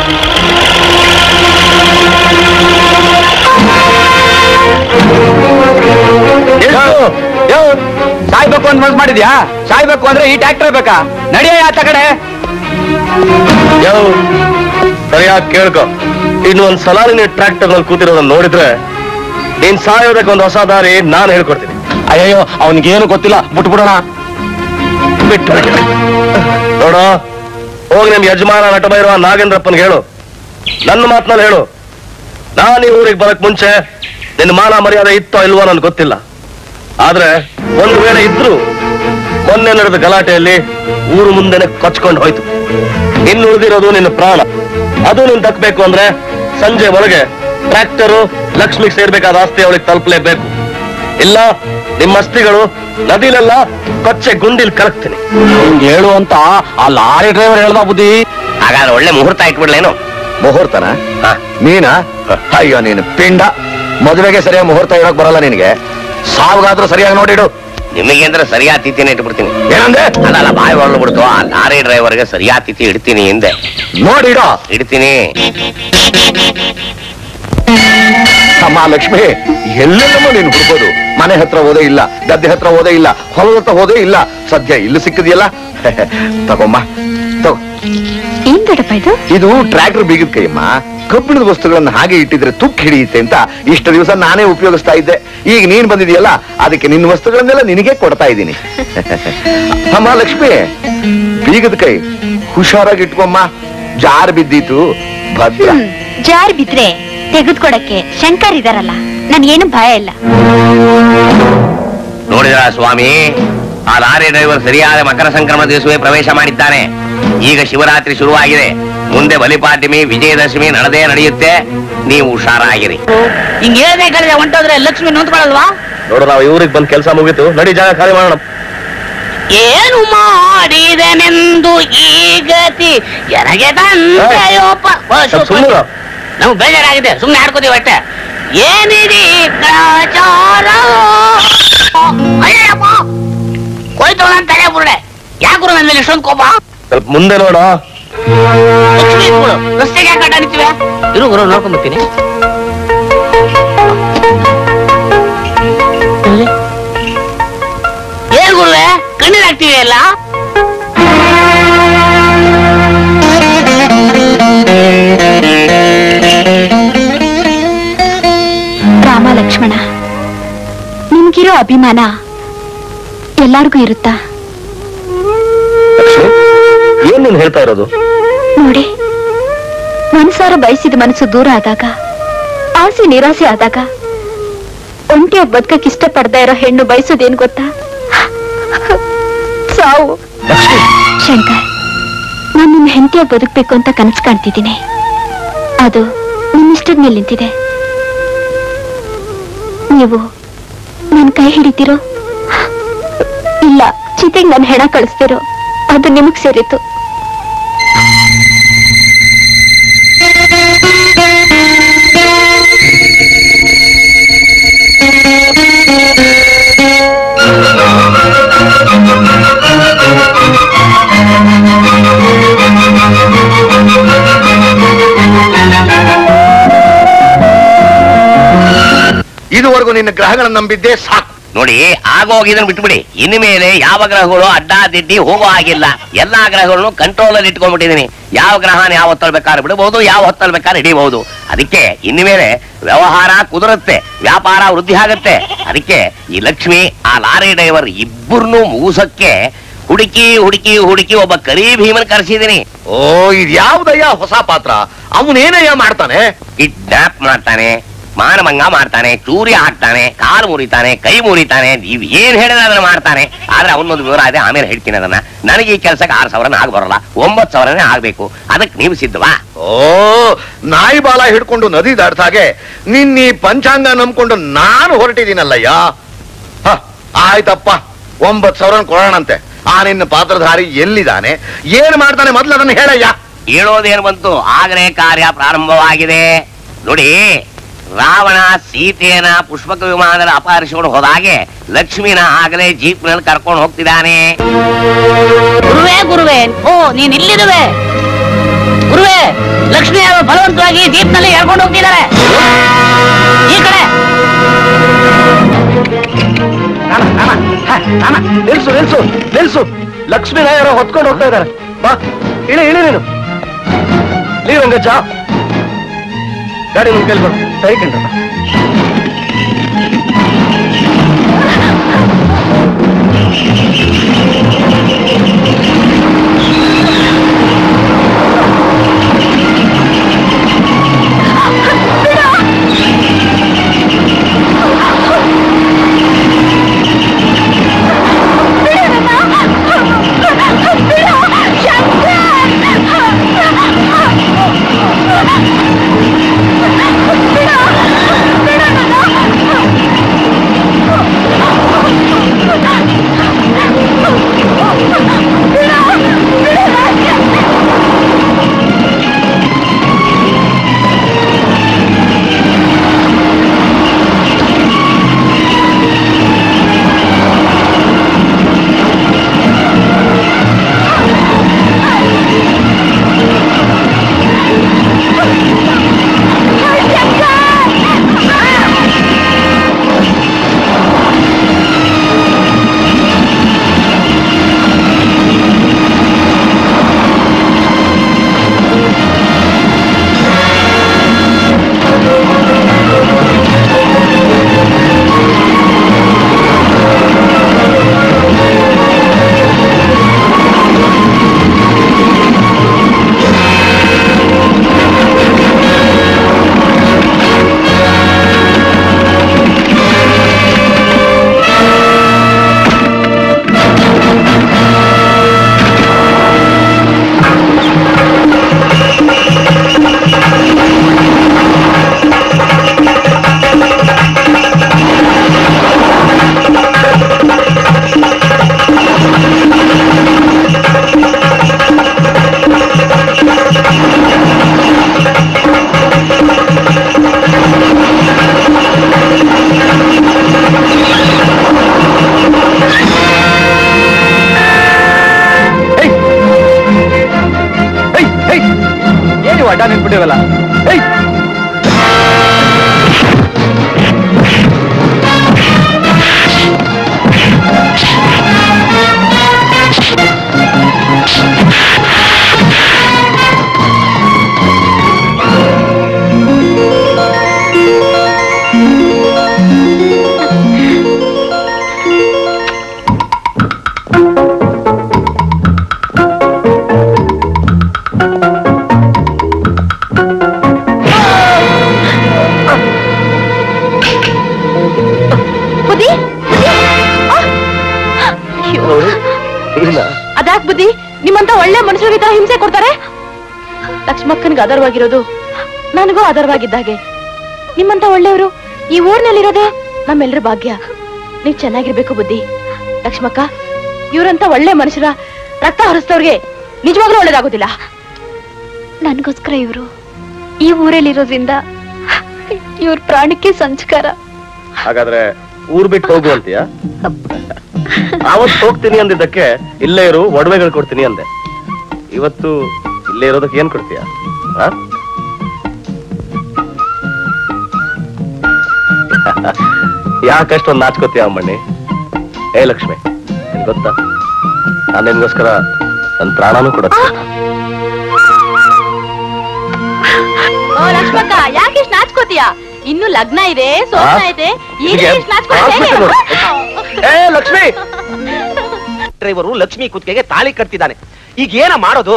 ಸಾಯ್ಬೇಕು ಅಂತ ಮನ್ಸ್ ಮಾಡಿದ್ಯಾ ಸಾಯ್ಬೇಕು ಅಂದ್ರೆ ಈ ಟ್ರ್ಯಾಕ್ಟರ್ ಬೇಕಾ ನಡೆಯ ಆತ ಕಡೆ ಯಾವ ಸರಿಯಾಗಿ ಕೇಳ್ಕೊ ಇನ್ನು ಒಂದ್ ಸಲ ನೀನು ಟ್ರ್ಯಾಕ್ಟರ್ ನಲ್ಲಿ ಕೂತಿರೋದನ್ನ ನೋಡಿದ್ರೆ ನೀನ್ ಸಾಯೋದಕ್ಕೆ ಒಂದು ಹೊಸ ದಾರಿ ನಾನು ಹೇಳ್ಕೊಡ್ತೀನಿ ಅಯ್ಯೋ ಅವನಿಗೇನು ಗೊತ್ತಿಲ್ಲ ಬಿಟ್ಬಿಡೋಣ ಬಿಟ್ಟು ಬಿಟ್ಟು. ನೋಡು ಹೋಗಿ ನಿಮ್ ಯಜಮಾನ ನಟ ಬೈರುವ ನಾಗೇಂದ್ರಪ್ಪನ್ಗೆ ಹೇಳು ನನ್ನ ಮಾತ್ನಲ್ಲಿ ಹೇಳು ನಾನು ಈ ಊರಿಗೆ ಬರಕ್ ಮುಂಚೆ ನಿನ್ನ ಮಾನ ಮರ್ಯಾದೆ ಇತ್ತೋ ಇಲ್ವೋ ನನ್ಗೆ ಗೊತ್ತಿಲ್ಲ ಆದ್ರೆ ಒಂದು ವೇಳೆ ಇದ್ರು ಮೊನ್ನೆ ನಡೆದ ಗಲಾಟೆಯಲ್ಲಿ ಊರು ಮುಂದೆನೆ ಕೊಚ್ಕೊಂಡು ಹೋಯ್ತು ಇನ್ನು ಉಳಿದಿರೋದು ನಿನ್ನ ಪ್ರಾಣ ಅದು ನೀನ್ ದಕ್ಬೇಕು ಅಂದ್ರೆ ಸಂಜೆ ಒಳಗೆ ಟ್ರ್ಯಾಕ್ಟರು ಲಕ್ಷ್ಮಿಗೆ ಸೇರ್ಬೇಕಾದ ಆಸ್ತಿ ಅವಳಿಗೆ ತಲುಪಲೇಬೇಕು ಇಲ್ಲ ನಿಮ್ಮ ಅಸ್ಥಿಗಳು ನದಿಲೆಲ್ಲ ಕೊಚ್ಚೆ ಗುಂಡಿಲ್ ಕರಗ್ತೀನಿ ಹೇಳು ಅಂತ ಆ ಲಾರಿ ಡ್ರೈವರ್ ಹೇಳ್ದ ಬುದ್ಧಿ ಹಾಗಾದ್ರೆ ಒಳ್ಳೆ ಮುಹೂರ್ತ ಇಟ್ಬಿಡ್ಲೇನು ಮುಹೂರ್ತನ ಹಾ. ನೀನಾ ಅಯ್ಯೋ ನೀನು ಪಿಂಡ ಮದುವೆಗೆ ಸರಿಯಾಗಿ ಮುಹೂರ್ತ ಇಡಕ್ ಬರಲ್ಲ ನಿನಗೆ ಸಾವುಗಾದ್ರೂ ಸರಿಯಾಗಿ ನೋಡಿಡು ನಿಮಗೆ ಅಂದ್ರೆ ಸರಿಯಾದ ತಿಥಿನ ಇಟ್ಬಿಡ್ತೀನಿ ಏನಂದೆ ಅಲ್ಲ ಬಾಯಿ ಹೊರಳು ಬಿಡ್ತು ಆ ಲಾರಿ ಡ್ರೈವರ್ಗೆ ಸರಿಯಾದ ತಿಥಿ ಇಡ್ತೀನಿ ಹಿಂದೆ ನೋಡಿಡೋ ಇಡ್ತೀನಿ ಅಮ್ಮ ಲಕ್ಷ್ಮಿ ಎಲ್ಲೆಲ್ಲೂ ನೀನು ಹುಡ್ಬೋದು ಮನೆ ಹತ್ರ ಹೋದೇ ಇಲ್ಲ ಗದ್ದೆ ಹತ್ರ ಹೋದೇ ಇಲ್ಲ ಹೊಲದ ಹತ್ರ ಹೋದೇ ಇಲ್ಲ ಸದ್ಯ ಇಲ್ಲಿ ಸಿಕ್ಕಿದೆಯಲ್ಲ ತಗೊಮ್ಮ ತಗೋ ಏನ್ ದೊಡ್ಡಪ್ಪ ಇದು ಇದು ಟ್ರ್ಯಾಕ್ಟರ್ ಬೀಗದ ಕೈಯಮ್ಮ ಕಬ್ಬಿಣದ ವಸ್ತುಗಳನ್ನ ಹಾಗೆ ಇಟ್ಟಿದ್ರೆ ತುಕ್ಕು ಹಿಡಿಯುತ್ತೆ ಅಂತ ಇಷ್ಟು ದಿವಸ ನಾನೇ ಉಪಯೋಗಿಸ್ತಾ ಇದ್ದೆ ಈಗ ನೀನ್ ಬಂದಿದೆಯಲ್ಲ ಅದಕ್ಕೆ ನಿನ್ನ ವಸ್ತುಗಳನ್ನೆಲ್ಲ ನಿನಗೆ ಕೊಡ್ತಾ ಇದ್ದೀನಿ ಅಮ್ಮ ಲಕ್ಷ್ಮಿ ಬೀಗದ ಕೈ ಹುಷಾರಾಗಿ ಇಟ್ಕೊಮ್ಮ ಜಾರ್ ಬಿದ್ದಿತ್ತು ಭದ್ರ ಹ್ಮ್ ಜಾರ್ ಬಿದ್ರೆ ತೆಗೆದ್ಕೊಡಕ್ಕೆ ಶಂಕರ್ ಇದಾರಲ್ಲ ನನ್ಗೇನು ಭಯ ಇಲ್ಲ ನೋಡಿದ್ರ ಸ್ವಾಮಿ ಆ ಲಾರಿ ಡ್ರೈವರ್ ಸರಿಯಾದ ಮಕರ ಸಂಕ್ರಮಣ ದಿವಸವೇ ಪ್ರವೇಶ ಮಾಡಿದ್ದಾನೆ ಈಗ ಶಿವರಾತ್ರಿ ಶುರುವಾಗಿದೆ ಮುಂದೆ ಬಲಿಪಾಡ್ಯಮಿ ವಿಜಯದಶಮಿ ನಡೆದೇ ನಡೆಯುತ್ತೆ ನೀವು ಹುಷಾರಾಗಿರಿ ಹಿಂಗ್ ಏನೇ ಕಳೆದ ಹೊಂಟೋದ್ರೆ ಲಕ್ಷ್ಮಿ ನಿಂತ್ಕೊಳ್ಳಲ್ವಾ ನೋಡು ನಾವು ಇವ್ರಿಗೆ ಬಂದ್ ಕೆಲಸ ಮುಗೀತು ನಡಿ ಜಾಗ ಖಾಲಿ ಮಾಡೋಣ ಏನು ಮಾಡಿದನೆಂದು ಈ ಗತಿ ಎನಗೆ ತಂದೆಯೋಪ ಸುಮ್ಮನೆ ನಮ್ಗೆ ಬೇಜಾರಾಗಿದೆ ಸುಮ್ಮನೆ ಆಡ್ಕೋತೀವಿ ಅಷ್ಟೇ ಏನಿದೆ ಗ್ರಾಚಾರ ಅಯ್ಯಪ್ಪ ಹೋಯ್ತು ನನ್ನ ತಲೆ ಬುರುಡೆ ಯಾಕರು ನನ್ನ ಮೇಲೆ ಇಷ್ಟೊಂದು ಕೋಪ ಸ್ವಲ್ಪ ಮುಂದೆ ನೋಡು ಲಕ್ಷ್ಮಿ ಇಟ್ಬಿಡು. ರಸ್ತೆಗೆ ಯಾಕೆ ಅಡ್ಡ ನಿಂತಿವೆ ಇರು ಗುರು ನೋಡ್ಕೊಂಡ್ ಬರ್ತೀನಿ ಏನ್ ಗುರುವೆ ಕಣ್ಣೀರ್ ಹಾಕ್ತಿವೆ ಅಲ್ಲ ರಾಮ ಲಕ್ಷ್ಮಣ ನಿಮ್ಗಿರೋ ಅಭಿಮಾನ ಎಲ್ಲಾರ್ಗೂ ಇರುತ್ತಾ ಲಕ್ಷ್ಮಿ ಏನ್ ನೀನ್ ಹೇಳ್ತಾ ಇರೋದು ನೋಡಿ ಮನ್ಸಾರ ಬಯಸಿದ ಮನಸ್ಸು ದೂರ ಆದಾಗ ಆಸೆ ನಿರಾಸೆ ಆದಾಗ ಒಂಟಿಯಾಗಿ ಬದುಕಕ್ ಇಷ್ಟಪಡ್ತಾ ಇರೋ ಹೆಣ್ಣು ಬಯಸೋದೇನ್ ಗೊತ್ತಾ ಸಾವು ಶಂಕರ್ ನಾನು ನಿನ್ನ ಹೆಂಡತಿಯಾಗಿ ಬದುಕ್ಬೇಕು ಅಂತ ಕನಸು ಕಾಣ್ತಿದ್ದೀನಿ ಅದು ನಿನ್ನಿಷ್ಟದ ಮೇಲೆ ನಿಂತಿದೆ ನೀವು ನನ್ ಕೈ ಹಿಡಿತೀರೋ ಇಲ್ಲ ಚಿತೆಗೆ ನನ್ನ ಹೆಣ ಕಳಿಸ್ತಿರೋ ಅದು ನಿಮಗ್ ಸೇರಿತು ಆ ಇದುವರೆಗೂ ನಿನ್ನ ಗ್ರಹಗಳನ್ನು ನಂಬಿದ್ದೆ ಸಾಕು ನೋಡಿ ಆಗೋಗಿದನ್ ಬಿಟ್ಬಿಡಿ ಇನ್ನು ಮೇಲೆ ಯಾವ ಗ್ರಹಗಳು ಅಡ್ಡ ದಿಡ್ಡಿ ಹೋಗೋ ಹಾಗಿಲ್ಲ ಎಲ್ಲಾ ಗ್ರಹಗಳನ್ನು ಕಂಟ್ರೋಲ್ ಅಲ್ಲಿ ಇಟ್ಕೊಂಡ್ಬಿಟ್ಟಿದೀನಿ ಯಾವ ಗ್ರಹನ ಯಾವ ಹೊತ್ತಲ್ಲಿ ಬೇಕಾದ್ರೆ ಬಿಡಬಹುದು ಯಾವ ಹೊತ್ತಲ್ಲಿ ಬೇಕಾದ್ರೆ ಹಿಡಿಬಹುದು ಅದಕ್ಕೆ ಇನ್ನು ಮೇಲೆ ವ್ಯವಹಾರ ಕುದುರುತ್ತೆ ವ್ಯಾಪಾರ ವೃದ್ಧಿ ಆಗತ್ತೆ ಅದಕ್ಕೆ ಈ ಲಕ್ಷ್ಮಿ ಆ ಲಾರಿ ಡ್ರೈವರ್ ಇಬ್ಬರನ್ನು ಮುಗಿಸಕ್ಕೆ ಹುಡುಕಿ ಹುಡುಕಿ ಹುಡುಕಿ ಒಬ್ಬ ಕರಿ ಭೀಮನ್ ಕರೆಸಿದೀನಿ ಓ ಇದು ಯಾವ್ದಯ್ಯ ಹೊಸ ಪಾತ್ರ ಅವನೇನಯ್ಯ ಮಾಡ್ತಾನೆ ಕಿಡ್ನಾಪ್ ಮಾಡ್ತಾನೆ ಮಾನಭಂಗ ಮಾಡ್ತಾನೆ ಚೂರಿ ಹಾಕ್ತಾನೆ ಕಾಲು ಮುರಿತಾನೆ ಕೈ ಮುರಿತಾನೆ ನೀವ್ ಏನ್ ಹೇಳಿದ್ರೆ ಅದನ್ನ ಮಾಡ್ತಾನೆ ಆದ್ರೆ ಅವನೊಂದು ವಿವರ ಇದೆ ಆಮೇಲೆ ಹೇಳ್ತೀನಿ ಅದನ್ನ ನನಗೆ ಈ ಕೆಲಸಕ್ಕೆ ಆರು ಸಾವಿರನ ಆಗ ಬರಲ್ಲ ಒಂಬತ್ತು ಸಾವಿರನೇ ಆಗ್ಬೇಕು ಅದಕ್ಕೆ ನೀವು ಸಿದ್ಧವಾ ಓ ನಾಯಿ ಬಾಲ ಹಿಡ್ಕೊಂಡು ನದಿ ದಾಟ್ದಾಗೆ ನಿನ್ನ ಈ ಪಂಚಾಂಗ ನಂಬ್ಕೊಂಡು ನಾನು ಹೊರಟಿದ್ದೀನಲ್ಲಯ್ಯ ಹ, ಆಯ್ತಪ್ಪ ಒಂಬತ್ ಸಾವಿರ ಕೊಡೋಣಂತೆ ಆ ನಿನ್ನ ಪಾತ್ರಧಾರಿ ಎಲ್ಲಿದ್ದಾನೆ ಏನ್ ಮಾಡ್ತಾನೆ ಮೊದ್ಲು ಅದನ್ನ ಹೇಳಯ್ಯ ಹೇಳೋದೇನು ಬಂತು ಆಗಲೇ ಕಾರ್ಯ ಪ್ರಾರಂಭವಾಗಿದೆ ನೋಡಿ ರಾವಣ ಸೀತೆಯನ್ನ ಪುಷ್ಪಕ ವಿಮಾನದಲ್ಲಿ ಅಪಹರಿಸಿಕೊಂಡು ಹೋದಾಗೆ ಲಕ್ಷ್ಮಿನ ಆಗಲೇ ಜೀಪ್ ನಲ್ಲಿ ಕರ್ಕೊಂಡು ಹೋಗ್ತಿದ್ದಾನೆ ಗುರುವೇ ಗುರುವೇ ಓ ನೀನ್ ಇಲ್ಲಿರುವೆ ಗುರುವೇ ಲಕ್ಷ್ಮಿ ಅವರು ಬಲವಂತವಾಗಿ ಜೀಪ್ ನಲ್ಲಿ ಎಳ್ಕೊಂಡು ಹೋಗ್ತಿದ್ದಾರೆ ಈ ಕಡೆ ನಿಲ್ಸು ನಿಲ್ಸು ನಿಲ್ಸು ಲಕ್ಷ್ಮೀ ನಾಯರ ಹೊತ್ಕೊಂಡು ಹೋಗ್ತಾ ಇದ್ದಾರೆ ಬಾ ಇಳಿ ಇಳಿ ನೀನು ಲೀ ರಂಗಜ್ಜ ಗಾಡಿ ನಿಮ್ ಕೈಲಿ ಬರು ಸರಿ ಕಣ್ರಪ್ಪ ಏನು ಅಡ್ಡ ನಿಂತ್ಬಿಟ್ಟಿವಲ್ಲ ಏಯ್ ಬುದ್ಧಿ ಅದ್ಯಾಕ್ ಬುದ್ಧಿ ನಿಮ್ಮಂತ ಒಳ್ಳೆ ಮನುಷ್ಯರಿಗೆ ಈ ತರ ಹಿಂಸೆ ಕೊಡ್ತಾರೆ ಲಕ್ಷ್ಮಕ್ಕನ್ಗೆ ಆಧಾರವಾಗಿರೋದು ನನಗೂ ಆಧಾರವಾಗಿದ್ದಾಗೆ ನಿಮ್ಮಂತ ಒಳ್ಳೆಯವರು ಈ ಊರ್ನಲ್ಲಿರೋದೇ ನಮ್ಮೆಲ್ಲರ ಭಾಗ್ಯ ನೀವ್ ಚೆನ್ನಾಗಿರ್ಬೇಕು ಬುದ್ಧಿ ಲಕ್ಷ್ಮಕ್ಕ ಇವ್ರಂತ ಒಳ್ಳೆ ಮನುಷ್ಯರ ರಕ್ತ ಹರಿಸ್ತವ್ರಿಗೆ ನಿಜವಾಗ್ಲೂ ಒಳ್ಳೇದಾಗೋದಿಲ್ಲ ನನ್ಗೋಸ್ಕರ ಇವರು ಈ ಊರಲ್ಲಿರೋದ್ರಿಂದ ಇವ್ರ ಪ್ರಾಣಕ್ಕೆ ಸಂಸ್ಕಾರ ಹಾಗಾದ್ರೆ ಊರ್ ಬಿಟ್ಟು ಹೋಗು ಅಂತೀಯ ಅವತ್ ಹೋಗ್ತೀನಿ ಅಂದಿದ್ದಕ್ಕೆ ಇಲ್ಲೇ ಇರು ಒಡವೆಗಳು ಕೊಡ್ತೀನಿ ಅಂದೆ ಇವತ್ತು ಇಲ್ಲೇ ಇರೋದಕ್ಕೆ ಏನ್ ಕೊಡ್ತೀಯ ಆ? ಯಾಕಷ್ಟೊಂದು ನಾಚ್ಕೋತೀಯ ಅಮ್ಮಣ್ಣಿ ಏ ಲಕ್ಷ್ಮಿ ನಿನ್ ಗೊತ್ತಾ ನಾನು ನಿನ್ಗೋಸ್ಕರ ನನ್ನ ಪ್ರಾಣನೂ ಕೊಡುತ್ತೆ ಓ ಲಕ್ಷ್ಮಕ್ಕ ಯಾಕೆ ಇಷ್ಟು ನಾಚ್ಕೋತೀಯ ಇನ್ನು ಲಗ್ನ ಇದೆ ಸೋಮನ ಇದೆ ಈಗ ಹೀಗೆ ಇಷ್ಟ್ ನಾಚ್ಕೊಳ್ತೇ? ಹಾಕ್ಬಿಟ್ಟು ನೋಡು. ಏ ಲಕ್ಷ್ಮಿ ಡ್ರೈವರು ಲಕ್ಷ್ಮಿ ಕುತ್ತಿಗೆಗೆ ತಾಳಿ ಕಟ್ತಿದ್ದಾನೆ ಈಗ ಏನ ಮಾಡೋದು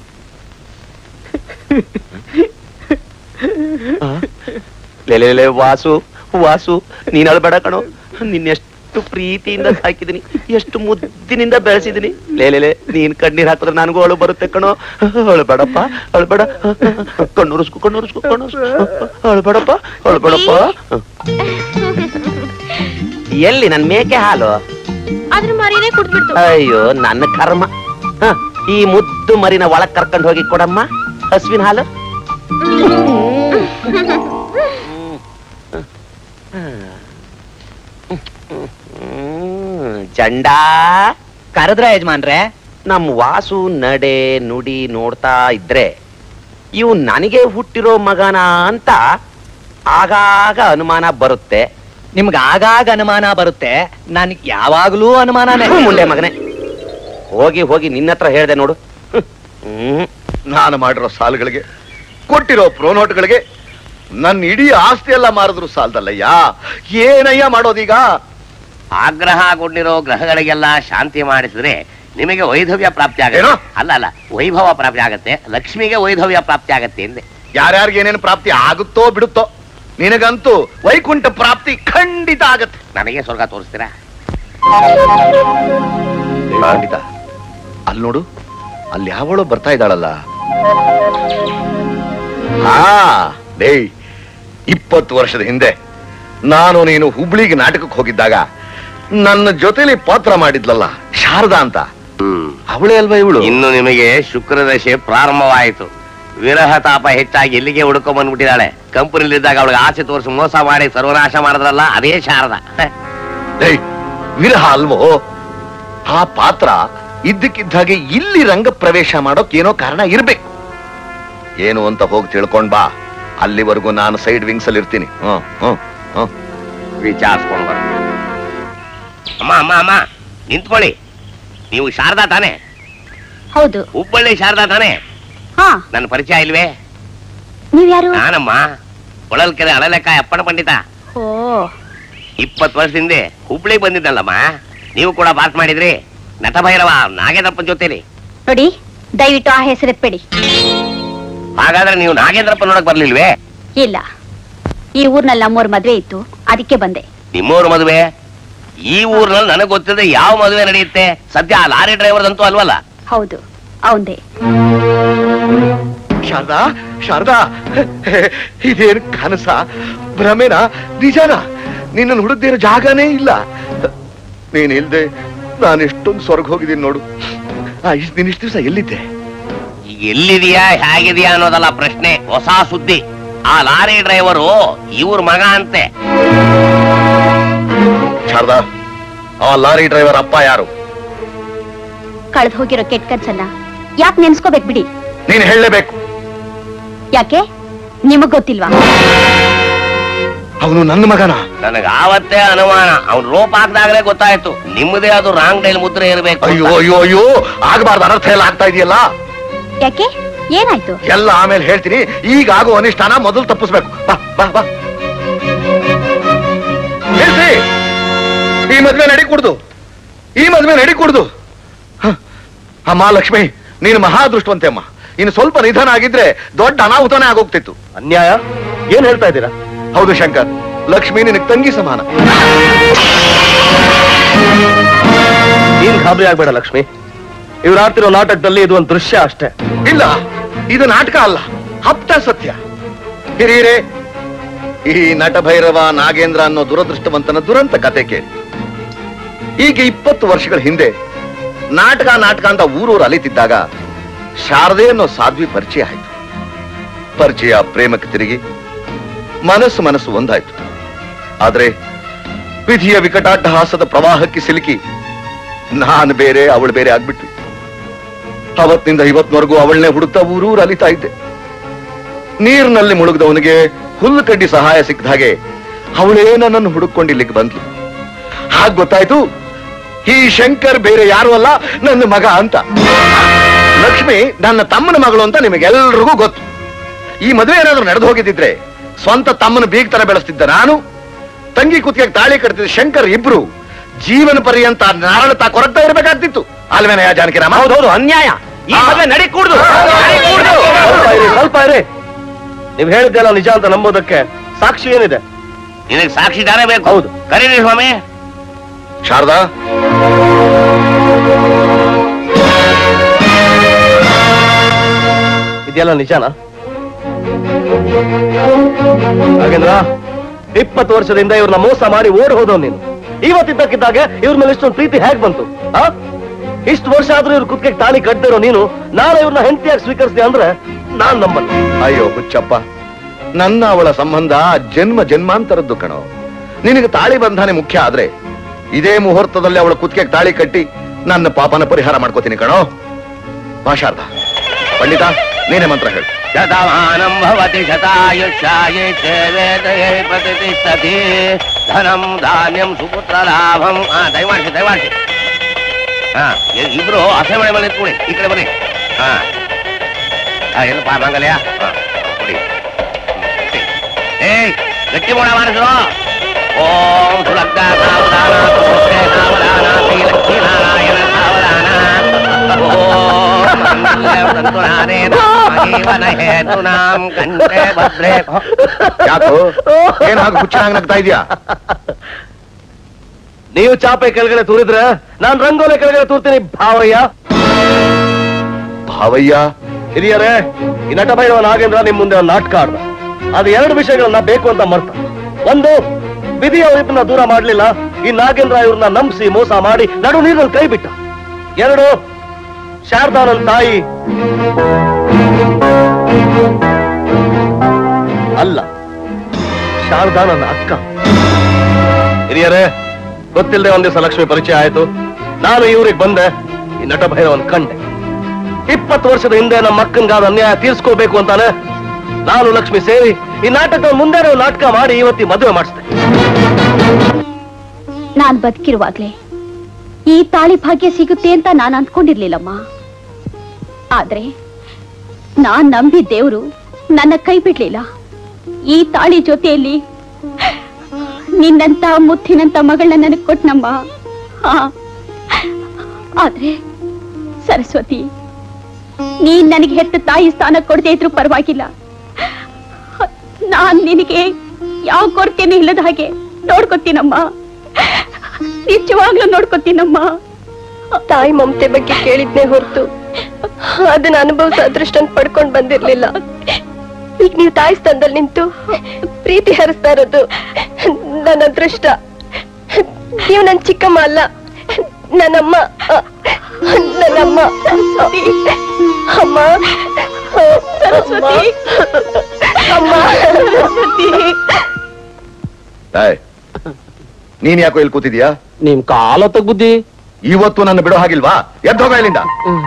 ಆ? ಲೇ ಲೇ, ಲೇ ವಾಸು ವಾಸು ನೀನ್ ಅಳ್ಬೇಡ ಕಣೋ ನಿನ್ನೆಷ್ಟು ಪ್ರೀತಿಯಿಂದ ಸಾಕಿದೀನಿ ಎಷ್ಟು ಮುದ್ದಿನಿಂದ ಬೆಳೆಸಿದೀನಿ ಲೇ ಲೇ, ಲೇ ನೀನ್ ಕಣ್ಣೀರ್ ಹಾಕಿದ್ರೆ ನನಗೂ ಅಳು ಬರುತ್ತೆ ಕಣೋ ಅಳ್ಬೇಡಪ್ಪ ಅಳ್ಬೇಡ ಕಣ್ಣುರಿಸ್ಕೊ ಕಣ್ಣುರಿಸ್ಕೊ ಕಣ್ಣುರಿಸ್ಕೊ ಅಳ್ಬೇಡಪ್ಪ ಅಳ್ಬೇಡಪ್ಪ ಎಲ್ಲಿ ನನ್ ಮೇಕೆ ಹಾಲು ಅದ್ರ ಮರಿನೇ ಕುಡ್ದ್ಬಿಡ್ತು ಅಯ್ಯೋ ನನ್ನ ಕರ್ಮ ಹ, ಈ ಮುದ್ದು ಮರಿನ ಒಳಗ್ ಕರ್ಕೊಂಡು ಹೋಗಿ ಕೊಡಮ್ಮ ಹಸುವಿನ ಹಾಲು ಹ್ಮ್, ಜಂಡಾ ಕರೆದ್ರ ಯಜಮಾನ್ರೆ ನಮ್ ವಾಸು ನಡೆ ನುಡಿ ನೋಡ್ತಾ ಇದ್ರೆ ಇವು ನನಗೆ ಹುಟ್ಟಿರೋ ಮಗನ ಅಂತ ಆಗಾಗ ಅನುಮಾನ ಬರುತ್ತೆ ನಿಮ್ಗೆ ಆಗಾಗ ಅನುಮಾನ ಬರುತ್ತೆ ನನಗೆ ಯಾವಾಗ್ಲೂ ಅನುಮಾನನೇ ಮುಂದೆ ಮಗನೇ ಹೋಗಿ ಹೋಗಿ ನಿನ್ನ ಹತ್ರ ಹೇಳ್ದೆ ನೋಡು ಹ್ಮ್ ನಾನು ಮಾಡಿರೋ ಸಾಲುಗಳಿಗೆ ಕೊಟ್ಟಿರೋ ಪ್ರೋನೋಟ್ಗಳಿಗೆ ನನ್ನ ಇಡೀ ಆಸ್ತಿ ಎಲ್ಲ ಮಾರಿದ್ರು ಸಾಲದಲ್ಲಯ್ಯ ಏನಯ್ಯ ಮಾಡೋದೀಗ ಆಗ್ರಹಗೊಂಡಿರೋ ಗ್ರಹಗಳಿಗೆಲ್ಲ ಶಾಂತಿ ಮಾಡಿಸಿದ್ರೆ ನಿಮಗೆ ವೈಧವ್ಯ ಪ್ರಾಪ್ತಿ ಆಗುತ್ತೆ ಏನು? ಅಲ್ಲ ಅಲ್ಲ ವೈಭವ ಪ್ರಾಪ್ತಿ ಆಗತ್ತೆ ಲಕ್ಷ್ಮಿಗೆ ವೈಧವ್ಯ ಪ್ರಾಪ್ತಿ ಆಗತ್ತೆ ಎಂದೆ ಯಾರ್ಯಾರಿಗೆ ಏನೇನು ಪ್ರಾಪ್ತಿ ಆಗುತ್ತೋ ಬಿಡುತ್ತೋ ನಿನಗಂತೂ ವೈಕುಂಠ ಪ್ರಾಪ್ತಿ ಖಂಡಿತ ಆಗತ್ತೆ ನನಗೆ ಸ್ವರ್ಗ ತೋರಿಸ್ತೀರಾ ಖಂಡಿತ ಅಲ್ಲಿ ನೋಡು ಅಲ್ಲಿ ಯಾವಳು ಬರ್ತಾ ಇದ್ದಾಳಲ್ಲ ಹಾ ಡೇಯ್ ಇಪ್ಪತ್ತು ವರ್ಷದ ಹಿಂದೆ ನಾನು ನೀನು ಹುಬ್ಳಿಗೆ ನಾಟಕಕ್ಕೆ ಹೋಗಿದ್ದಾಗ ನನ್ನ ಜೊತೆಲಿ ಪಾತ್ರ ಮಾಡಿದ್ಲಲ್ಲ ಶಾರದಾ ಅಂತ ಹ್ಮ್ ಅವಳೇ ಅಲ್ವಾ ಇವಳು ಇನ್ನು ನಿಮಗೆ ಶುಕ್ರದಶೆ ಪ್ರಾರಂಭವಾಯಿತು ವಿರಹ ತಾಪ ಹೆಚ್ಚಾಗಿ ಎಲ್ಲಿಗೆ ಹುಡ್ಕೊಂಡ್ ಬಂದ್ಬಿಟ್ಟಿದ್ದಾಳೆ ಕಂಪನಿಲಿದ್ದಾಗ ಅವಳಿಗೆ ಆಸೆ ತೋರಿಸಿ ಮೋಸ ಮಾಡಿ ಸರ್ವನಾಶ ಮಾಡಿದ್ರಲ್ಲ ಅದೇ ಶಾರದ ಡೇಯ್ ವಿರಹ ಅಲ್ವೋ ಆ ಪಾತ್ರ ಇದ್ದಕ್ಕಿದ್ದಾಗೆ ಇಲ್ಲಿ ರಂಗ ಪ್ರವೇಶ ಮಾಡೋಕ್ ಏನೋ ಕಾರಣ ಇರ್ಬೇಕು ಏನು ಅಂತ ಹೋಗಿ ತಿಳ್ಕೊಂಡ್ ಬಾ ಅಲ್ಲಿವರೆಗೂ ನಾನು ಸೈಡ್ ವಿಂಗ್ಸ್ ಅಲ್ಲಿ ಇರ್ತೀನಿ ಹ್ಮ್ ಹ್ಮ್ ಹ್ಮ್ ವಿಚಾರಿಸ್ಕೊಂಡು ಬರ ಅಮ್ಮ ಅಮ್ಮ ಅಮ್ಮ ನಿಂತ್ಕೊಳ್ಳಿ ನೀವು ಶಾರದಾ ತಾನೆ ಹೌದು ಹುಬ್ಬಳ್ಳಿ ಶಾರದಾ ತಾನೆ ಹಾ ನನ್ನ ಪರಿಚಯ ಇಲ್ವೇ ನೀವ್ಯಾರು ನಾನಮ್ಮ ಹೊಳಲ್ಕೆರೆ ಅಳಲೆಕಾಯಿ ಅಪ್ಪಣ ಪಂಡಿತ ಓ ಇಪ್ಪತ್ತು ವರ್ಷದ ಹಿಂದೆ ಹುಬ್ಳಿಗೆ ಬಂದಿದ್ದಲ್ಲಮ್ಮ ನೀವು ಕೂಡ ಪಾಸ್ ಮಾಡಿದ್ರಿ ನಟಭೈರವ ನಾಗೇಂದ್ರಪ್ಪನ ಜೊತೆಲಿ ನೋಡಿ ದಯವಿಟ್ಟು ಆ ಹೆಸರೆತ್ಬೇಡಿ ಹಾಗಾದ್ರೆ ನೀವು ನಾಗೇಂದ್ರಪ್ಪ ನೋಡಕ್ ಬರ್ಲಿಲ್ವೇ ಇಲ್ಲ ಈ ಊರ್ನಲ್ಲಿ ನಮ್ಮೂರ್ ಮದ್ವೆ ಇತ್ತು ಅದಕ್ಕೆ ಬಂದೆ ನಿಮ್ಮೂರು ಮದುವೆ ಈ ಊರ್ನಲ್ಲಿ ನನಗೆ ಗೊತ್ತಿದೆ ಯಾವ ಮದುವೆ ನಡೆಯುತ್ತೆ ಸದ್ಯ ಆ ಲಾರಿ ಡ್ರೈವರ್ದಂತೂ ಅಲ್ವಲ್ಲ ಹೌದು ಅವಂದೇ ಶಾರದಾ ಶಾರದಾ ಇದೇನು ಕನಸ ಭ್ರಮೆನ ನಿಜಾನ ನಿನ್ನನ್ನು ಹುಡುಕ್ದಿರೋ ಜಾಗನೇ ಇಲ್ಲ ನೀನ್ ಇಲ್ದೆ ನಾನು ಎಷ್ಟೊಂದು ಸ್ವರ್ಗ ಹೋಗಿದ್ದೀನಿ ನೋಡು ಆ ಇಷ್ಟು ದಿನ ಇಷ್ಟು ದಿವಸ ಎಲ್ಲಿದ್ದೆ ಈಗ ಎಲ್ಲಿದೆಯಾ ಹೇಗಿದೆಯಾ ಅನ್ನೋದಲ್ಲ ಪ್ರಶ್ನೆ ಹೊಸ ಸುದ್ದಿ ಆ ಲಾರಿ ಡ್ರೈವರು ಇವ್ರ ಮಗ ಅಂತೆ ಶಾರದಾ ಆ ಲಾರಿ ಡ್ರೈವರ್ ಅಪ್ಪ ಯಾರು ಕಳೆದು ಹೋಗಿರೋ ಕೆಟ್ಟ ಕನ್ಸನ್ನ ಯಾಕೆ ನೆನ್ಸ್ಕೋಬೇಕು ಬಿಡಿ ನೀನ್ ಹೇಳಲೇಬೇಕು ಯಾಕೆ ನಿಮಗ್ ಗೊತ್ತಿಲ್ವಾ ಅವನು ನನ್ನ ಮಗನ ನನಗೆ ಆವತ್ತೇ ಅನುಮಾನ ಅವ್ನ್ ರೋಪ್ ಹಾಕ್ದಾಗಲೇ ಗೊತ್ತಾಯ್ತು ನಿಮ್ಮದೇ ಅದು ರಾಂಗ್ ಡೈಲ್ ಮುದ್ರೆ ಇರಬೇಕು ಅಯ್ಯೋ ಅಯ್ಯೋ ಅಯ್ಯೋ ಆಗಬಾರ್ದು ಅನರ್ಥ ಎಲ್ಲ ಆಗ್ತಾ ಇದೆಯಲ್ಲ ಯಾಕೆ ಏನಾಯ್ತು ಎಲ್ಲ ಆಮೇಲೆ ಹೇಳ್ತೀನಿ ಈಗ ಆಗೋ ಅನಿಷ್ಟಾನ ಮೊದಲು ತಪ್ಪಿಸ್ಬೇಕು ಬಾ ಬಾ ಬಾ ನಿಲ್ಸಿ. ಈ ಮದ್ವೆ ನಡಿ ಕುಡ್ದು ಈ ಮದ್ವೆ ನಡಿ ಕುಡ್ದು ಹ. ಅಮ್ಮ ಲಕ್ಷ್ಮಿ ನೀನು ಮಹಾದೃಷ್ಟವಂತೆ ಅಮ್ಮ ಇನ್ನು ಸ್ವಲ್ಪ ನಿಧಾನ ಆಗಿದ್ರೆ ದೊಡ್ಡ ಅನಾಹುತನೇ ಆಗೋಗ್ತಿತ್ತು ಅನ್ಯಾಯ ಏನ್ ಹೇಳ್ತಾ ಇದ್ದೀರಾ ಹೌದು ಶಂಕರ್ ಲಕ್ಷ್ಮಿ ನಿನಗೆ ತಂಗಿ ಸಮಾನ ನೀನ್ ಗಾಬರಿ ಆಗ್ಬೇಡ ಲಕ್ಷ್ಮಿ ಇವ್ರು ಆಡ್ತಿರೋ ನಾಟಕದಲ್ಲಿ ಇದು ಒಂದು ದೃಶ್ಯ ಅಷ್ಟೇ ಇಲ್ಲ ಇದು ನಾಟಕ ಅಲ್ಲ ಹಪ್ತ ಸತ್ಯ ಹಿರಿಯರೇ ಈ ನಟಭೈರವ ನಾಗೇಂದ್ರ ಅನ್ನೋ ದುರದೃಷ್ಟವಂತನ ದುರಂತ ಕತೆ ಕೇಳಿ ಈಗ ಇಪ್ಪತ್ತು ವರ್ಷಗಳ ಹಿಂದೆ ನಾಟಕ ನಾಟಕ ಅಂತ ಊರೂರು ಅಲಿತಿದ್ದಾಗ ಶಾರದೆ ಅನ್ನೋ ಸಾಧ್ವಿ ಪರಿಚಯ ಆಯ್ತು ಪರಿಚಯ ಪ್ರೇಮಕ್ಕೆ ತಿರುಗಿ ಮನಸ್ಸು ಮನಸ್ಸು ಒಂದಾಯ್ತು ಆದ್ರೆ ವಿಧಿಯ ವಿಕಟಾಟ್ಟಹಾಸದ ಪ್ರವಾಹಕ್ಕೆ ಸಿಲುಕಿ ನಾನು ಬೇರೆ ಅವಳು ಬೇರೆ ಆಗ್ಬಿಟ್ವಿ ಅವತ್ತಿನಿಂದ ಇವತ್ತಿನವರೆಗೂ ಅವಳನ್ನೇ ಹುಡುಕ್ತಾ ಊರೂರು ಅಲಿತಾ ಇದ್ದೆ ನೀರಿನಲ್ಲಿ ಮುಳುಗದವನಿಗೆ ಹುಲ್ಲು ಕಡ್ಡಿ ಸಹಾಯ ಸಿಕ್ಕದ ಹಾಗೆ ಅವಳೇ ನನ್ನನ್ನು ಹುಡುಕೊಂಡು ಇಲ್ಲಿಗೆ ಬಂದ್ಲು ಹಾಗ್ ಗೊತ್ತಾಯ್ತು ಈ ಶಂಕರ್ ಬೇರೆ ಯಾರು ಅಲ್ಲ ನನ್ನ ಮಗ ಅಂತ ಲಕ್ಷ್ಮಿ ನನ್ನ ತಮ್ಮನ ಮಗಳು ಅಂತ ನಿಮಗೆಲ್ರಿಗೂ ಗೊತ್ತು ಈ ಮದುವೆ ಏನಾದ್ರೂ ನಡೆದು ಹೋಗಿದ್ದಿದ್ರೆ ಸ್ವಂತ ತಮ್ಮನ ಬೀಗ್ ತರ ಬೆಳೆಸ್ತಿದ್ದ ನಾನು ತಂಗಿ ಕುತ್ತಿಗೆ ತಾಳಿ ಕಟ್ತಿದ್ದ ಶಂಕರ್ ಇಬ್ರು ಜೀವನ ಪರ್ಯಂತ ನಾರಳತಾ ಕೊರಗ್ತಾ ಇರ್ಬೇಕಾಗ್ತಿತ್ತು ಅಲ್ವೇನಯ್ಯ ಜಾನಕಿರಾಮ ಹೌದೌದು ಅನ್ಯಾಯ ಈ ಮದುವೆ ನಡಿ ಕೂಡ್ದು ಸ್ವಲ್ಪ ಇರಿ ಸ್ವಲ್ಪ ಇರಿ ನೀವ್ ಹೇಳಿದ್ದೆಲ್ಲ ನಿಜ ಅಂತ ನಂಬೋದಕ್ಕೆ ಸಾಕ್ಷಿ ಏನಿದೆ ಇದಕ್ಕೆ ಸಾಕ್ಷಿದಾರ ಬೇಕು ಹೌದು. ಕರೀರಿ ಸ್ವಾಮಿ ಶಾರದಾ ಇದೆಲ್ಲ ನಿಜನಾ ನಾಗೇಂದ್ರ ಇಪ್ಪತ್ತು ವರ್ಷದಿಂದ ಇವ್ರನ್ನ ಮೋಸ ಮಾಡಿ ಓಡ್ ಹೋದವ್ ನೀನು ಇವತ್ತಿದ್ದಕ್ಕಿದ್ದಾಗ ಇವ್ರ ಮೇಲೆ ಇಷ್ಟೊಂದು ಪ್ರೀತಿ ಹೇಗ್ ಬಂತು ಆ ಇಷ್ಟು ವರ್ಷ ಆದ್ರೂ ಇವ್ರ ಕುತ್ತಿಗೆ ತಾಳಿ ಕಟ್ಟಿರೋ ನೀನು ನಾಳೆ ಇವ್ರನ್ನ ಹೆಂಡತಿಯಾಗಿ ಸ್ವೀಕರಿಸಿದೆ ಅಂದ್ರೆ ನಾನ್ ನಂಬಲ್ಲ ಅಯ್ಯೋ ಹುಚ್ಚಪ್ಪ ನನ್ನ ಅವಳ ಸಂಬಂಧ ಜನ್ಮ ಜನ್ಮಾಂತರದ್ದು ಕಣೋ ನಿನಗೆ ತಾಳಿ ಬಂಧನೆ ಮುಖ್ಯ ಆದ್ರೆ ಇದೇ ಮುಹೂರ್ತದಲ್ಲಿ ಅವಳ ಕುತ್ತಿಗೆ ತಾಳಿ ಕಟ್ಟಿ ನನ್ನ ಪಾಪನ ಪರಿಹಾರ ಮಾಡ್ಕೋತೀನಿ ಕಣೋ ಬಾ ಶಾರದಾ ಪಂಡಿತ ನೀನೇ ಮಂತ್ರ ಹೇಳು ಶತಮಾನಂ ಭವತಿ ಶತಾಯುಷ್ಯಾಯ ವೇದಯೇ ಪ್ರತಿಷ್ಠತಿ ಧನಂ ಧಾನ್ಯಂ ಸುಪುತ್ರ ಲಾಭಂ ಹಾ ದಯಮಾಡಿಸಿ ದಯಮಾಡಿಸಿ ಹಾ ಇ- ಇಬ್ರು ಅಸೆ ಮನೆ ಮೇಲೆ ಎತ್ಕೊಳ್ಳಿ ಈ ಕಡೆ ಬನ್ನಿ ಹಾ ಹಾ ಏನಪ್ಪ ಮಂಗಲ್ಯ ಹಾ ಕೊಡಿ ಏಯ್ ಗಟ್ಟಿ ಮೋಡ ಮಾಡಿದ್ರು ಓಂ ಸುಲಗ್ನ ಸಾವಧಾನ ಸುಪುತ್ರೇ ಸಾವಧಾನ ಶ್ರೀ ಲಕ್ಷ್ಮೀನಾರಾಯಣ ಸಾವಧಾನ ಓಂ ಮಂಗಲಂ ತಂತುನಾನೇನ ಮಹೀವನ ಹೇತುನಾಂ ಕಂಠೆ ಭದ್ರೇ ಯಾಕೋ ಏನ್ ಹಾಗೆ ಹುಚ್ಚನಾಗ್ ನಗ್ತಾ ಇದೀಯಾ ನೀವು ಚಾಪೆ ಕೆಳಗಡೆ ತೂರಿದ್ರೆ ನಾನ್ ರಂಗೋಲೆ ಕೆಳಗಡೆ ತೂರ್ತೀನಿ ಭಾವಯ್ಯ ಭಾವಯ್ಯ ಹಿರಿಯರೇ ಈ ನಟ ಭೈರವ ನಾಗೇಂದ್ರ ನಿಮ್ ಮುಂದೆ ಒಂದು ನಾಟಕ ಆಡ್ದ ಅದು ಎರಡು ವಿಷಯಗಳನ್ನ ಬೇಕು ಅಂತ ಮರ್ತ ಒಂದು ವಿಧಿ ಅವರಿಬ್ಬರನ್ನ ದೂರ ಮಾಡ್ಲಿಲ್ಲ ಈ ನಾಗೇಂದ್ರ ಇವ್ರನ್ನ ನಂಬಿಸಿ ಮೋಸ ಮಾಡಿ ನಡು ನೀರಲ್ಲಿ ಕೈ ಬಿಟ್ಟ ಎರಡು ಶಾರದಾ ನನ್ನ ತಾಯಿ ಅಲ್ಲ ಶಾರದಾ ನನ್ನ ಅಕ್ಕ ಹಿರಿಯರೇ ಗೊತ್ತಿಲ್ಲದೆ ಒಂದ್ ದಿವಸ ಲಕ್ಷ್ಮಿ ಪರಿಚಯ ಆಯ್ತು ನಾನು ಇವ್ರಿಗೆ ಬಂದೆ ಈ ನಟ ಭೈರವನ್ ಕಂಡೆ ಇಪ್ಪತ್ತು ವರ್ಷದ ಹಿಂದೆ ನಮ್ಮ ಅಕ್ಕನ್ಗಾದ ಅನ್ಯಾಯ ತೀರ್ಸ್ಕೋಬೇಕು ಅಂತಾನೆ ನಾನು ಲಕ್ಷ್ಮಿ ಸೇರಿ ಈ ನಾಟಕ ಮುಂದೆ ನಾಟಕ ಮಾಡಿ ಇವತ್ತಿ ಮದುವೆ ಮಾಡಿಸ್ದೆ ನಾನ್ ಬದುಕಿರುವಾಗ್ಲೇ ಈ ತಾಳಿ ಭಾಗ್ಯ ಸಿಗುತ್ತೆ ಅಂತ ನಾನು ಅಂದ್ಕೊಂಡಿರ್ಲಿಲ್ಲಮ್ಮ ಆದ್ರೆ ನಾನ್ ನಂಬಿ ದೇವ್ರು ನನ್ನ ಕೈ ಬಿಡ್ಲಿಲ್ಲ ಈ ತಾಳಿ ಜೊತೆಯಲ್ಲಿ ನಿನ್ನಂತ ಮುತ್ತಿನಂತ ಮಗಳನ್ನ ನನಗ್ ಕೊಟ್ನಮ್ಮ ಹಾ ಆದ್ರೆ ಸರಸ್ವತಿ ನೀನ್ ನನಗೆ ಹೆತ್ತ ತಾಯಿ ಸ್ಥಾನ ಕೊಡದೇ ಇದ್ರು ಪರವಾಗಿಲ್ಲ ನಾನ್ ನಿನಗೆ ಯಾವ ಕೊರತೆನೂ ಇಲ್ಲದ ಹಾಗೆ ನೋಡ್ಕೊತೀನಮ್ಮ ನಿಜವಾಗ್ಲೂ ನೋಡ್ಕೊತೀನಮ್ಮ ತಾಯಿ ಮಮತೆ ಬಗ್ಗೆ ಕೇಳಿದ್ನೇ ಹೊರತು ಅದನ್ನ ಅನುಭವಿಸೋ ಅದೃಷ್ಟ ಪಡ್ಕೊಂಡ್ ಬಂದಿರ್ಲಿಲ್ಲ ಈಗ ನೀವು ತಾಯಿ ಸ್ಥಾನದಲ್ಲಿ ನಿಂತು ಪ್ರೀತಿ ಹರಿಸ್ತಾ ಇರೋದು ನನ್ನ ಅದೃಷ್ಟ ನೀವು ನನ್ ಚಿಕ್ಕಮ್ಮ ಅಲ್ಲ ನನ್ನಮ್ಮ ನನ್ನಮ್ಮ ಅಮ್ಮ ಸರಸ್ವತಿ ಅಮ್ಮ ಏಯ್, ನೀನ್ ಯಾಕೋ ಇಲ್ಲಿ ಕೂತಿದ್ಯಾ ನಿಮ್ ಕಾಲ ಬುದ್ಧಿ ಇವತ್ತು ನನ್ನ ಬಿಡೋ ಹಾಗಿಲ್ವಾ ಎದ್ದು ಹೋಗ ಇಲ್ಲಿಂದ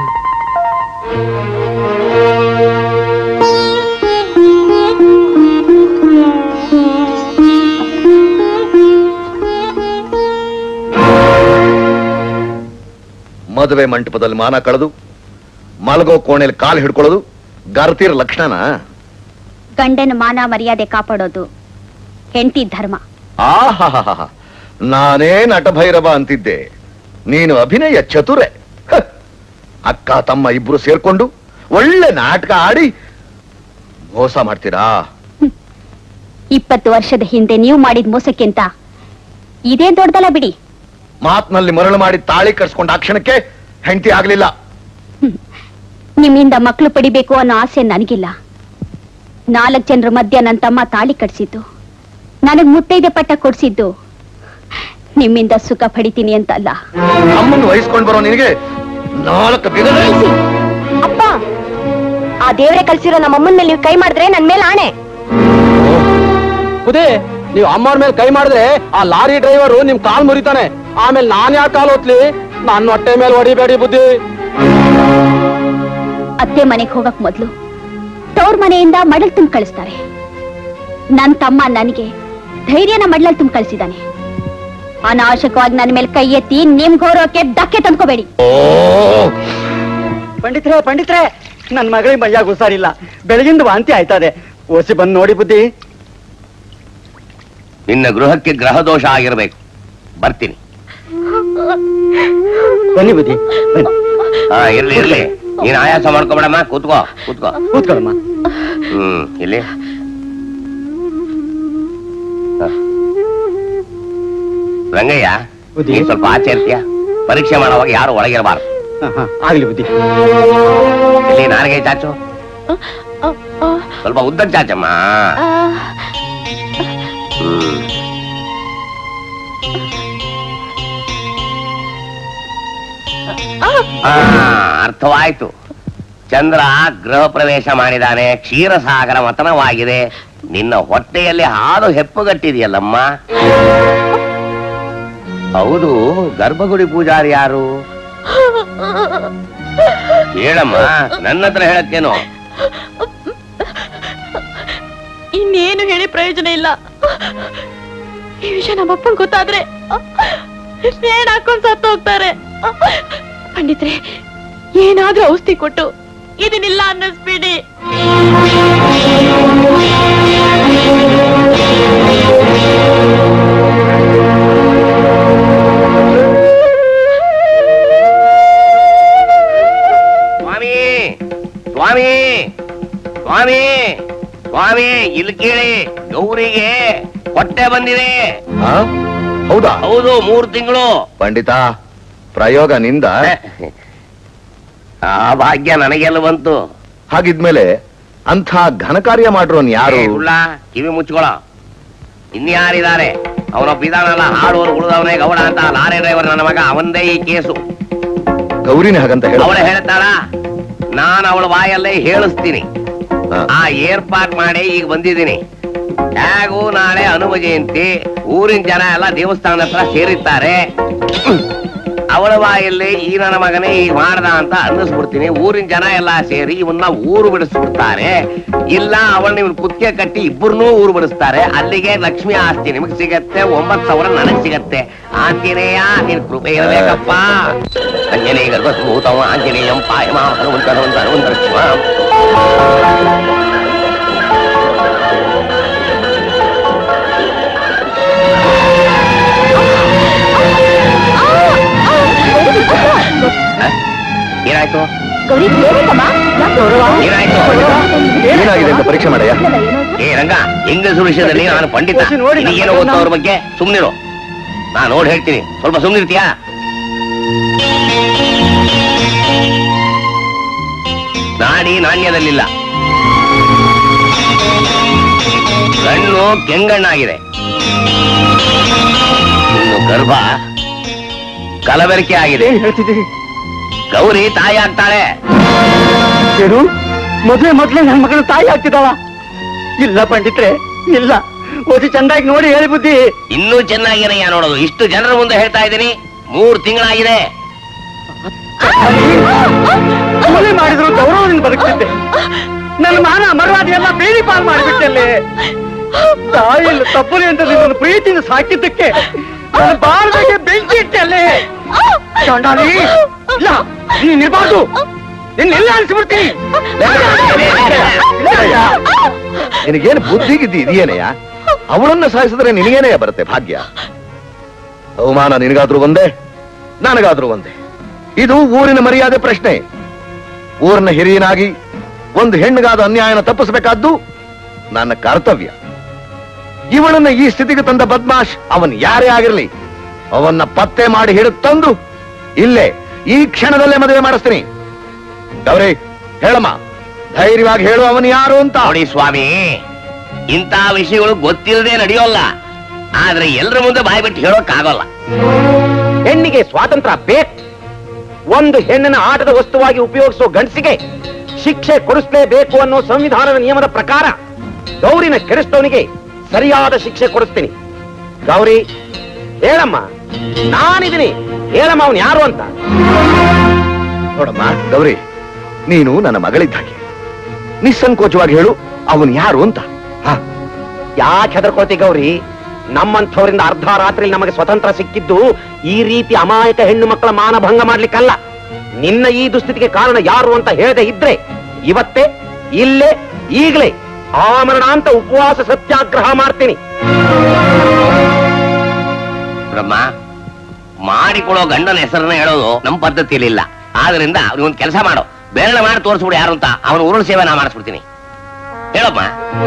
ಮದುವೆ ಮಂಟಪದಲ್ಲಿ ಮಾನ ಕಳೆದು ಮಲಗೋ ಕೋಣೆಯಲ್ಲಿ ಕಾಲು ಹಿಡ್ಕೊಳ್ಳೋದು ಗರ್ತಿರ ಲಕ್ಷಣನ ಗಂಡನ ಮಾನ ಮರ್ಯಾದೆ ಕಾಪಾಡೋದು ಹೆಂಡತಿ ಧರ್ಮ ಆಹಾಹಾಹಾ ನಾನೇ ನಟಭೈರವ ಅಂತಿದ್ದೆ ನೀನು ಅಭಿನಯ ಚತುರೆ ಹ. ಅಕ್ಕ ತಮ್ಮ ಇಬ್ರು ಸೇರ್ಕೊಂಡು ಒಳ್ಳೆ ನಾಟಕ ಆಡಿ ಮೋಸ ಮಾಡ್ತೀರಾ ಇಪ್ಪತ್ತು ವರ್ಷದ ಹಿಂದೆ ನೀವು ಮಾಡಿದ ಮೋಸಕ್ಕಿಂತ ಇದೇ ದೊಡ್ಡದಲ್ಲ ಬಿಡಿ ಮಾತ್ನಲ್ಲಿ ಮರಳು ಮಾಡಿ ತಾಳಿ ಕಟ್ಸ್ಕೊಂಡ ಆ ಕ್ಷಣಕ್ಕೆ ಹೆಂಡತಿ ಆಗ್ಲಿಲ್ಲ ನಿಮ್ಮಿಂದ ಮಕ್ಕಳು ಪಡಿಬೇಕು ಅನ್ನೋ ಆಸೆ ನನಗಿಲ್ಲ ನಾಲ್ಕು ಜನರ ಮಧ್ಯ ನನ್ನ ತಮ್ಮ ತಾಳಿ ಕಟ್ಸಿದ್ದು ನನಗ್ ಮುತ್ತೈದೆ ಪಟ್ಟ ಕೊಡ್ಸಿದ್ದು ನಿಮ್ಮಿಂದ ಸುಖ ಪಡಿತೀನಿ ಅಂತ ಅಲ್ಲ ಅಮ್ಮನ್ನು ವಹಿಸ್ಕೊಂಡ್ ಬರೋ ನಿನಗೆ ನಾಲ್ಕು ದಿನ ಅಪ್ಪ ಆ ದೇವ್ರೆ ಕಲ್ಸಿರೋ ನಮ್ಮ ಅಮ್ಮನ ಮೇಲೆ ನೀವು ಕೈ ಮಾಡಿದ್ರೆ ನನ್ ಮೇಲೆ ಆಣೆ ಬುದ್ಧಿ ನೀವು ಅಮ್ಮವ್ರ ಮೇಲೆ ಕೈ ಮಾಡಿದ್ರೆ ಆ ಲಾರಿ ಡ್ರೈವರ್ ನಿಮ್ ಕಾಲ್ ಮುರಿತಾನೆ ಆಮೇಲೆ ನಾನ್ ಯಾಕೆ ಕಾಲ್ ಹೊತ್ಲಿ ನನ್ನ ಹೊಟ್ಟೆ ಮೇಲೆ ಹೊಡಿಬೇಡಿ ಬುದ್ಧಿ ಅತ್ತೆ ಮನೆಗೆ ಹೋಗಕ್ ಮೊದ್ಲು ತವ್ರ ಮನೆಯಿಂದ ಮಡಲ್ ತುಂಬ ಕಳಿಸ್ತಾರೆ ನನ್ ತಮ್ಮ ನನಗೆ ಧೈರ್ಯನ ಮಡ್ಲಲ್ಲಿ ತುಂಬ ಕಳ್ಸಿದಾನೆ ಅನಾವಶ್ಯಕವಾಗಿ ನನ್ನ ಮೇಲೆ ಕೈ ಎತ್ತಿ ನಿಮ್ ಗೌರವಕ್ಕೆ ಧಕ್ಕೆ ತಂದ್ಕೋಬೇಡಿ ಪಂಡಿತ್ರೆ ಪಂಡಿತ್ರೆ ನನ್ ಮಗಳಿಗೆ ಮೈಯಾಗ ಹುಷಾರಿಲ್ಲ ಬೆಳಗಿಂದ ವಾಂತಿ ಆಯ್ತದೆ ಓಸಿ ಬಂದ್ ನೋಡಿ ಬುದ್ಧಿ ನಿನ್ನ ಗೃಹಕ್ಕೆ ಗ್ರಹ ದೋಷ ಆಗಿರ್ಬೇಕು ಬರ್ತೀನಿ ಬನ್ನಿ ಬುದ್ಧಿ ಬನ್ನಿ ಹಾ ಇರ್ಲಿ ಇರ್ಲಿ ನೀನ್ ಆಯಾಸ ಮಾಡ್ಕೊಬೇಡಮ್ಮ ಕೂತ್ಕೋ ಕೂತ್ಕೋ ಕೂತ್ಕೊಳ್ಳಮ್ಮ ಹ್ಮ್ ಇಲ್ಲಿ ಹ. ರಂಗಯ್ಯ ಬುದ್ಧಿ. ನೀನ್ ಸ್ವಲ್ಪ ಆಚೆ ಇರ್ತೀಯ ಪರೀಕ್ಷೆ ಮಾಡುವಾಗ ಯಾರು ಒಳಗಿರಬಾರ್ದು ಹ, ಹ, ಆಗ್ಲಿ ಬುದ್ಧಿ ಇಲ್ಲಿ ನಾಲ್ಗೆ ಚಾಚು ಸ್ವಲ್ಪ ಉದ್ದಕ್ಕೆ ಚಾಚಮ್ಮ ಹ್ಮ್ ಆ, ಅರ್ಥವಾಯ್ತು ಚಂದ್ರ ಗೃಹ ಪ್ರವೇಶ ಮಾಡಿದಾನೆ ಕ್ಷೀರಸಾಗರ ಮತನವಾಗಿದೆ ನಿನ್ನ ಹೊಟ್ಟೆಯಲ್ಲಿ ಹಾಲು ಹೆಪ್ಪುಗಟ್ಟಿದೆಯಲ್ಲಮ್ಮ ಹೌದು ಗರ್ಭಗುಡಿ ಪೂಜಾರಿ ಯಾರು ಹೇಳಮ್ಮ ನನ್ನ ಹತ್ರ ಹೇಳಕ್ಕೇನು ಇನ್ನೇನು ಹೇಳಿ ಪ್ರಯೋಜನ ಇಲ್ಲ ಈ ವಿಷಯ ನಮ್ಮಪ್ಪನ್ ಗೊತ್ತಾದ್ರೆ ನೇಣ್ ಹಾಕೊಂಡ್ ಸತ್ತು ಹೋಗ್ತಾರೆ ಪಂಡಿತ್ರೆ ಏನಾದ್ರೂ ಔಷಧಿ ಕೊಟ್ಟು ಇದನ್ನಿಲ್ಲ ಅನ್ನಿಸ್ಬಿಡಿ ಸ್ವಾಮಿ ಸ್ವಾಮಿ ಸ್ವಾಮಿ ಸ್ವಾಮಿ ಇಲ್ಲಿ ಕೇಳಿ ಗೌರಿಗೆ ಹೊಟ್ಟೆ ಬಂದಿದೆ ಆ? ಹೌದಾ ಹೌದು ಮೂರು ತಿಂಗಳು ಪಂಡಿತ ಪ್ರಯೋಗ ನಿಂದ ಆ ಭಾಗ್ಯ ನನಗೆಲ್ಲ ಬಂತು ಹಾಗಿದ್ಮೇಲೆ ಅಂಥ ಘನ ಕಾರ್ಯ ಮಾಡ್ರೋನ್ ಯಾರು ಏ, ಹುಳ್ಳ ಕಿವಿ ಮುಚ್ಕೊಳ ಇನ್ಯಾರಿದ್ದಾರೆ ಅವನೊಬ್ಬ ಇದಾನಲ್ಲ ಹಾಡೋರು ಉಳಿದವನೇ ಗೌಡ ಅಂತ ಲಾರಿ ಡ್ರೈವರ್ ನನ್ನ ಮಗ ಅವಂದೇ ಈ ಕೇಸು ಗೌರಿನೇ ಹಾಗಂತ ಹೇಳ ಅವಳು ಹೇಳ್ತಾಳ ನಾನು ಅವಳ ಬಾಯಲ್ಲೇ ಹೇಳಿಸ್ತೀನಿ ಆ ಏರ್ಪಾಟ್ ಮಾಡಿ ಈಗ ಬಂದಿದ್ದೀನಿ ಹೇಗೂ ನಾಳೆ ಹನುಮ ಜಯಂತಿ ಊರಿನ ಜನ ಎಲ್ಲ ದೇವಸ್ಥಾನದ ಹತ್ರ ಸೇರಿರ್ತಾರೆ ಅವಳ ಬಾಯಲ್ಲಿ ಈ ನನ್ನ ಮಗನೇ ಈಗ ಮಾಡ್ದ ಅಂತ ಅನ್ನಿಸ್ಬಿಡ್ತೀನಿ ಊರಿನ ಜನ ಎಲ್ಲ ಸೇರಿ ಇವನ್ನ ಊರು ಬಿಡಿಸ್ಬಿಡ್ತಾರೆ ಇಲ್ಲ ಅವಳನ್ನ ಇವ್ನ ಕುತ್ತಿಗೆ ಕಟ್ಟಿ ಇಬ್ಬರನ್ನೂ ಊರು ಬಿಡಿಸ್ತಾರೆ ಅಲ್ಲಿಗೆ ಲಕ್ಷ್ಮಿ ಆಸ್ತಿ ನಿಮಗ್ ಸಿಗತ್ತೆ ಒಂಬತ್ ಸಾವಿರ ನನಗ್ ಸಿಗತ್ತೆ ಆಂಜನೇಯ ನಿನ್ ಕೃಪೆ ಇರಬೇಕಪ್ಪ ಅಂಜನೇಯ ಗರ್ಭಭೂತವ ಆಂಜನೇಯಂ ಪಾಯಮ ಹನುಮಂತ ಹನುಮಂತ ಹನುಮಂತ ಶಿವ ಏನಾಯ್ತು ಗೌರಿ ಏನಿಲ್ಲಮ್ಮ? ಯಾಕ್ ಗೌರವ? ಏನಾಯ್ತು ಏನಾಗಿದೆ ಅಂತ ಪರೀಕ್ಷೆ ಮಾಡಯ್ಯ ಇಲ್ಲ, ಏನಾಯ್ತು? ಏ ರಂಗ ಹೆಂಗಸರು ವಿಷಯದಲ್ಲಿ ನಾನು ಪಂಡಿತ ನೋಡಿ, ನೋಡಿ, ನಿನಗೇನೋ ಗೊತ್ತು ಅವ್ರ ಬಗ್ಗೆ ಸುಮ್ನಿರು ನಾ ನೋಡಿ ಹೇಳ್ತೀನಿ ಸ್ವಲ್ಪ ಸುಮ್ನಿರ್ತೀಯಾ ನಾಡಿ ನಾಣ್ಯದಲ್ಲಿಲ್ಲ ಕಣ್ಣು ಕೆಂಗಣ್ಣಾಗಿದೆ ಇನ್ನು ಗರ್ಭ ಕಲಬೆರಕೆ ಆಗಿದೆ ಏನ್ ಹೇಳ್ತಿದ್ದೀರಿ ಗೌರಿ ತಾಯಿ ಆಗ್ತಾಳೆ ಏನು ಮೊದ್ಲೇ ಮೊದ್ಲೇ ನನ್ನ ಮಗಳು ತಾಯಿ ಆಗ್ತಿದ್ದಾಳ ಇಲ್ಲ ಪಂಡಿತ್ರೆ ಇಲ್ಲ ಓದಿ ಚಂದಾಗಿ ನೋಡಿ ಹೇಳಿ ಬುದ್ಧಿ ಇನ್ನೂ ಚೆನ್ನಾಗಿರಯ್ಯ ನೋಡೋದು ಇಷ್ಟು ಜನರ ಮುಂದೆ ಹೇಳ್ತಾ ಇದ್ದೀನಿ ಮೂರ್ ತಿಂಗಳಾಗಿದೆ ಕೊಲೆ ಮಾಡಿದ್ರು ಗೌರವದಿಂದ ಬದುಕ್ತಿದ್ದೆ ನನ್ನ ಮಾನ ಮರ್ವಾದಿ ಎಲ್ಲ ಬೇಡಿ ಪಾಲ್ ಮಾಡಿಬಿಟ್ಟಲ್ಲಿ ತಾಯಿಯಲ್ಲಿ ತಪ್ಪಲಿ ಅಂತ ನಿನ್ನನ್ನು ಪ್ರೀತಿಯಿಂದ ಸಾಕಿದ್ದಕ್ಕೆ ನನ್ನ ಬಾಳದಾಗೆ ಬೆಂಕಿ ಇಟ್ಟಲ್ಲಿ ಚಂಡಾಲಿ ಇಲ್ಲ ನೀನ್ ಇರ್ಬಾರ್ದು ನಿನ್ನೆಲ್ಲ ಅಳಿಸ್ಬಿಡ್ತೀನಿ ನಿನಗೇನು ಬುದ್ಧಿ ಗಿದ್ದಿ ಇದೆಯೇನಯ್ಯ ಅವಳನ್ನ ಸಾಯಿಸಿದ್ರೆ ನಿನಗೇನಯ್ಯ ಬರುತ್ತೆ ಭಾಗ್ಯ ಅವಮಾನ ನಿನಗಾದ್ರೂ ಒಂದೇ ನನಗಾದ್ರೂ ಒಂದೇ ಇದು ಊರಿನ ಮರ್ಯಾದೆ ಪ್ರಶ್ನೆ ಊರಿನ ಹಿರಿಯನಾಗಿ ಒಂದು ಹೆಣ್ಣಿಗಾದ ಅನ್ಯಾಯನ ತಪ್ಪಿಸಬೇಕಾದ್ದು ನನ್ನ ಕರ್ತವ್ಯ ಇವಳನ್ನ ಈ ಸ್ಥಿತಿಗೆ ತಂದ ಬದ್ಮಾಶ್ ಅವನ್ ಯಾರೇ ಆಗಿರ್ಲಿ ಅವನ್ನ ಪತ್ತೆ ಮಾಡಿ ಹಿಡಿದು ತಂದು ಇಲ್ಲೇ ಈ ಕ್ಷಣದಲ್ಲೇ ಮದುವೆ ಮಾಡಿಸ್ತೀನಿ ಗೌರಿ ಹೇಳಮ್ಮ ಧೈರ್ಯವಾಗಿ ಹೇಳು ಅವನು ಯಾರು ಅಂತ ನೋಡಿ ಸ್ವಾಮಿ ಇಂಥ ವಿಷಯಗಳು ಗೊತ್ತಿಲ್ಲದೆ ನಡೆಯೋಲ್ಲ ಆದ್ರೆ ಎಲ್ಲರ ಮುಂದೆ ಬಾಯಿ ಬಿಟ್ಟು ಹೇಳೋಕ್ಕಾಗಲ್ಲ ಹೆಣ್ಣಿಗೆ ಸ್ವಾತಂತ್ರ್ಯ ಬೇಕು ಒಂದು ಹೆಣ್ಣನ್ನ ಆಟದ ವಸ್ತುವಾಗಿ ಉಪಯೋಗಿಸುವ ಗಂಡಸಿಗೆ ಶಿಕ್ಷೆ ಕೊಡಿಸಲೇಬೇಕು ಅನ್ನೋ ಸಂವಿಧಾನದ ನಿಯಮದ ಪ್ರಕಾರ ಗೌರಿನ ಕೆಡಿಸ್ತವನಿಗೆ ಸರಿಯಾದ ಶಿಕ್ಷೆ ಕೊಡಿಸ್ತೀನಿ ಗೌರಿ ಹೇಳಮ್ಮ ನಾನಿದ್ದೀನಿ ಹೇಳಮ್ಮ ಅವನು ಯಾರು ಅಂತ ನೋಡಮ್ಮ ಗೌರಿ ನೀನು ನನ್ನ ಮಗಳಿದ್ದಾಗೆ ನಿಸ್ಸಂಕೋಚವಾಗಿ ಹೇಳು ಅವನು ಯಾರು ಅಂತ ಹ ಯಾಕೆ ಹೆದರ್ಕೊಳ್ತಿ ಗೌರಿ ನಮ್ಮಂಥವರಿಂದ ಅರ್ಧ ರಾತ್ರಿ ನಮಗೆ ಸ್ವತಂತ್ರ ಸಿಕ್ಕಿದ್ದು ಈ ರೀತಿ ಅಮಾಯಕ ಹೆಣ್ಣು ಮಕ್ಕಳ ಮಾನಭಂಗ ಮಾಡ್ಲಿಕ್ಕಲ್ಲ ನಿನ್ನ ಈ ದುಸ್ಥಿತಿಗೆ ಕಾರಣ ಯಾರು ಅಂತ ಹೇಳದೆ ಇದ್ರೆ ಇವತ್ತೇ ಇಲ್ಲೇ ಈಗಲೇ ಆಮರಣ ಅಂತ ಉಪವಾಸ ಸತ್ಯಾಗ್ರಹ ಮಾಡ್ತೀನಿ ಬ್ರಹ್ಮ ಮಾಡಿಕೊಡೋ ಗಂಡನ ಹೆಸರನ್ನ ಹೇಳೋದು ನಮ್ಮ ಪದ್ಧತಿಯಲ್ಲಿಲ್ಲ ಆದ್ರಿಂದ ಅವ್ನಿಗೊಂದು ಕೆಲಸ ಮಾಡು ಬೇರೆ ಮಾಡಿ ತೋರಿಸ್ಬಿಡು ಯಾರು ಅಂತ ಅವನ ಉರುಳು ಸೇವೆ ನಾ ಮಾಡಿಸ್ಬಿಡ್ತೀನಿ ಹೇಳಪ್ಪ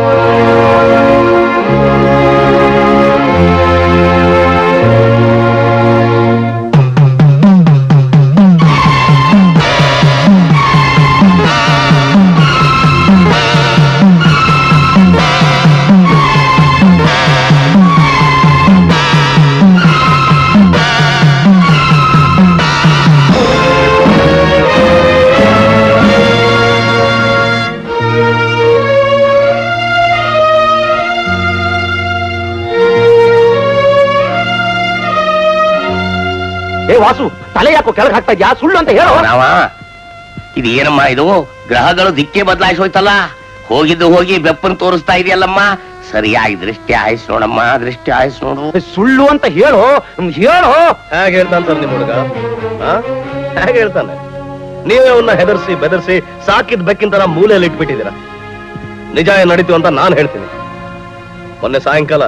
ಏ ವಾಸು ತಲೆ ಯಾಕೋ ಕೆಳಗೆ ಹಾಕ್ತಾ ಇದ್ಯಾ ಸುಳ್ಳು ಅಂತ ಹೇಳೋ ರಾಮ ಇದು ಏನಮ್ಮ ಇದು ಗ್ರಹಗಳು ದಿಕ್ಕೆ ಬದಲಾಯಿಸೋಯ್ತಲ್ಲ ಹೋಗಿದ್ದು ಹೋಗಿ ಬೆಪ್ಪನ್ ತೋರಿಸ್ತಾ ಇದೆಯಲ್ಲಮ್ಮ ಸರಿಯಾಗಿ ದೃಷ್ಟಿ ಆಯ್ಸ್ ನೋಡಮ್ಮ ದೃಷ್ಟಿ ಆಯ್ಸ್ ನೋಡು ಸುಳ್ಳು ಅಂತ ಹೇಳೋ ಹ್ಮ್, ಹೇಳೋ ಹೇಗೆ ಹೇಳ್ತಾನೆ ನಿಮ್ ಹುಡುಗ ಹೇಗೆ ಹೇಳ್ತಾನೆ ನೀವೇ ಅವನ್ನ ಹೆದರ್ಸಿ ಬೆದರ್ಸಿ ಸಾಕಿದ್ ಬೆಕ್ಕಿಂತ ಮೂಲೆಯಲ್ಲಿ ಇಟ್ಬಿಟ್ಟಿದ್ದೀರಾ ನಿಜ ಏನ್ ನಡೀತು ಅಂತ ನಾನು ಹೇಳ್ತೀನಿ ಮೊನ್ನೆ ಸಾಯಂಕಾಲ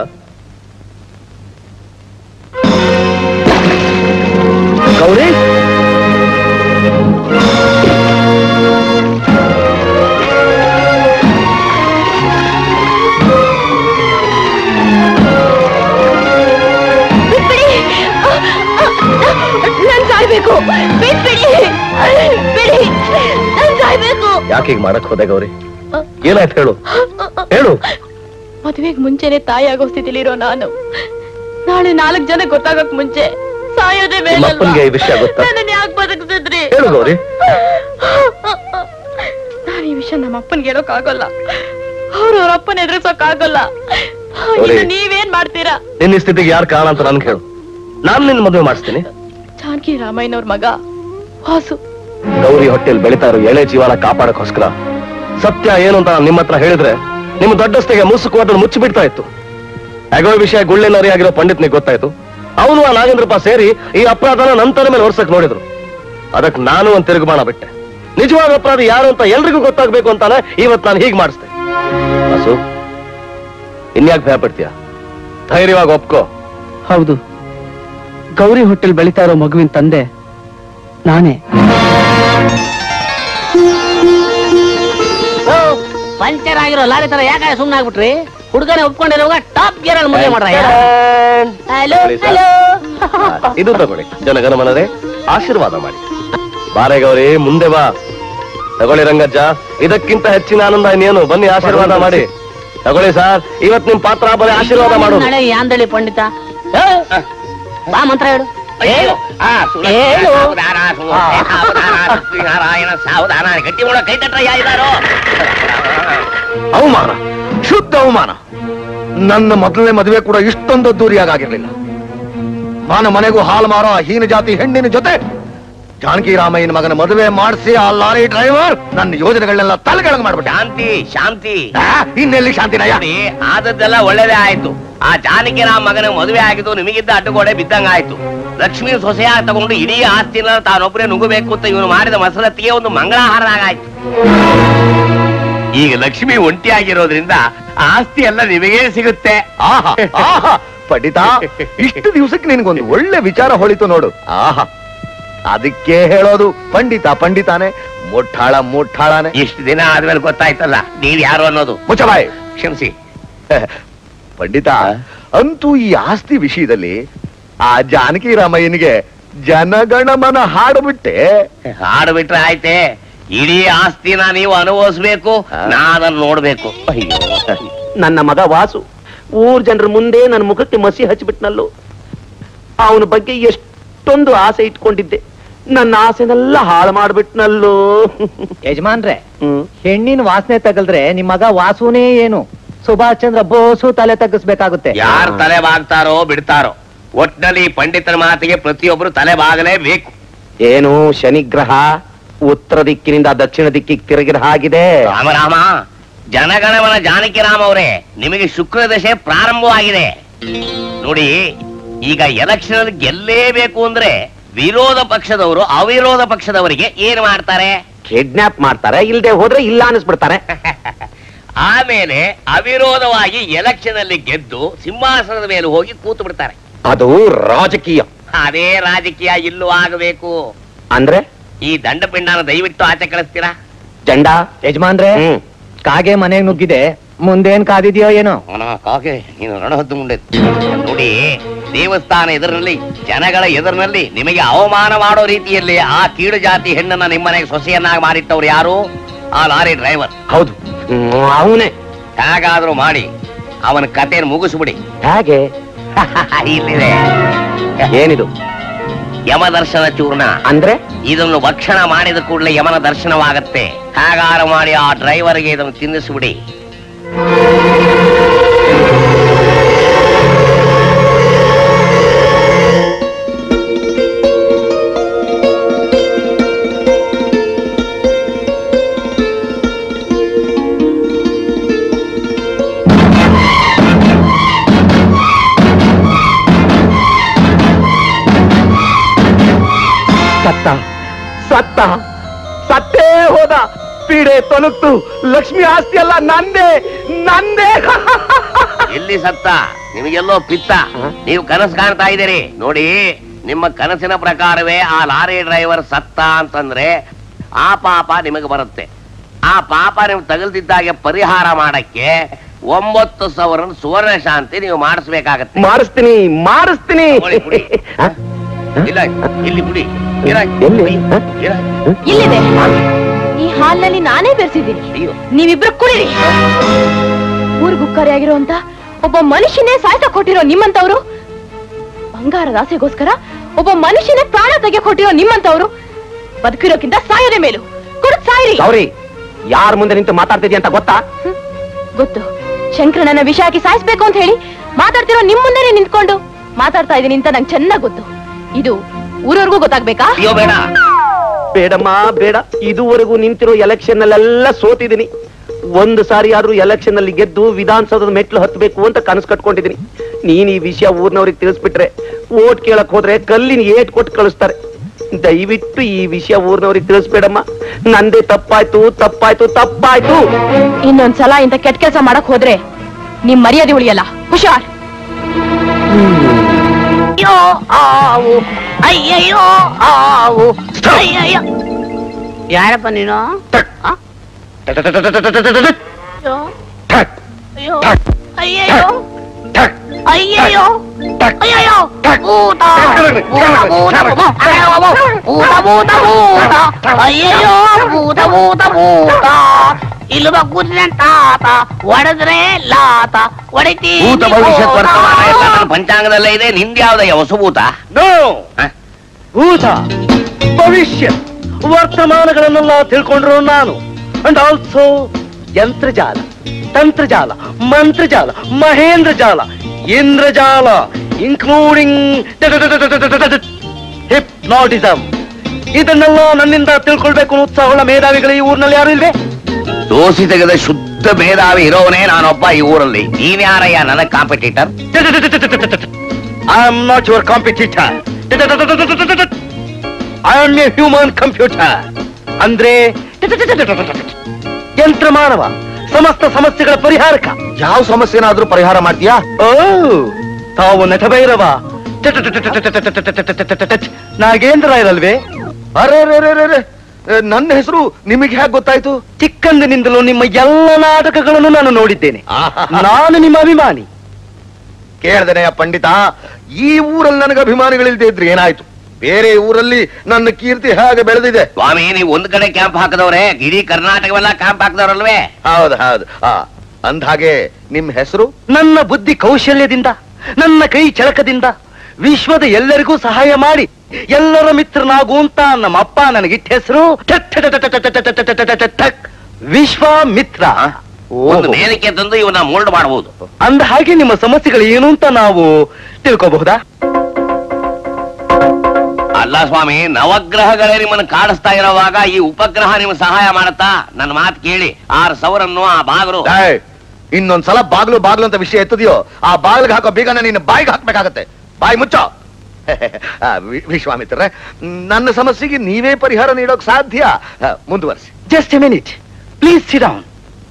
ಗೌರಿ ಬಿಟ್ಬಿಡಿ ನನ್ ಸಾಯ್ಬೇಕು ಬಿಟ್ಬಿಡಿ ಬಿಡಿ ನನ್ ಸಾಯ್ಬೇಕು ಯಾಕೆ ಈಗ ಮಾಡಕ್ ಹೋದೆ ಗೌರಿ ಏನಾಯ್ತು ಹೇಳು ಹೇಳು ಮದುವೆಗೆ ಮುಂಚೆನೆ ತಾಯಿ ಆಗೋ ಸ್ಥಿತಿಲಿರೋ ನಾನು ನಾಳೆ ನಾಲ್ಕು ಜನ ಗೊತ್ತಾಗಕ್ ಮುಂಚೆ ಸಾಯೋದೇ ನಿಮ್ಮ ಅಪ್ಪನ್ಗೆ ಈ ವಿಷಯ ಗೊತ್ತಾ? ನನ್ನ ಯಾಕೆ ಬದುಕಿಸಿದ್ರಿ ಹೇಳು ಗೌರಿ ನಾನು ಈ ವಿಷಯ ನಮ್ಮ ಅಪ್ಪನ್ಗೆ ಹೇಳೋಕ್ ಆಗಲ್ಲ ಅವ್ರ ಅವ್ರ ಅಪ್ಪನ ಎದುರಿಸೋಕ್ ಆಗಲ್ಲ ಗೌರಿ. ಇನ್ನು ನೀವೇನ್ ಮಾಡ್ತೀರಾ ನಿನ್ನ ಈ ಸ್ಥಿತಿಗೆ ಯಾರು ಕಾರಣ ಅಂತ ನನ್ಗೆ ಹೇಳು ನಾನು ನಿನ್ನ ಮದುವೆ ಮಾಡಿಸ್ತೀನಿ ಜಾನಕಿ ರಾಮಯ್ಯನವ್ರ ಮಗ ವಾಸು ಗೌರಿ ಹೊಟ್ಟೆಲ್ ಬೆಳಿತಾ ಇರೋ ಎಳೆ ಜೀವನ ಕಾಪಾಡಕ್ಕೋಸ್ಕರ ಸತ್ಯ ಏನು ಅಂತ ನಾನು ನಿಮ್ಮ ಹತ್ರ ಹೇಳಿದ್ರೆ ನಿಮ್ಮ ದೊಡ್ಡಸ್ತಿಗೆ ಮುಸುಕು ಅದನ್ನು ಮುಚ್ಚಿಬಿಡ್ತಾ ಇತ್ತು ಹೇಗೋ ಈ ವಿಷಯ ಗುಳ್ಳೆ ನರಿಯಾಗಿರೋ ಪಂಡಿತ್ನಿಗೆ ಗೊತ್ತಾಯ್ತು ಅವನು ಆ ನಾಗೇಂದ್ರಪ್ಪ ಸೇರಿ ಈ ಅಪರಾಧನ ನಂತರ ಮೇಲೆ ಹೊರ್ಸಕ್ ನೋಡಿದ್ರು ಅದಕ್ಕೆ ನಾನು ಒಂದು ತಿರುಗುಮಾಣ ಬಿಟ್ಟೆ ನಿಜವಾದ ಅಪರಾಧ ಯಾರು ಅಂತ ಎಲ್ರಿಗೂ ಗೊತ್ತಾಗ್ಬೇಕು ಅಂತಾನೆ ಇವತ್ತು ನಾನು ಹೀಗೆ ಮಾಡಿಸ್ದೆ ಬಸು ಇನ್ಯಾಕ್ ಭಯ ಪಡ್ತೀಯ ಧೈರ್ಯವಾಗಿ ಒಪ್ಕೋ ಹೌದು ಗೌರಿ ಹೋಟೆಲ್ ಬೆಳಿತಾ ಇರೋ ಮಗುವಿನ ತಂದೆ ನಾನೇ ಪಂಚರ್ ಆಗಿರೋ ಲಾರಿ ತರ ಯಾಕೆ ಸುಮ್ಮನೆ ಆಗ್ಬಿಟ್ರಿ ಹುಡುಗನೇ ಒಪ್ಕೊಂಡಿರೋವಾಗ ಟಾಪ್ ಗೇರ್ ಅಲ್ಲಿ ಮದುವೆ ಮಾಡ್ರ ಹಲೋ ಹೇಳಿ ಸರ್. ಹಲೋ ಇದು ತಗೊಳ್ಳಿ ಜನಗಣಮನರೇ ಆಶೀರ್ವಾದ ಮಾಡಿ ಬಾರೆ ಗೌರಿ ಮುಂದೆ ಬಾ ತಗೊಳ್ಳಿ ರಂಗಜ್ಜ ಇದಕ್ಕಿಂತ ಹೆಚ್ಚಿನ ಆನಂದ ಇನ್ನೇನು ಬನ್ನಿ ಆಶೀರ್ವಾದ ಮಾಡಿ ತಗೊಳ್ಳಿ ಸರ್ ಇವತ್ ನಿಮ್ ಪಾತ್ರ ಬರೀ ಆಶೀರ್ವಾದ ಮಾಡೋದು ನಾಳೆ ಯಾಂದಳಿ ಪಂಡಿತ ಏ, ಬಾ ಮಂತ್ರ ಹೇಳು ಅಯ್ಯೋ ಆ, ಸುಳ್ಳು. ಹೇಳು. ಸಾವಧಾನ, ಸುಳ್ಳು. ಸಾವಧಾನ, ಲಕ್ಷ್ಮೀನಾರಾಯಣ ಸಾವಧಾನ ಗಟ್ಟಿ ಮುಳ ಕೈ ತಟ್ರಯ್ಯ ಇದಾರೋ ಅವಮಾನ ಶುದ್ಧ ಅವಮಾನ ನನ್ನ ಮೊದಲನೇ ಮದುವೆ ಕೂಡ ಇಷ್ಟೊಂದು ದೂರಿಯಾಗಿರ್ಲಿಲ್ಲ ಮಾನ ಮನೆಗೂ ಹಾಲು ಮಾರೋ ಆ ಹೀನ ಜಾತಿ ಹೆಣ್ಣಿನ ಜೊತೆ ಜಾನಕಿ ರಾಮಯ್ಯನ ಮಗನ ಮದುವೆ ಮಾಡಿಸಿ ಆ ಲಾರಿ ಡ್ರೈವರ್ ನನ್ನ ಯೋಜನೆಗಳನ್ನೆಲ್ಲ ತಲೆಗೆಳಗ್ ಮಾಡ್ಬಿಟ್ಟ ಶಾಂತಿ ಶಾಂತಿ ಆ, ಇನ್ನೆಲ್ಲಿ ಶಾಂತಿನಯ್ಯ ನೋಡಿ ಆದದ್ದೆಲ್ಲ ಒಳ್ಳೇದೇ ಆಯ್ತು ಆ ಜಾನಕಿರಾಮ್ ಮಗನ ಮದುವೆ ಆಗಿದ್ದು ನಿಮಗಿದ್ದ ಅಡ್ಡಗೋಡೆ ಬಿದ್ದಂಗ ಆಯ್ತು ಲಕ್ಷ್ಮಿ ಸೊಸೆಯಾಗಿ ತಗೊಂಡು ಇಡೀ ಆಸ್ತಿನ ತಾನೊಬ್ಬರೇ ನುಗ್ಗಬೇಕು ಅಂತ ಇವನು ಮಾಡಿದ ಮಸಲತ್ತಿಗೆ ಒಂದು ಮಂಗಳಾಹಾರನಾಗಾಯ್ತು ಈಗ ಲಕ್ಷ್ಮಿ ಒಂಟಿಯಾಗಿರೋದ್ರಿಂದ ಆಸ್ತಿ ಎಲ್ಲ ನಿಮಗೇ ಸಿಗುತ್ತೆ ಆಹಾ ಆಹಾ ಪಂಡಿತ ಇಷ್ಟು ದಿವಸಕ್ಕೆ ನಿನ್ಗೊಂದು ಒಳ್ಳೆ ವಿಚಾರ ಹೊಳಿತು ನೋಡು ಆಹಾ ಅದಕ್ಕೆ ಹೇಳೋದು ಪಂಡಿತ ಪಂಡಿತಾನೆ ಮುಟ್ಟಾಳ ಮುಟ್ಟಾಳನೆ ಇಷ್ಟು ದಿನ ಆದ್ಮೇಲೆ ಗೊತ್ತಾಯ್ತಲ್ಲ ನೀವ್ ಯಾರು ಅನ್ನೋದು ಮುಚ್ಚಬಾಯ್ ಕ್ಷಮಿಸಿ ಪಂಡಿತ ಅಂತೂ ಈ ಆಸ್ತಿ ವಿಷಯದಲ್ಲಿ ಆ ಜಾನಕಿ ರಾಮಯ್ಯನಿಗೆ ಜನಗಣಮನ ಹಾಡುಬಿಟ್ಟೆ ಹಾಡು ಬಿಟ್ರೆ ಆಯ್ತೆ ಇಡೀ ಆಸ್ತಿನ ನೀವು ಅನುಭವಿಸ್ಬೇಕು ನಾನನ್ನು ನೋಡ್ಬೇಕು ಅಯ್ಯೋ ನನ್ನ ಮಗ ವಾಸು ಊರ್ ಜನರ ಮುಂದೆ ನನ್ನ ಮುಖಕ್ಕೆ ಮಸಿ ಹಚ್ಚಿಬಿಟ್ನಲ್ಲೋ ಅವನ ಬಗ್ಗೆ ಎಷ್ಟೊಂದು ಆಸೆ ಇಟ್ಕೊಂಡಿದ್ದೆ ನನ್ನ ಆಸೆನೆಲ್ಲ ಹಾಳು ಮಾಡ್ಬಿಟ್ನಲ್ಲೋ ಯಜಮಾನ್ರೆ ಹ್ಮ್ ಹೆಣ್ಣಿನ ವಾಸನೆ ತಗಲ್ದ್ರೆ ನಿಮ್ ಮಗ ವಾಸುನೇ ಏನು ಸುಭಾಷ್ ಚಂದ್ರ ಬೋಸು ತಲೆ ತಗ್ಗಿಸ್ಬೇಕಾಗುತ್ತೆ ಯಾರು ತಲೆ ಬಾಗ್ತಾರೋ ಬಿಡ್ತಾರೋ ಒಟ್ನಲ್ಲಿ ಪಂಡಿತರ ಮಾತಿಗೆ ಪ್ರತಿಯೊಬ್ಬರು ತಲೆ ಬಾಗಲೇಬೇಕು ಏನು ಶನಿಗ್ರಹ ಉತ್ತರ ದಿಕ್ಕಿನಿಂದ ದಕ್ಷಿಣ ದಿಕ್ಕಿಗೆ ತಿರುಗಿರ ಹಾಗಿದೆ ರಾಮರಾಮ ಜನಗಣಮನ ಜಾನಕಿರಾಮ್ ಅವರೇ ನಿಮಗೆ ಶುಕ್ರ ದಶೆ ಪ್ರಾರಂಭವಾಗಿದೆ ನೋಡಿ ಈಗ ಎಲೆಕ್ಷನ್ ಗೆಲ್ಲೇಬೇಕು ಅಂದ್ರೆ ವಿರೋಧ ಪಕ್ಷದವರು ಅವಿರೋಧ ಪಕ್ಷದವರಿಗೆ ಏನ್ ಮಾಡ್ತಾರೆ ಕಿಡ್ನಾಪ್ ಮಾಡ್ತಾರೆ ಇಲ್ದೆ ಹೋದ್ರೆ ಇಲ್ಲ ಅನಿಸ್ಬಿಡ್ತಾರೆ ಆಮೇಲೆ ಅವಿರೋಧವಾಗಿ ಎಲೆಕ್ಷನ್ ಅಲ್ಲಿ ಗೆದ್ದು ಸಿಂಹಾಸನದ ಮೇಲೆ ಹೋಗಿ ಕೂತು ಬಿಡ್ತಾರೆ ಅದು ರಾಜಕೀಯ ಅದೇ ರಾಜಕೀಯ ಇಲ್ಲೂ ಆಗಬೇಕು ಅಂದ್ರೆ ಈ ದಂಡಪಿಂಡನ ದಯವಿಟ್ಟು ಆಚೆ ಕಳಿಸ್ತೀರಾ ಜಂಡ ಯಜಮಾನ್ರೆ ಹ್ಮ್ ಕಾಗೆ ಮನೆಗ್ ನುಗ್ಗಿದೆ ಮುಂದೇನ್ ಕಾದಿದ್ಯೋ ಏನೋ ಅವನ ಕಾಗೆ ನೀನು ರಣಹದ್ದು ಮುಂದೆ ನೋಡಿ ದೇವಸ್ಥಾನ ಎದುರಿನಲ್ಲಿ ಜನಗಳ ಎದುರಿನಲ್ಲಿ ನಿಮಗೆ ಅವಮಾನ ಮಾಡೋ ರೀತಿಯಲ್ಲಿ ಆ ಕೀಳು ಜಾತಿ ಹೆಣ್ಣನ್ನ ನಿಮ್ಮನೆಗೆ ಸೊಸೆಯನ್ನಾಗಿ ಮಾಡಿಟ್ಟವ್ರು ಯಾರು ಆ ಲಾರಿ ಡ್ರೈವರ್ ಹೌದು ಅವನೇ ಹೇಗಾದ್ರೂ ಮಾಡಿ ಅವನ ಕಥೆಯನ್ನು ಮುಗಿಸ್ಬಿಡಿ ಹೇಗೆ ಇಲ್ಲಿದೆ ಏನಿದು ಯಮದರ್ಶನ ಚೂರ್ಣ ಅಂದ್ರೆ ಇದನ್ನು ಭಕ್ಷಣ ಮಾಡಿದ ಕೂಡಲೇ ಯಮನ ದರ್ಶನವಾಗತ್ತೆ ಹೇಗಾರ ಮಾಡಿ ಆ ಡ್ರೈವರ್ಗೆ ಇದನ್ನು ತಿನ್ನಿಸ್ಬಿಡಿ ಸತ್ತ ಸತ್ತ ಸತ್ತೇ ಹೋದ ಪೀಡೆ ತೊಲಗ್ತು ಲಕ್ಷ್ಮಿ ಆಸ್ತಿ ಅಲ್ಲ ನಂದೇ ನಂದೇ ಎಲ್ಲಿ ಸತ್ತ ನಿಮಗೆಲ್ಲೋ ಪಿತ್ತ ನೀವು ಕನಸು ಕಾಣ್ತಾ ಇದ್ದೀರಿ ನೋಡಿ ನಿಮ್ಮ ಕನಸಿನ ಪ್ರಕಾರವೇ ಆ ಲಾರಿ ಡ್ರೈವರ್ ಸತ್ತ ಅಂತಂದ್ರೆ ಆ ಪಾಪ ನಿಮಗೆ ಬರುತ್ತೆ ಆ ಪಾಪ ನೀವು ತಗಲ್ದಿದ್ದಾಗೆ ಪರಿಹಾರ ಮಾಡಕ್ಕೆ ಒಂಬತ್ತು ಸಾವಿರ ಸುವರ್ಣ ಶಾಂತಿ ನೀವು ಮಾಡಿಸ್ಬೇಕಾಗತ್ತೆ ಮಾಡಿಸ್ತೀನಿ ಮಾಡಿಸ್ತೀನಿ ತಗೊಳ್ಳಿ, ಬಿಡಿ. ಹ? ಇಲ್ಲ ಇಲ್ಲಿ ಬಿಡಿ ಏನಾಯ್ತು? ಎಲ್ಲಿ? ಹ? ಏನಾಯ್ತು? ಇಲ್ಲಿದೆ ಈ ಹಾಲ್ನಲ್ಲಿ ನಾನೇ ಬೆರೆಸಿದ್ದೀನಿ ಅಯ್ಯೋ ನೀವಿಬ್ರು ಕುಡಿರಿ ಊರ್ಗುಕ್ಕರಿಯಾಗಿರುವಂತ ಒಬ್ಬ ಮನುಷ್ಯನೇ ಸಾಯ್ಸ ಕೊಟ್ಟಿರೋ ನಿಮ್ಮಂತವ್ರು ಬಂಗಾರದ ಆಸೆಗೋಸ್ಕರ ಒಬ್ಬ ಮನುಷ್ಯನೇ ಪ್ರಾಣ ತೆಗೆ ಕೊಟ್ಟಿರೋ ನಿಮ್ಮಂತವ್ರು ಬದುಕಿರೋಕ್ಕಿಂತ ಸಾಯೋದೇ ಮೇಲು ಕುಡಿದ್ ಸಾಯಿರಿ ಗೌರಿ ಯಾರ ಮುಂದೆ ನಿಂತು ಮಾತಾಡ್ತಿದ್ಯ ಅಂತ ಗೊತ್ತಾ ಗೊತ್ತು ಶಂಕರನನ್ನ ವಿಷ ಹಾಕಿ ಸಾಯಿಸ್ಬೇಕು ಅಂತ ಹೇಳಿ ಮಾತಾಡ್ತಿರೋ ನಿಮ್ ಮುಂದೆನೆ ನಿಂತ್ಕೊಂಡು ಮಾತಾಡ್ತಾ ಇದೀನಿ ಅಂತ ನಂಗೆ ಚೆನ್ನಾಗ್ ಗೊತ್ತು ಇದು ಊರವ್ರಿಗೂ ಗೊತ್ತಾಗ್ಬೇಕಾ ಅಯ್ಯೋ ಬೇಡ ಬೇಡಮ್ಮ ಬೇಡ ಇದುವರೆಗೂ ನಿಂತಿರೋ ಎಲೆಕ್ಷನ್ ಅಲ್ಲೆಲ್ಲ ಸೋತಿದ್ದೀನಿ ಒಂದು ಸಾರಿ ಆದ್ರೂ ಎಲೆಕ್ಷನ್ ಅಲ್ಲಿ ಗೆದ್ದು ವಿಧಾನಸೌಧದ ಮೆಟ್ಲು ಹತ್ತಬೇಕು ಅಂತ ಕನಸು ಕಟ್ಕೊಂಡಿದ್ದೀನಿ ನೀನ್ ಈ ವಿಷಯ ಊರ್ನವ್ರಿಗೆ ತಿಳಿಸ್ಬಿಟ್ರೆ ಓಟ್ ಕೇಳಕ್ ಹೋದ್ರೆ ಕಲ್ಲಿನ ಏಟ್ ಕೊಟ್ಟು ಕಳಿಸ್ತಾರೆ ದಯವಿಟ್ಟು ಈ ವಿಷಯ ಊರ್ನವ್ರಿಗೆ ತಿಳಿಸ್ಬೇಡಮ್ಮ ನಂದೇ ತಪ್ಪಾಯ್ತು ತಪ್ಪಾಯ್ತು ತಪ್ಪಾಯ್ತು ಇನ್ನೊಂದ್ಸಲ ಇಂತ ಕೆಟ್ಟ ಕೆಲಸ ಮಾಡಕ್ ಹೋದ್ರೆ ನಿಮ್ ಮರ್ಯಾದೆ ಉಳಿಯಲ್ಲ ಹುಷಾರ್ ಅಯ್ಯೋ ಆವು ಅಯ್ಯಯ್ಯೋ ಆವು ಅಯ್ಯಯ್ಯೋ ಯಾರಪ್ಪ ನೀನು ಆ? ಅಯ್ಯೋ ಅಯ್ಯೋ ಅಯ್ಯಯ್ಯೋ ಅಯ್ಯಯ್ಯೋ ಅಯ್ಯಯ್ಯೋ ಭೂತ ಭೂತ ಭೂತ ಭೂತ ಭೂತ ಭೂತ ಭೂತ ಅಯ್ಯಯ್ಯೋ ಭೂತ ಭೂತ ಭೂತ ಇಲ್ವ ಕೂತಿನ ತಾತ ಒಡೆದ್ರೆ ಲಾತ ಒಡಿತಿ ಭೂತ ಭವಿಷ್ಯತ್ ವರ್ತಮಾನ ಎಲ್ಲ ನನ್ನ ಪಂಚಾಂಗದಲ್ಲೇ ಇದೆ ನಿಂದ್ಯಾವ್ದಯ್ಯ ಹೊಸಭೂತ ನೋ ಹ? ಭೂತ ಭವಿಷ್ಯ ವರ್ತಮಾನಗಳನ್ನೆಲ್ಲ ತಿಳ್ಕೊಂಡ್ರು ನಾನು ಅಂಡ್ ಆಲ್ಸೋ ಯಂತ್ರಜಾಲ ತಂತ್ರಜಾಲ ಮಂತ್ರಜಾಲ ಮಹೇಂದ್ರ ಜಾಲ ಇಂದ್ರಜಾಲ ಇನ್ಕ್ಲೂಡಿಂಗ್ ಹಿಪ್ನಾಟಿಸಮ್ ಇದನ್ನೆಲ್ಲ ನನ್ನಿಂದ ತಿಳ್ಕೊಳ್ಬೇಕು ಅನ್ನೋ ಉತ್ಸಾಹವುಳ್ಳ ಮೇಧಾವಿಗಳು ಈ ಊರಿನಲ್ಲಿ ಯಾರು ಇಲ್ವೇ ದೋಸಿ ತೆಗೆದ ಶುದ್ಧ ಮೇಧಾವಿ ಇರೋವನೇ ನಾನೊಬ್ಬ ಈ ಊರಲ್ಲಿ ನೀನ್ ಯಾರಯ್ಯ ನನಗ್ competitor I am not your competitor. I am a human computer. ಅಂದ್ರೆ ಯಂತ್ರ ಮಾನವ ಸಮಸ್ತ ಸಮಸ್ಯೆಗಳ ಪರಿಹಾರಕ ಯಾವ ಸಮಸ್ಯೆನಾದ್ರೂ ಪರಿಹಾರ ಮಾಡ್ತೀಯಾ ಓ ತಾವು ನಟಭೈರವ ನಾಗೇಂದ್ರ ಇರಲ್ವೇ ಅರೆ ರೇ ರೇ ರೇ ರೇ. ಏ, ನನ್ನ ಹೆಸರು ನಿಮಗೆ ಹೇಗೆ ಗೊತ್ತಾಯ್ತು ಚಿಕ್ಕಂದಿನಿಂದಲೂ ನಿಮ್ಮ ಎಲ್ಲ ನಾಟಕಗಳನ್ನು ನಾನು ನೋಡಿದ್ದೇನೆ ನಾನು ನಿಮ್ಮ ಅಭಿಮಾನಿ ಕೇಳ್ದೇನೆಯ ಪಂಡಿತ ಈ ಊರಲ್ಲಿ ನನಗೆ ಅಭಿಮಾನಿಗಳಿಲ್ದೇ ಇದ್ರೆ ಏನಾಯ್ತು ಬೇರೆ ಊರಲ್ಲಿ ನನ್ನ ಕೀರ್ತಿ ಹೇಗೆ ಬೆಳೆದಿದೆ ಸ್ವಾಮಿ ನೀವು ಒಂದ್ ಕಡೆ ಕ್ಯಾಂಪ್ ಹಾಕಿದವ್ರೆ ಇಡೀ ಕರ್ನಾಟಕವೆಲ್ಲ ಕ್ಯಾಂಪ್ ಹಾಕಿದವ್ರಲ್ವೇ ಹೌದು ಹೌದು ಆ ಅಂದ್ಹಾಗೆ ನಿಮ್ ಹೆಸರು ನನ್ನ ಬುದ್ಧಿ ಕೌಶಲ್ಯದಿಂದ ನನ್ನ ಕೈ ಚಳಕದಿಂದ ವಿಶ್ವದ ಎಲ್ಲರಿಗೂ ಸಹಾಯ ಮಾಡಿ ಎಲ್ಲರ ಮಿತ್ರನಾಗು ಅಂತ ನಮ್ಮ ಅಪ್ಪ ನನಗಿಟ್ಟ ಹೆಸರು ವಿಶ್ವಾಮಿತ್ರ ಒಂದು ವೇದಿಕೆ ತಂದು ಇವನ್ನ ಮೋಲ್ಡ್ ಮಾಡಬಹುದು ಅಂದ ಹಾಗೆ ನಿಮ್ಮ ಸಮಸ್ಯೆಗಳು ಏನು ಅಂತ ನಾವು ತಿಳ್ಕೋಬಹುದಾ ಅಲ್ಲ ಸ್ವಾಮಿ ನವಗ್ರಹಗಳೇ ನಿಮ್ಮನ್ನ ಕಾಡಿಸ್ತಾ ಇರೋವಾಗ ಈ ಉಪಗ್ರಹ ನಿಮ್ಗೆ ಸಹಾಯ ಮಾಡತ್ತಾ ನನ್ನ ಮಾತು ಕೇಳಿ ಆರು ಸಾವಿರನ್ನು ಆ ಬಾಗರು ಏಯ್, ಇನ್ನೊಂದ್ಸಲ ಬಾಗ್ಲು ಬಾಗ್ಲು ಅಂತ ವಿಷಯ ಎತ್ತದಿಯೋ ಆ ಬಾಗ್ಲಿಗೆ ಹಾಕೋ ಬೀಗನ ನಿನ್ನ ಬಾಯಿಗೆ ಹಾಕ್ಬೇಕಾಗತ್ತೆ ಬಾಯಿ ಮುಚ್ಚೋ ಆ, ವಿ- ವಿಶ್ವಾಮಿತ್ರರೇ ನನ್ನ ಸಮಸ್ಯೆಗೆ ನೀವೇ ಪರಿಹಾರ ನೀಡೋಕ್ ಸಾಧ್ಯ ಆ, ಮುಂದುವರಿಸಿ just a minute please sit down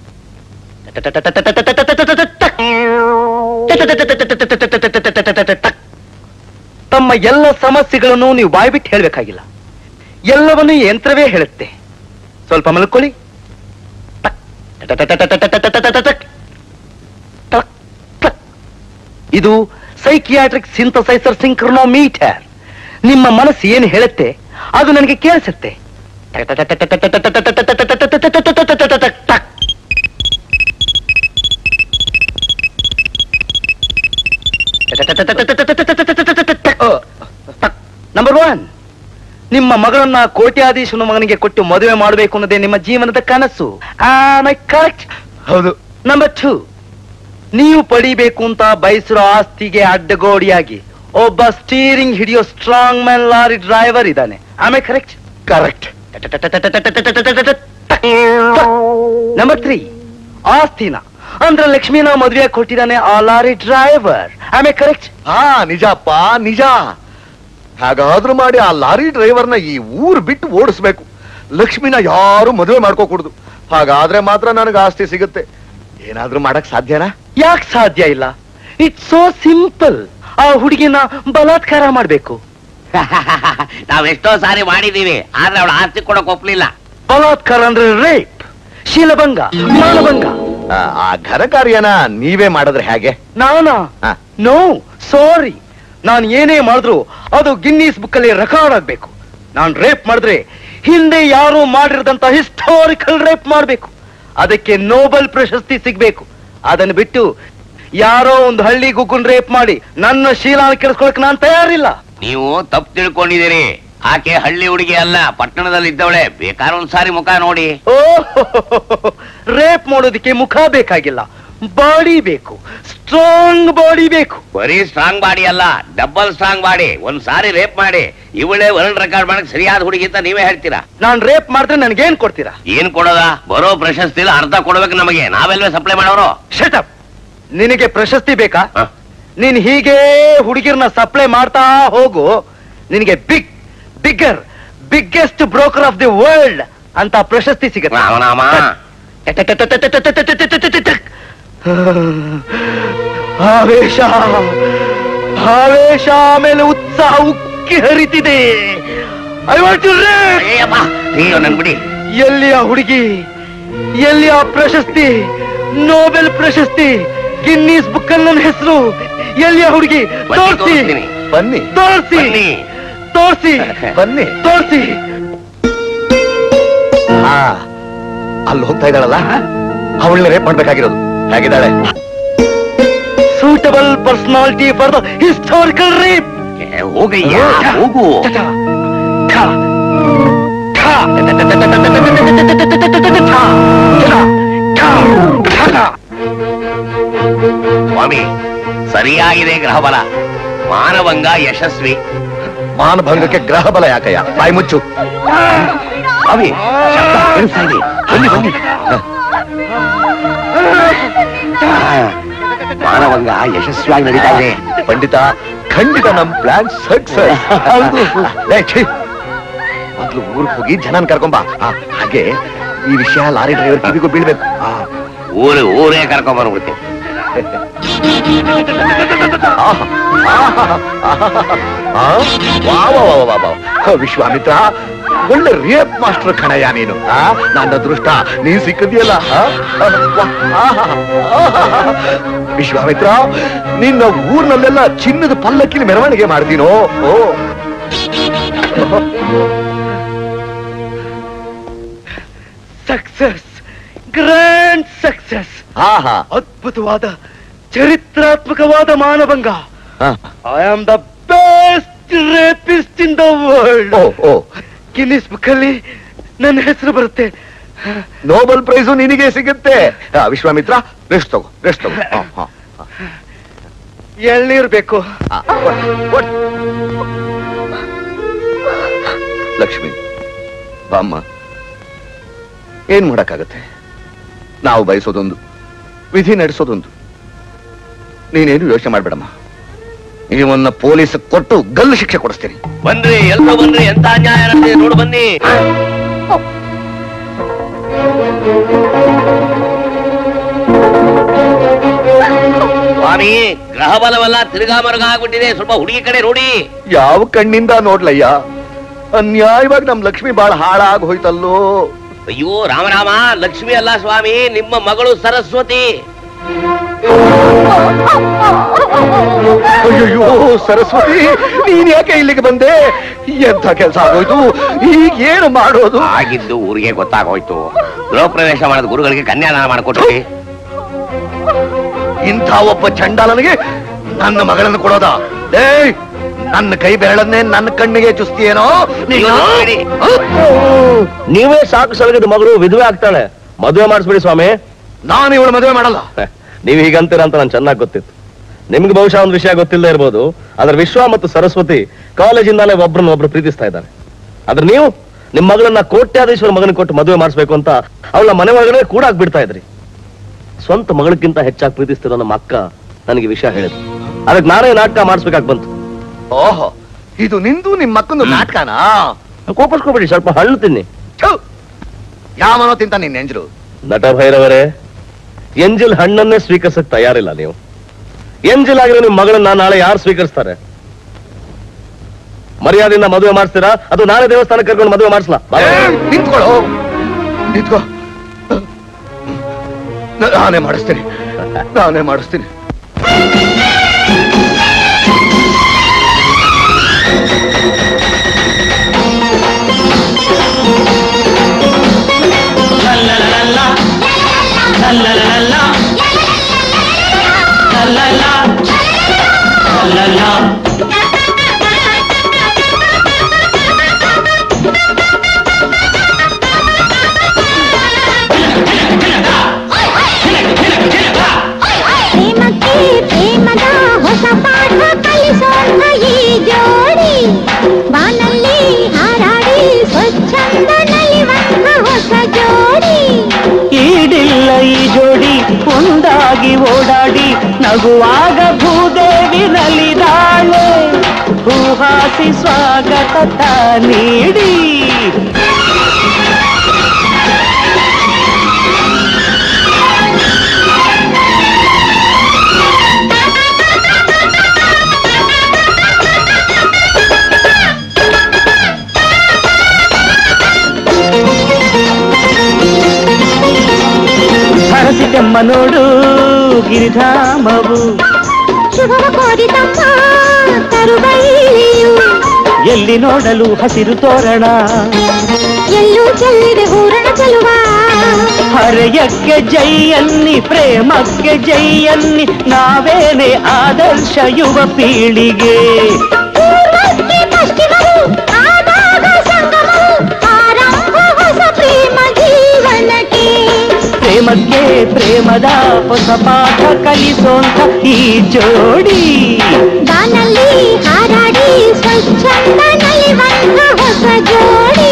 ತಮ್ಮ ಎಲ್ಲ ಸಮಸ್ಯೆಗಳನ್ನು ನೀವು ಬಾಯ್ಬಿಟ್ಟು ಹೇಳಬೇಕಾಗಿಲ್ಲ ಎಲ್ಲವನ್ನು ಯಂತ್ರವೇ ಹೇಳುತ್ತೆ ಸ್ವಲ್ಪ ಮಲ್ಕೊಳ್ಳಿ ಟಕ್, ಟಟಟಟಟಟಟಟಟಟಟಕ್. ಟಕ್, ಟಕ್. ಇದು ಸೈಕಿಯಾಟ್ರಿಕ್ ಸಿಂಥಸೈಸರ್ ಸಿಂಕ್ರನೋಮೀಟರ್ ನಿಮ್ಮ ಮನಸ್ಸು ಏನು ಹೇಳುತ್ತೆ ಅದು ನನಗೆ ಕೇಳಿಸುತ್ತೆ ಟಕ್. ನಂಬರ್ ಒನ್ ನಿಮ್ಮ ಮಗಳನ್ನ ಕೋಟ್ಯಾಧೀಶನ ಮಗನಿಗೆ ಕೊಟ್ಟು ಮದುವೆ ಮಾಡಬೇಕು ಅನ್ನೋದೇ ನಿಮ್ಮ ಜೀವನದ ಕನಸು ಕರೆಕ್ಟ್ ಹೌದು ನಂಬರ್ ಟೂ ನೀವು ಪಡಿಬೇಕು ಅಂತ ಬಯಸಿರೋ ಆಸ್ತಿಗೆ ಅಡ್ಡಗೋಡಿಯಾಗಿ ಒಬ್ಬ ಸ್ಟೀರಿಂಗ್ ಹಿಡಿಯೋ ಸ್ಟ್ರಾಂಗ್ ಮ್ಯಾನ್ ಲಾರಿ ಡ್ರೈವರ್ ಇದ್ದಾನೆ ಆಮೇಲೆ ಕರೆಕ್ಟ್ ಕರೆಕ್ಟ್ ನಂಬರ್ ತ್ರೀ ಆಸ್ತಿನ ಅಂದ್ರೆ ಲಕ್ಷ್ಮೀನ ಮದುವೆ ಕೊಟ್ಟಿದ್ದಾನೆ ಆ ಲಾರಿ ಡ್ರೈವರ್ ಆಮೇಲೆ ಕರೆಕ್ಟ್ ಹಾ ನಿಜಪ್ಪ ನಿಜ ಹಾಗಾದ್ರೂ ಮಾಡಿ ಆ ಲಾರಿ ಡ್ರೈವರ್ನ ಈ ಊರ್ ಬಿಟ್ಟು ಓಡಿಸ್ಬೇಕು ಲಕ್ಷ್ಮಿನ ಯಾರು ಮದುವೆ ಮಾಡ್ಕೋಕೂಡುದು ಹಾಗಾದ್ರೆ ಮಾತ್ರ ನನಗೆ ಆಸ್ತಿ ಸಿಗುತ್ತೆ ಏನಾದ್ರೂ ಮಾಡಕ್ ಸಾಧ್ಯನಾ ಯಾಕೆ ಸಾಧ್ಯ ಇಲ್ಲ ಇಟ್ಸ್ ಸೋ ಸಿಂಪಲ್ ಆ ಹುಡುಗಿನ ಬಲಾತ್ಕಾರ ಮಾಡ್ಬೇಕು ನಾವೆಷ್ಟೋ ಸಾರಿ ಮಾಡಿದೀವಿ ಆದ್ರೆ ಅವಳು ಆಸ್ತಿ ಕೊಡಕ್ ಒಪ್ಲಿಲ್ಲ ಬಲಾತ್ಕಾರ ಅಂದ್ರೆ ರೇಪ್ ಶೀಲಭಂಗ ಮಾನಭಂಗ ಆ, ಆ ಘನ ಕಾರ್ಯನ ನೀವೇ ಮಾಡಿದ್ರೆ ಹೇಗೆ ನಾನಾ ಹಾ. ನೋ ಸಾರಿ ನಾನು ಏನೇ ಮಾಡಿದ್ರು ಅದು ಗಿನ್ನೀಸ್ ಬುಕ್ ಅಲ್ಲಿ ರೆಕಾರ್ಡ್ ಆಗ್ಬೇಕು ನಾನು ರೇಪ್ ಮಾಡಿದ್ರೆ ಹಿಂದೆ ಯಾರು ಮಾಡಿರದಂತ ಹಿಸ್ಟಾರಿಕಲ್ ರೇಪ್ ಮಾಡ್ಬೇಕು ಅದಕ್ಕೆ ನೋಬೆಲ್ ಪ್ರಶಸ್ತಿ ಸಿಗ್ಬೇಕು ಅದನ್ನು ಬಿಟ್ಟು ಯಾರೋ ಒಂದು ಹಳ್ಳಿ ಗುಗ್ಗುನ್ ರೇಪ್ ಮಾಡಿ ನನ್ನ ಶೀಲಾನ ಕೆಡಿಸ್ಕೊಳಕ್ ನಾನು ತಯಾರಿಲ್ಲ ನೀವು ತಪ್ಪು ತಿಳ್ಕೊಂಡಿದ್ದೀರಿ ಆಕೆ ಹಳ್ಳಿ ಹುಡುಗಿ ಅಲ್ಲ ಪಟ್ಟಣದಲ್ಲಿ ಇದ್ದವಳೆ ಬೇಕಾದ್ರೆ ಒಂದ್ಸಾರಿ ಮುಖ ನೋಡಿ ಓ ರೇಪ್ ಮಾಡೋದಕ್ಕೆ ಮುಖ ಬೇಕಾಗಿಲ್ಲ ಬಾಡಿ ಬೇಕು ಸ್ಟ್ರಾಂಗ್ ಬಾಡಿ ಬೇಕು ಬರೀ ಸ್ಟ್ರಾಂಗ್ ಬಾಡಿ ಅಲ್ಲ ಡಬಲ್ ಸ್ಟ್ರಾಂಗ್ ಬಾಡಿ ಒಂದ್ ಸಾರಿ ರೇಪ್ ಮಾಡಿ ಇವಳೇ ವರ್ಲ್ಡ್ ರೆಕಾರ್ಡ್ ಮಾಡಕ್ ಸರಿಯಾದ ಹುಡುಗಿ ಅಂತ ನೀವೇ ಹೇಳ್ತೀರಾ ನಾನ್ ರೇಪ್ ಮಾಡಿದ್ರೆ ನನ್ಗೇನ್ ಕೊಡ್ತೀರಾ ಏನ್ ಕೊಡೋದ ಬರೋ ಪ್ರಶಸ್ತಿ ಅರ್ಧ ಕೊಡ್ಬೇಕು ನಮಗೆ ನಾವೆಲ್ವೇ ಸಪ್ಲೈ ಮಾಡೋರು ಶಟಪ್ ನಿನಗೆ ಪ್ರಶಸ್ತಿ ಬೇಕಾ ಹ? ನೀನ್ ಹೀಗೆ ಹುಡುಗಿರ್ನ ಸಪ್ಲೈ ಮಾಡ್ತಾ ಹೋಗು ನಿನಗೆ big bigger biggest broker of the world ಅಂತ ಪ್ರಶಸ್ತಿ ಸಿಗುತ್ತೆ ರಾಮನಾಮ ಆವೇಶ ಆವೇಶ ಆಮೇಲೆ ಉತ್ಸಾಹ ಉಕ್ಕಿ ಹರಿತಿದೆ I want to rap. Ayyappa ಅಯ್ಯೋ ನನ್ ಬಿಡಿ ಎಲ್ಲಿ ಆ ಹುಡುಗಿ ಎಲ್ಲಿ ಆ ಪ್ರಶಸ್ತಿ ನೋಬೆಲ್ ಪ್ರಶಸ್ತಿ ಗಿನ್ನೀಸ್ ಬುಕ್ ಅಲ್ಲಿ ನನ್ನ ಹೆಸರು ಎಲ್ಲಿ ಆ ಹುಡುಗಿ ಬನ್ನಿ ತೋರಿಸಿ ತೋರಿಸ್ತೀನಿ. ಬನ್ನಿ ತೋರಿಸಿ ಬನ್ನಿ ತೋರಿಸಿ ಬನ್ನಿ ತೋರಿಸಿ ಹಾ ಅಲ್ಲಿ ಹೋಗ್ತಾ ಇದ್ದಾಳಲ್ಲ ಅವಳನ್ನ ರೇಪ್ ಮಾಡ್ಬೇಕಾಗಿರೋದು ಹೇಗಿದ್ದಾಳೆ suitable personality for the historical rape ಏ, ಹೋಗಯ್ಯ ಹೋಗು ಸ್ವಾಮಿ ಸರಿಯಾಗಿದೆ ಗ್ರಹಬಲ ಮಾನವಂಗ ಯಶಸ್ವಿ ಮಾನಭಂಗಕ್ಕೆ ಗ್ರಹ ಬಲ ಯಾಕಯ್ಯ ಬಾಯಿ ಮುಚ್ಚು ಸ್ವಾಮಿ ಶಬ್ದ ಕೇಳಿಸ್ತಾ ಇದೆ. ಬನ್ನಿ ಬನ್ನಿ ಮಾನವಂಗ ಯಶಸ್ವಿಯಾಗಿ ನಡೀತಾ ಇದೆ ಪಂಡಿತ ಖಂಡಿತ ನಮ್ ಪ್ಲಾನ್ ಸಕ್ಸಸ್ ಮೊದ್ಲು ಊರಿಗೆ ಹೋಗಿ ಜನನ್ ಕರ್ಕೊಂಬ ಆ, ಹಾಗೆ ಈ ವಿಷಯ ಲಾರಿ ಡ್ರೈವರ್ ಕಿವಿಗೂ ಬೀಳ್ಬೇಕು ಆ, ಊರು ಊರೇ ಕರ್ಕೊಂಡ್ ಬಂದ್ಬಿಡ್ತೀನಿ ಆಹಾ, ಆಹಾ, ಆಹಾ, ಆ, ವಾ, ವಾ, ವಾ, ವಾ, ವಾ. ಹ, ವಿಶ್ವಾಮಿತ್ರ ಒಳ್ಳೆ ರೇಪ್ ಮಾಸ್ಟರ್ ಕಣಯ್ಯ ನೀನು ಆ, ನನ್ನ ಅದೃಷ್ಟ ನೀನ್ ಸಿಕ್ಕದಿಯಲ್ಲ ಆ? ಆ, ವಾ, ಆಹಾ, ಆಹಾ. ವಿಶ್ವಾಮಿತ್ರ ನಿನ್ನ ಊರ್ನಲ್ಲೆಲ್ಲ ಚಿನ್ನದ ಪಲ್ಲಕ್ಕಿನ ಮೆರವಣಿಗೆ ಮಾಡ್ತೀನೋ ಓ ಸಕ್ಸಸ್ ಗ್ರ್ಯಾಂಡ್ ಸಕ್ಸಸ್ ಆಹಾ ಅದ್ಭುತವಾದ ಚರಿತ್ರಾತ್ಮಕವಾದ ಮಾನಭಂಗ ಆ, I am the best rapist in the world ಓ ಓ ಗಿನ್ನಿಸ್ ಬುಕ್ ಅಲ್ಲಿ ನನ್ನ ಹೆಸರು ಬರುತ್ತೆ ನೋಬೆಲ್ ಪ್ರೈಸು ನಿನಗೆ ಸಿಗುತ್ತೆ ಆ, ವಿಶ್ವಾಮಿತ್ರ ರೆಸ್ಟ್ ತಗೋ ರೆಸ್ಟ್ ತಗೋ ಆ, ಆ, ಆ. ಎಳ್ನೀರ್ ಬೇಕು ಆ, ಕೊಡ್, ಕೊಡ್. ಲಕ್ಷ್ಮಿ ಬಾಮ್ಮ ಏನ್ ಮಾಡಕ್ಕಾಗತ್ತೆ ನಾವು ಬಯಸೋದೊಂದು ವಿಧಿ ನಡೆಸೋದೊಂದು ನೀನೇನು ಯೋಚನೆ ಮಾಡ್ಬೇಡಮ್ಮ ಇವನ್ನ ಪೊಲೀಸ್ ಕೊಟ್ಟು ಗಲ್ಲು ಶಿಕ್ಷೆ ಕೊಡಿಸ್ತೀನಿ ಬನ್ರಿ ಎಲ್ರು ಬನ್ರಿ ಎಂತ ಅನ್ಯಾಯ ನಡೆದಿದೆ ನೋಡು ಬನ್ನಿ ಸ್ವಾಮಿ ಗ್ರಹ ಬಲವಲ್ಲ ತಿರುಗಾ ಮರುಗ ಆಗ್ಬಿಟ್ಟಿದೆ ಸ್ವಲ್ಪ ಹುಡುಗಿ ಕಡೆ ನೋಡಿ ಯಾವ ಕಣ್ಣಿಂದ ನೋಡ್ಲಯ್ಯ ಅನ್ಯಾಯವಾಗಿ ನಮ್ ಲಕ್ಷ್ಮಿ ಬಾಳ ಹಾಳಾಗಿ ಹೋಯ್ತಲ್ಲೋ ಅಯ್ಯೋ ರಾಮರಾಮ ಲಕ್ಷ್ಮಿ ಅಲ್ಲ ಸ್ವಾಮಿ ನಿಮ್ಮ ಮಗಳು ಸರಸ್ವತಿ ಅಯ್ಯೋ ಸರಸ್ವತಿ ನೀನ್ ಯಾಕೆ ಇಲ್ಲಿಗೆ ಬಂದೆ ಎಂತ ಕೆಲಸ ಆಗೋಯ್ತು ಈಗ ಏನು ಮಾಡೋದು ಆಗಿದ್ದು ಊರಿಗೆ ಗೊತ್ತಾಗೋಯ್ತು ಗೃಹ ಪ್ರವೇಶ ಮಾಡಿದ ಗುರುಗಳಿಗೆ ಕನ್ಯಾದಾನ ಮಾಡಿಕೊಟ್ರಿ ಇಂಥ ಒಬ್ಬ ಚಂಡಾಲನಿಗೆ ನನ್ನ ಮಗಳನ್ನು ಕೊಡೋದ ಏಯ್ ನನ್ನ ಕೈ ಬೆರಳನ್ನೇ ನನ್ನ ಕಣ್ಣಿಗೆ ಚುಸ್ತಿಯೇನೋ ನೀನು ಬಿಡಿ. ನೀವೇ ಸಾಕು ಸಲಗದ ಮಗಳು ವಿಧವೆ ಆಗ್ತಾಳೆ ಮದುವೆ ಮಾಡಿಸ್ಬಿಡಿ ಸ್ವಾಮಿ ನಾನು ಇವಳು ಮದುವೆ ಮಾಡಲ್ಲ ನೀವು ಹೀಗಂತೀರ ಅಂತ ನಾನು ಚೆನ್ನಾಗಿ ಗೊತ್ತಿತ್ತು ನಿಮ್ಗೆ ಬಹುಶಃ ಒಂದು ವಿಷಯ ಗೊತ್ತಿಲ್ಲದೆ ಇರ್ಬೋದು ಆದ್ರೆ ವಿಶ್ವ ಮತ್ತು ಸರಸ್ವತಿ ಕಾಲೇಜಿಂದಾನೇ ಒಬ್ರನ್ನ ಒಬ್ರು ಪ್ರೀತಿಸ್ತಾ ಇದ್ದಾರೆ ಆದ್ರೆ ನೀವು ನಿಮ್ ಮಗಳನ್ನ ಕೋಟ್ಯಾಧೀಶ್ವರ ಮಗನಿಗೆ ಕೊಟ್ಟು ಮದುವೆ ಮಾಡಿಸ್ಬೇಕು ಅಂತ ಅವಳ ಮನೆ ಒಳಗಡೆ ಕೂಡ ಬಿಡ್ತಾ ಇದ್ರಿ ಸ್ವಂತ ಮಗಳಕ್ಕಿಂತ ಹೆಚ್ಚಾಗಿ ಪ್ರೀತಿಸ್ತಿರೋ ನಮ್ಮ ಅಕ್ಕ ನನಗೆ ವಿಷಯ ಹೇಳಿದ್ರು ಅದಕ್ಕೆ ನಾನೇ ನಾಟಕ ಮಾಡಿಸ್ಬೇಕಾಗಿ ಬಂತು ಓಹೋ ಇದು ನಿಂದು ನಿಮ್ಮ ಮಕ್ಕಂದು ನಾಟಕನಾ ಕೋಪಿಸ್ಕೋಬೇಡಿ ಸ್ವಲ್ಪ ಹಣ್ಣು ತಿನ್ನಿ ಛು! ಯಾವನೋ ತಿಂತ ನಿನ್ನ ಎಂಜಲು ನಟ ಭೈರವರೇ ಎಂಜಿಲ್ ಹಣ್ಣನ್ನೇ ಸ್ವೀಕರಿಸಕ್ ತಯಾರಿಲ್ಲ ನೀವು ಎಂಜಿಲ್ ಆಗಿರೋ ನಿಮ್ ಮಗಳನ್ನ ನಾಳೆ ಯಾರು ಸ್ವೀಕರಿಸ್ತಾರೆ ಮರ್ಯಾದೆಯಿಂದ ಮದುವೆ ಮಾಡಿಸ್ತೀರಾ ಅದು ನಾಳೆ ದೇವಸ್ಥಾನಕ್ಕೆ ಕರ್ಕೊಂಡು ಮದುವೆ ಮಾಡಿಸ್ಲಾ ನಿಂತ್ಕೊಳ್ಳೋ ನಿಂತ್ಕೋ ನಾನೇ ಮಾಡಿಸ್ತೀನಿ ನಾನೇ ಮಾಡಿಸ್ತೀನಿ ಪ್ರೇಮಕ್ಕೆ ಪ್ರೇಮದ ಹೊಸ ಪಾಠ ಕಲಿಸೋಣ ಈ ಜೋಡಿ ಬಾನಲ್ಲಿ ಹಾರಾಡಿ ಸ್ವಚ್ಛಂದ ನಲಿವಂತ ಹೊಸ ಜೋಡಿ ಈಡಿಲ್ಲ ಈ ಜೋಡಿ ಒಂದಾಗಿ ಓಡಾಡಿ ನಗುವಾಗ ಭೂದೇವಿ ನಲಿದಾಳೆ ಹೂಹಾಸಿ ಸ್ವಾಗತ ನೀಡಿ ಹರಸಿಕೆಮ್ಮ ನೋಡು ಗಿರಿಧಾಮವು ಶುಭವ ಕೋರಿತಮ್ಮ ತರುಬೈಲಿಯು ಎಲ್ಲಿ ನೋಡಲು ಹಸಿರು ತೋರಣ ಎಲ್ಲೂ ಚೆಲ್ಲಿದೆ ಹೂರಣ ಚೆಲುವ ಹರೆಯಕ್ಕೆ ಜೈಯನ್ನಿ ಪ್ರೇಮಕ್ಕೆ ಜೈಯನ್ನಿ ನಾವೇನೆ ಆದರ್ಶ ಯುವ ಪೀಳಿಗೆ ಪೂರ್ವಕ್ಕೆ ಪಶ್ಚಿಮವು ಆದಾಗ ಸಂಗಮವು ಆರಂಭ ಹೊಸ ಪ್ರೇಮ ಜೀವನಕ್ಕೆ ಪ್ರೇಮಕ್ಕೆ ಪ್ರೇಮದ ಹೊಸ ಪಾಠ ಕಲಿಸೋಂತ ಈ ಜೋಡಿ ಬಾನಲ್ಲಿ ಹಾರಾಡಿ ಸ್ವಚ್ಛಂದ ನಲಿವಂತ ಹೊಸ ಜೋಡಿ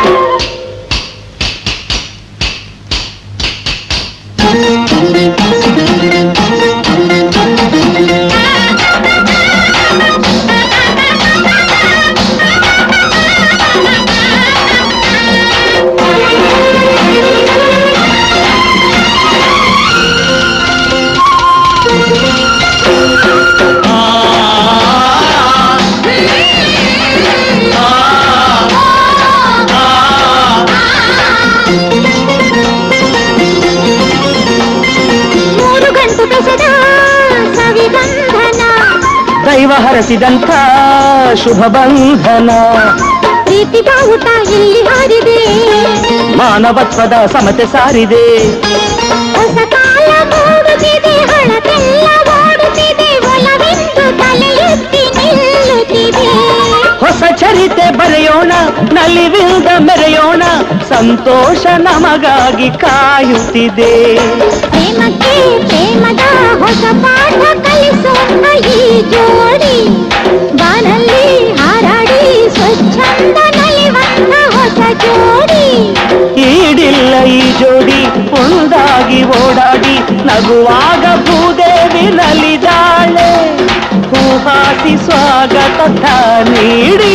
ಮೂರು ಗಂಟು ಬೆಸೆದ ಸವಿಗಂಧನ ದೈವ ಹರಸಿದಂಥ ಶುಭ ಬಂಧನ ಪ್ರೀತಿ ಬಾವುಟ ಇಲ್ಲಿ ಹಾರಿದೆ ಮಾನವತ್ವದ ಸಮತೆ ಸಾರಿದೆ ಹೊಸ ಕಾಲ ಮೂಡುತ್ತಿದೆ ಹಳತೆಲ್ಲ ಓಡುತ್ತಿದೆ ಒಲವೆಂದು ತಲೆ ಎತ್ತಿ ನಿಲ್ಲುತ್ತಿದೆ ಹೊಸ ಚರಿತೆ ಬರೆಯೋಣ ನಲಿವಿಲ್ದ ಮೆರೆಯೋಣ ಸಂತೋಷ ನಮಗಾಗಿ ಕಾಯುತ್ತಿದೆ ಪ್ರೇಮಕ್ಕೆ ಪ್ರೇಮದ ಹೊಸ ಪಾಠ ಕಲಿಸೋಣ ಈ ಜೋಡಿ ಬಾನಲ್ಲಿ ಹಾರಾಡಿ ಸ್ವಚ್ಛಂದ ನಲಿವಂತ ಹೊಸ ಜೋಡಿ ಈಡಿಲ್ಲ ಈ ಜೋಡಿ ಒಂದಾಗಿ ಓಡಾಡಿ ನಗು ನಗುವಾಗ ಭೂದೇವಿ ನಲಿದಾಳೆ ಹೂಹಾಸಿ ಸ್ವಾಗತ ನೀಡಿ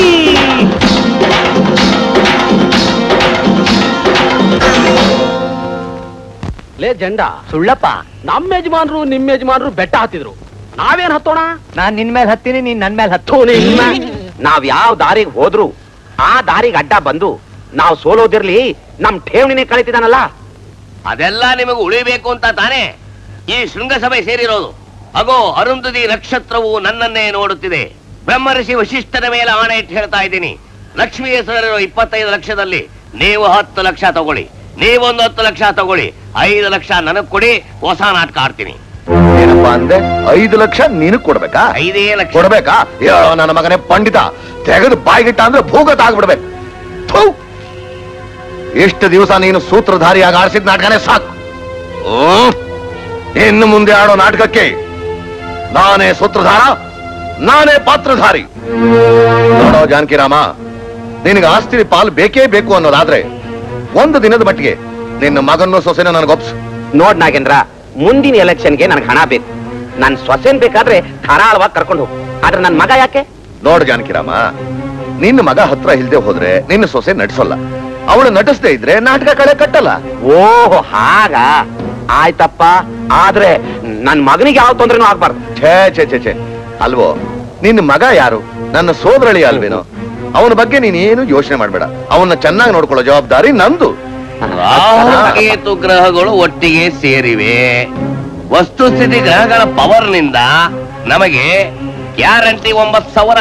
ಲೇ ಜಂಡ ಸುಳ್ಳಪ್ಪ ನಮ್ಮ ಯಜಮಾನ್ರು ನಿಮ್ಮ ಯಜಮಾನ್ರು ಬೆಟ್ಟ ಹತ್ತಿದ್ರು ನಾವೇನ್ ಹತ್ತೋಣ ನಾನ್ ನಿನ್ ಮೇಲೆ ಹತ್ತೀನಿ ನೀನ್ ನನ್ ಮೇಲೆ ಹತ್ತು ಥು, ನಿನ್ನ. ನಾವ್ ಯಾವ ದಾರಿಗೆ ಹೋದ್ರು ಆ ದಾರಿಗೆ ಅಡ್ಡ ಬಂದು ನಾವು ಸೋಲೋದಿರ್ಲಿ ನಮ್ ಠೇವಣಿನೇ ಕಳಿತಿದಾನಲ್ಲ ಅದೆಲ್ಲ ನಿಮಗೆ ಉಳಿಬೇಕು ಅಂತ ತಾನೇ ಈ ಶೃಂಗಸಭೆ ಸೇರಿರೋದು ಅಗೋ ಅರುಂಧತಿ ನಕ್ಷತ್ರವು ನನ್ನನ್ನೇ ನೋಡುತ್ತಿದೆ ಬ್ರಹ್ಮರ್ಷಿ ವಶಿಷ್ಠನ ಮೇಲೆ ಆಣೆ ಇಟ್ಟು ಹೇಳ್ತಾ ಇದ್ದೀನಿ ಲಕ್ಷ್ಮಿ ಹೆಸರಿರೋ ಇಪ್ಪತ್ತೈದು ಲಕ್ಷದಲ್ಲಿ ನೀವು ಹತ್ತು ಲಕ್ಷ ತಗೊಳ್ಳಿ ನೀವೊಂದು ಹತ್ತು ಲಕ್ಷ ತಗೊಳ್ಳಿ ಐದು ಲಕ್ಷ ನನಗ್ ಕೊಡಿ ಹೊಸ ನಾಟಕ ಆಡ್ತೀನಿ ಏನಪ್ಪಾ ಅಂದೆ ಐದು ಲಕ್ಷ ನೀನು ಕೊಡ್ಬೇಕಾ ಐದೇ ಲಕ್ಷ ಕೊಡ್ಬೇಕಾ ಯೋ ನನ್ನ ಮಗನೇ ಪಂಡಿತ ತೆಗೆದು ಬಾಯಿಗಿಟ್ಟ ಅಂದ್ರೆ ಭೂಗತ ಆಗ್ಬಿಡ್ಬೇಕು ಥು! ಎಷ್ಟು ದಿವಸ ನೀನು ಸೂತ್ರಧಾರಿಯಾಗಿ ಆಡಿಸಿದ ನಾಟಕನೇ ಸಾಕು ಹ್ಮ್? ಇನ್ನು ಮುಂದೆ ಆಡೋ ನಾಟಕಕ್ಕೆ ನಾನೇ ಸೂತ್ರಧಾರ ನಾನೇ ಪಾತ್ರಧಾರಿ ನೋಡೋ ಜಾನಕಿರಾಮ ನಿನಗೆ ಆಸ್ತಿ ಪಾಲು ಬೇಕೇ ಬೇಕು ಅನ್ನೋದಾದ್ರೆ ಒಂದು ದಿನದ ಮಟ್ಟಿಗೆ ನಿನ್ನ ಮಗನ್ನು ಸೊಸೆನ ನನಗೊಪ್ಸು ನೋಡ್ ನಾಗೇಂದ್ರ ಮುಂದಿನ ಎಲೆಕ್ಷನ್ಗೆ ನನಗೆ ಹಣ ಬೇಕು ನನ್ ಸೊಸೆನ್ ಬೇಕಾದ್ರೆ ಧಾರಾಳವಾಗಿ ಕರ್ಕೊಂಡು ಹೋಗು ಆದ್ರೆ ನನ್ ಮಗ ಯಾಕೆ ನೋಡು ಜಾನಕಿರಾಮ ನಿನ್ನ ಮಗ ಹತ್ರ ಇಲ್ದೆ ಹೋದ್ರೆ ನಿನ್ನ ಸೊಸೆ ನಟಿಸೋಲ್ಲ ಅವಳು ನಟಿಸದೇ ಇದ್ರೆ ನಾಟಕ ಕಳೆ ಕಟ್ಟಲ್ಲ ಓಹೋ ಹಾಗ ಆಯ್ತಪ್ಪ ಆದ್ರೆ ನನ್ ಮಗನಿಗೆ ಯಾವ ತೊಂದ್ರೆನೂ ಆಗ್ಬಾರ್ದು ಛೇ ಛೇ ಛೇ ಛೇ ಅಲ್ವೋ ನಿನ್ನ ಮಗ ಯಾರು ನನ್ನ ಸೋದರಳಿ ಅಲ್ವೇನೋ ಅವನ ಬಗ್ಗೆ ನೀನೇನು ಯೋಚನೆ ಮಾಡ್ಬೇಡ ಅವನ್ನ ಚೆನ್ನಾಗಿ ನೋಡ್ಕೊಳ್ಳೋ ಜವಾಬ್ದಾರಿ ನಂದು ರಾಹು ಕೇತು ಗ್ರಹಗಳು ಒಟ್ಟಿಗೆ ಸೇರಿವೆ ವಸ್ತುಸ್ಥಿತಿ ಗ್ರಹಗಳ ಪವರ್ನಿಂದ ನಮಗೆ ಗ್ಯಾರಂಟಿ ಒಂಬತ್ತು ಸಾವಿರ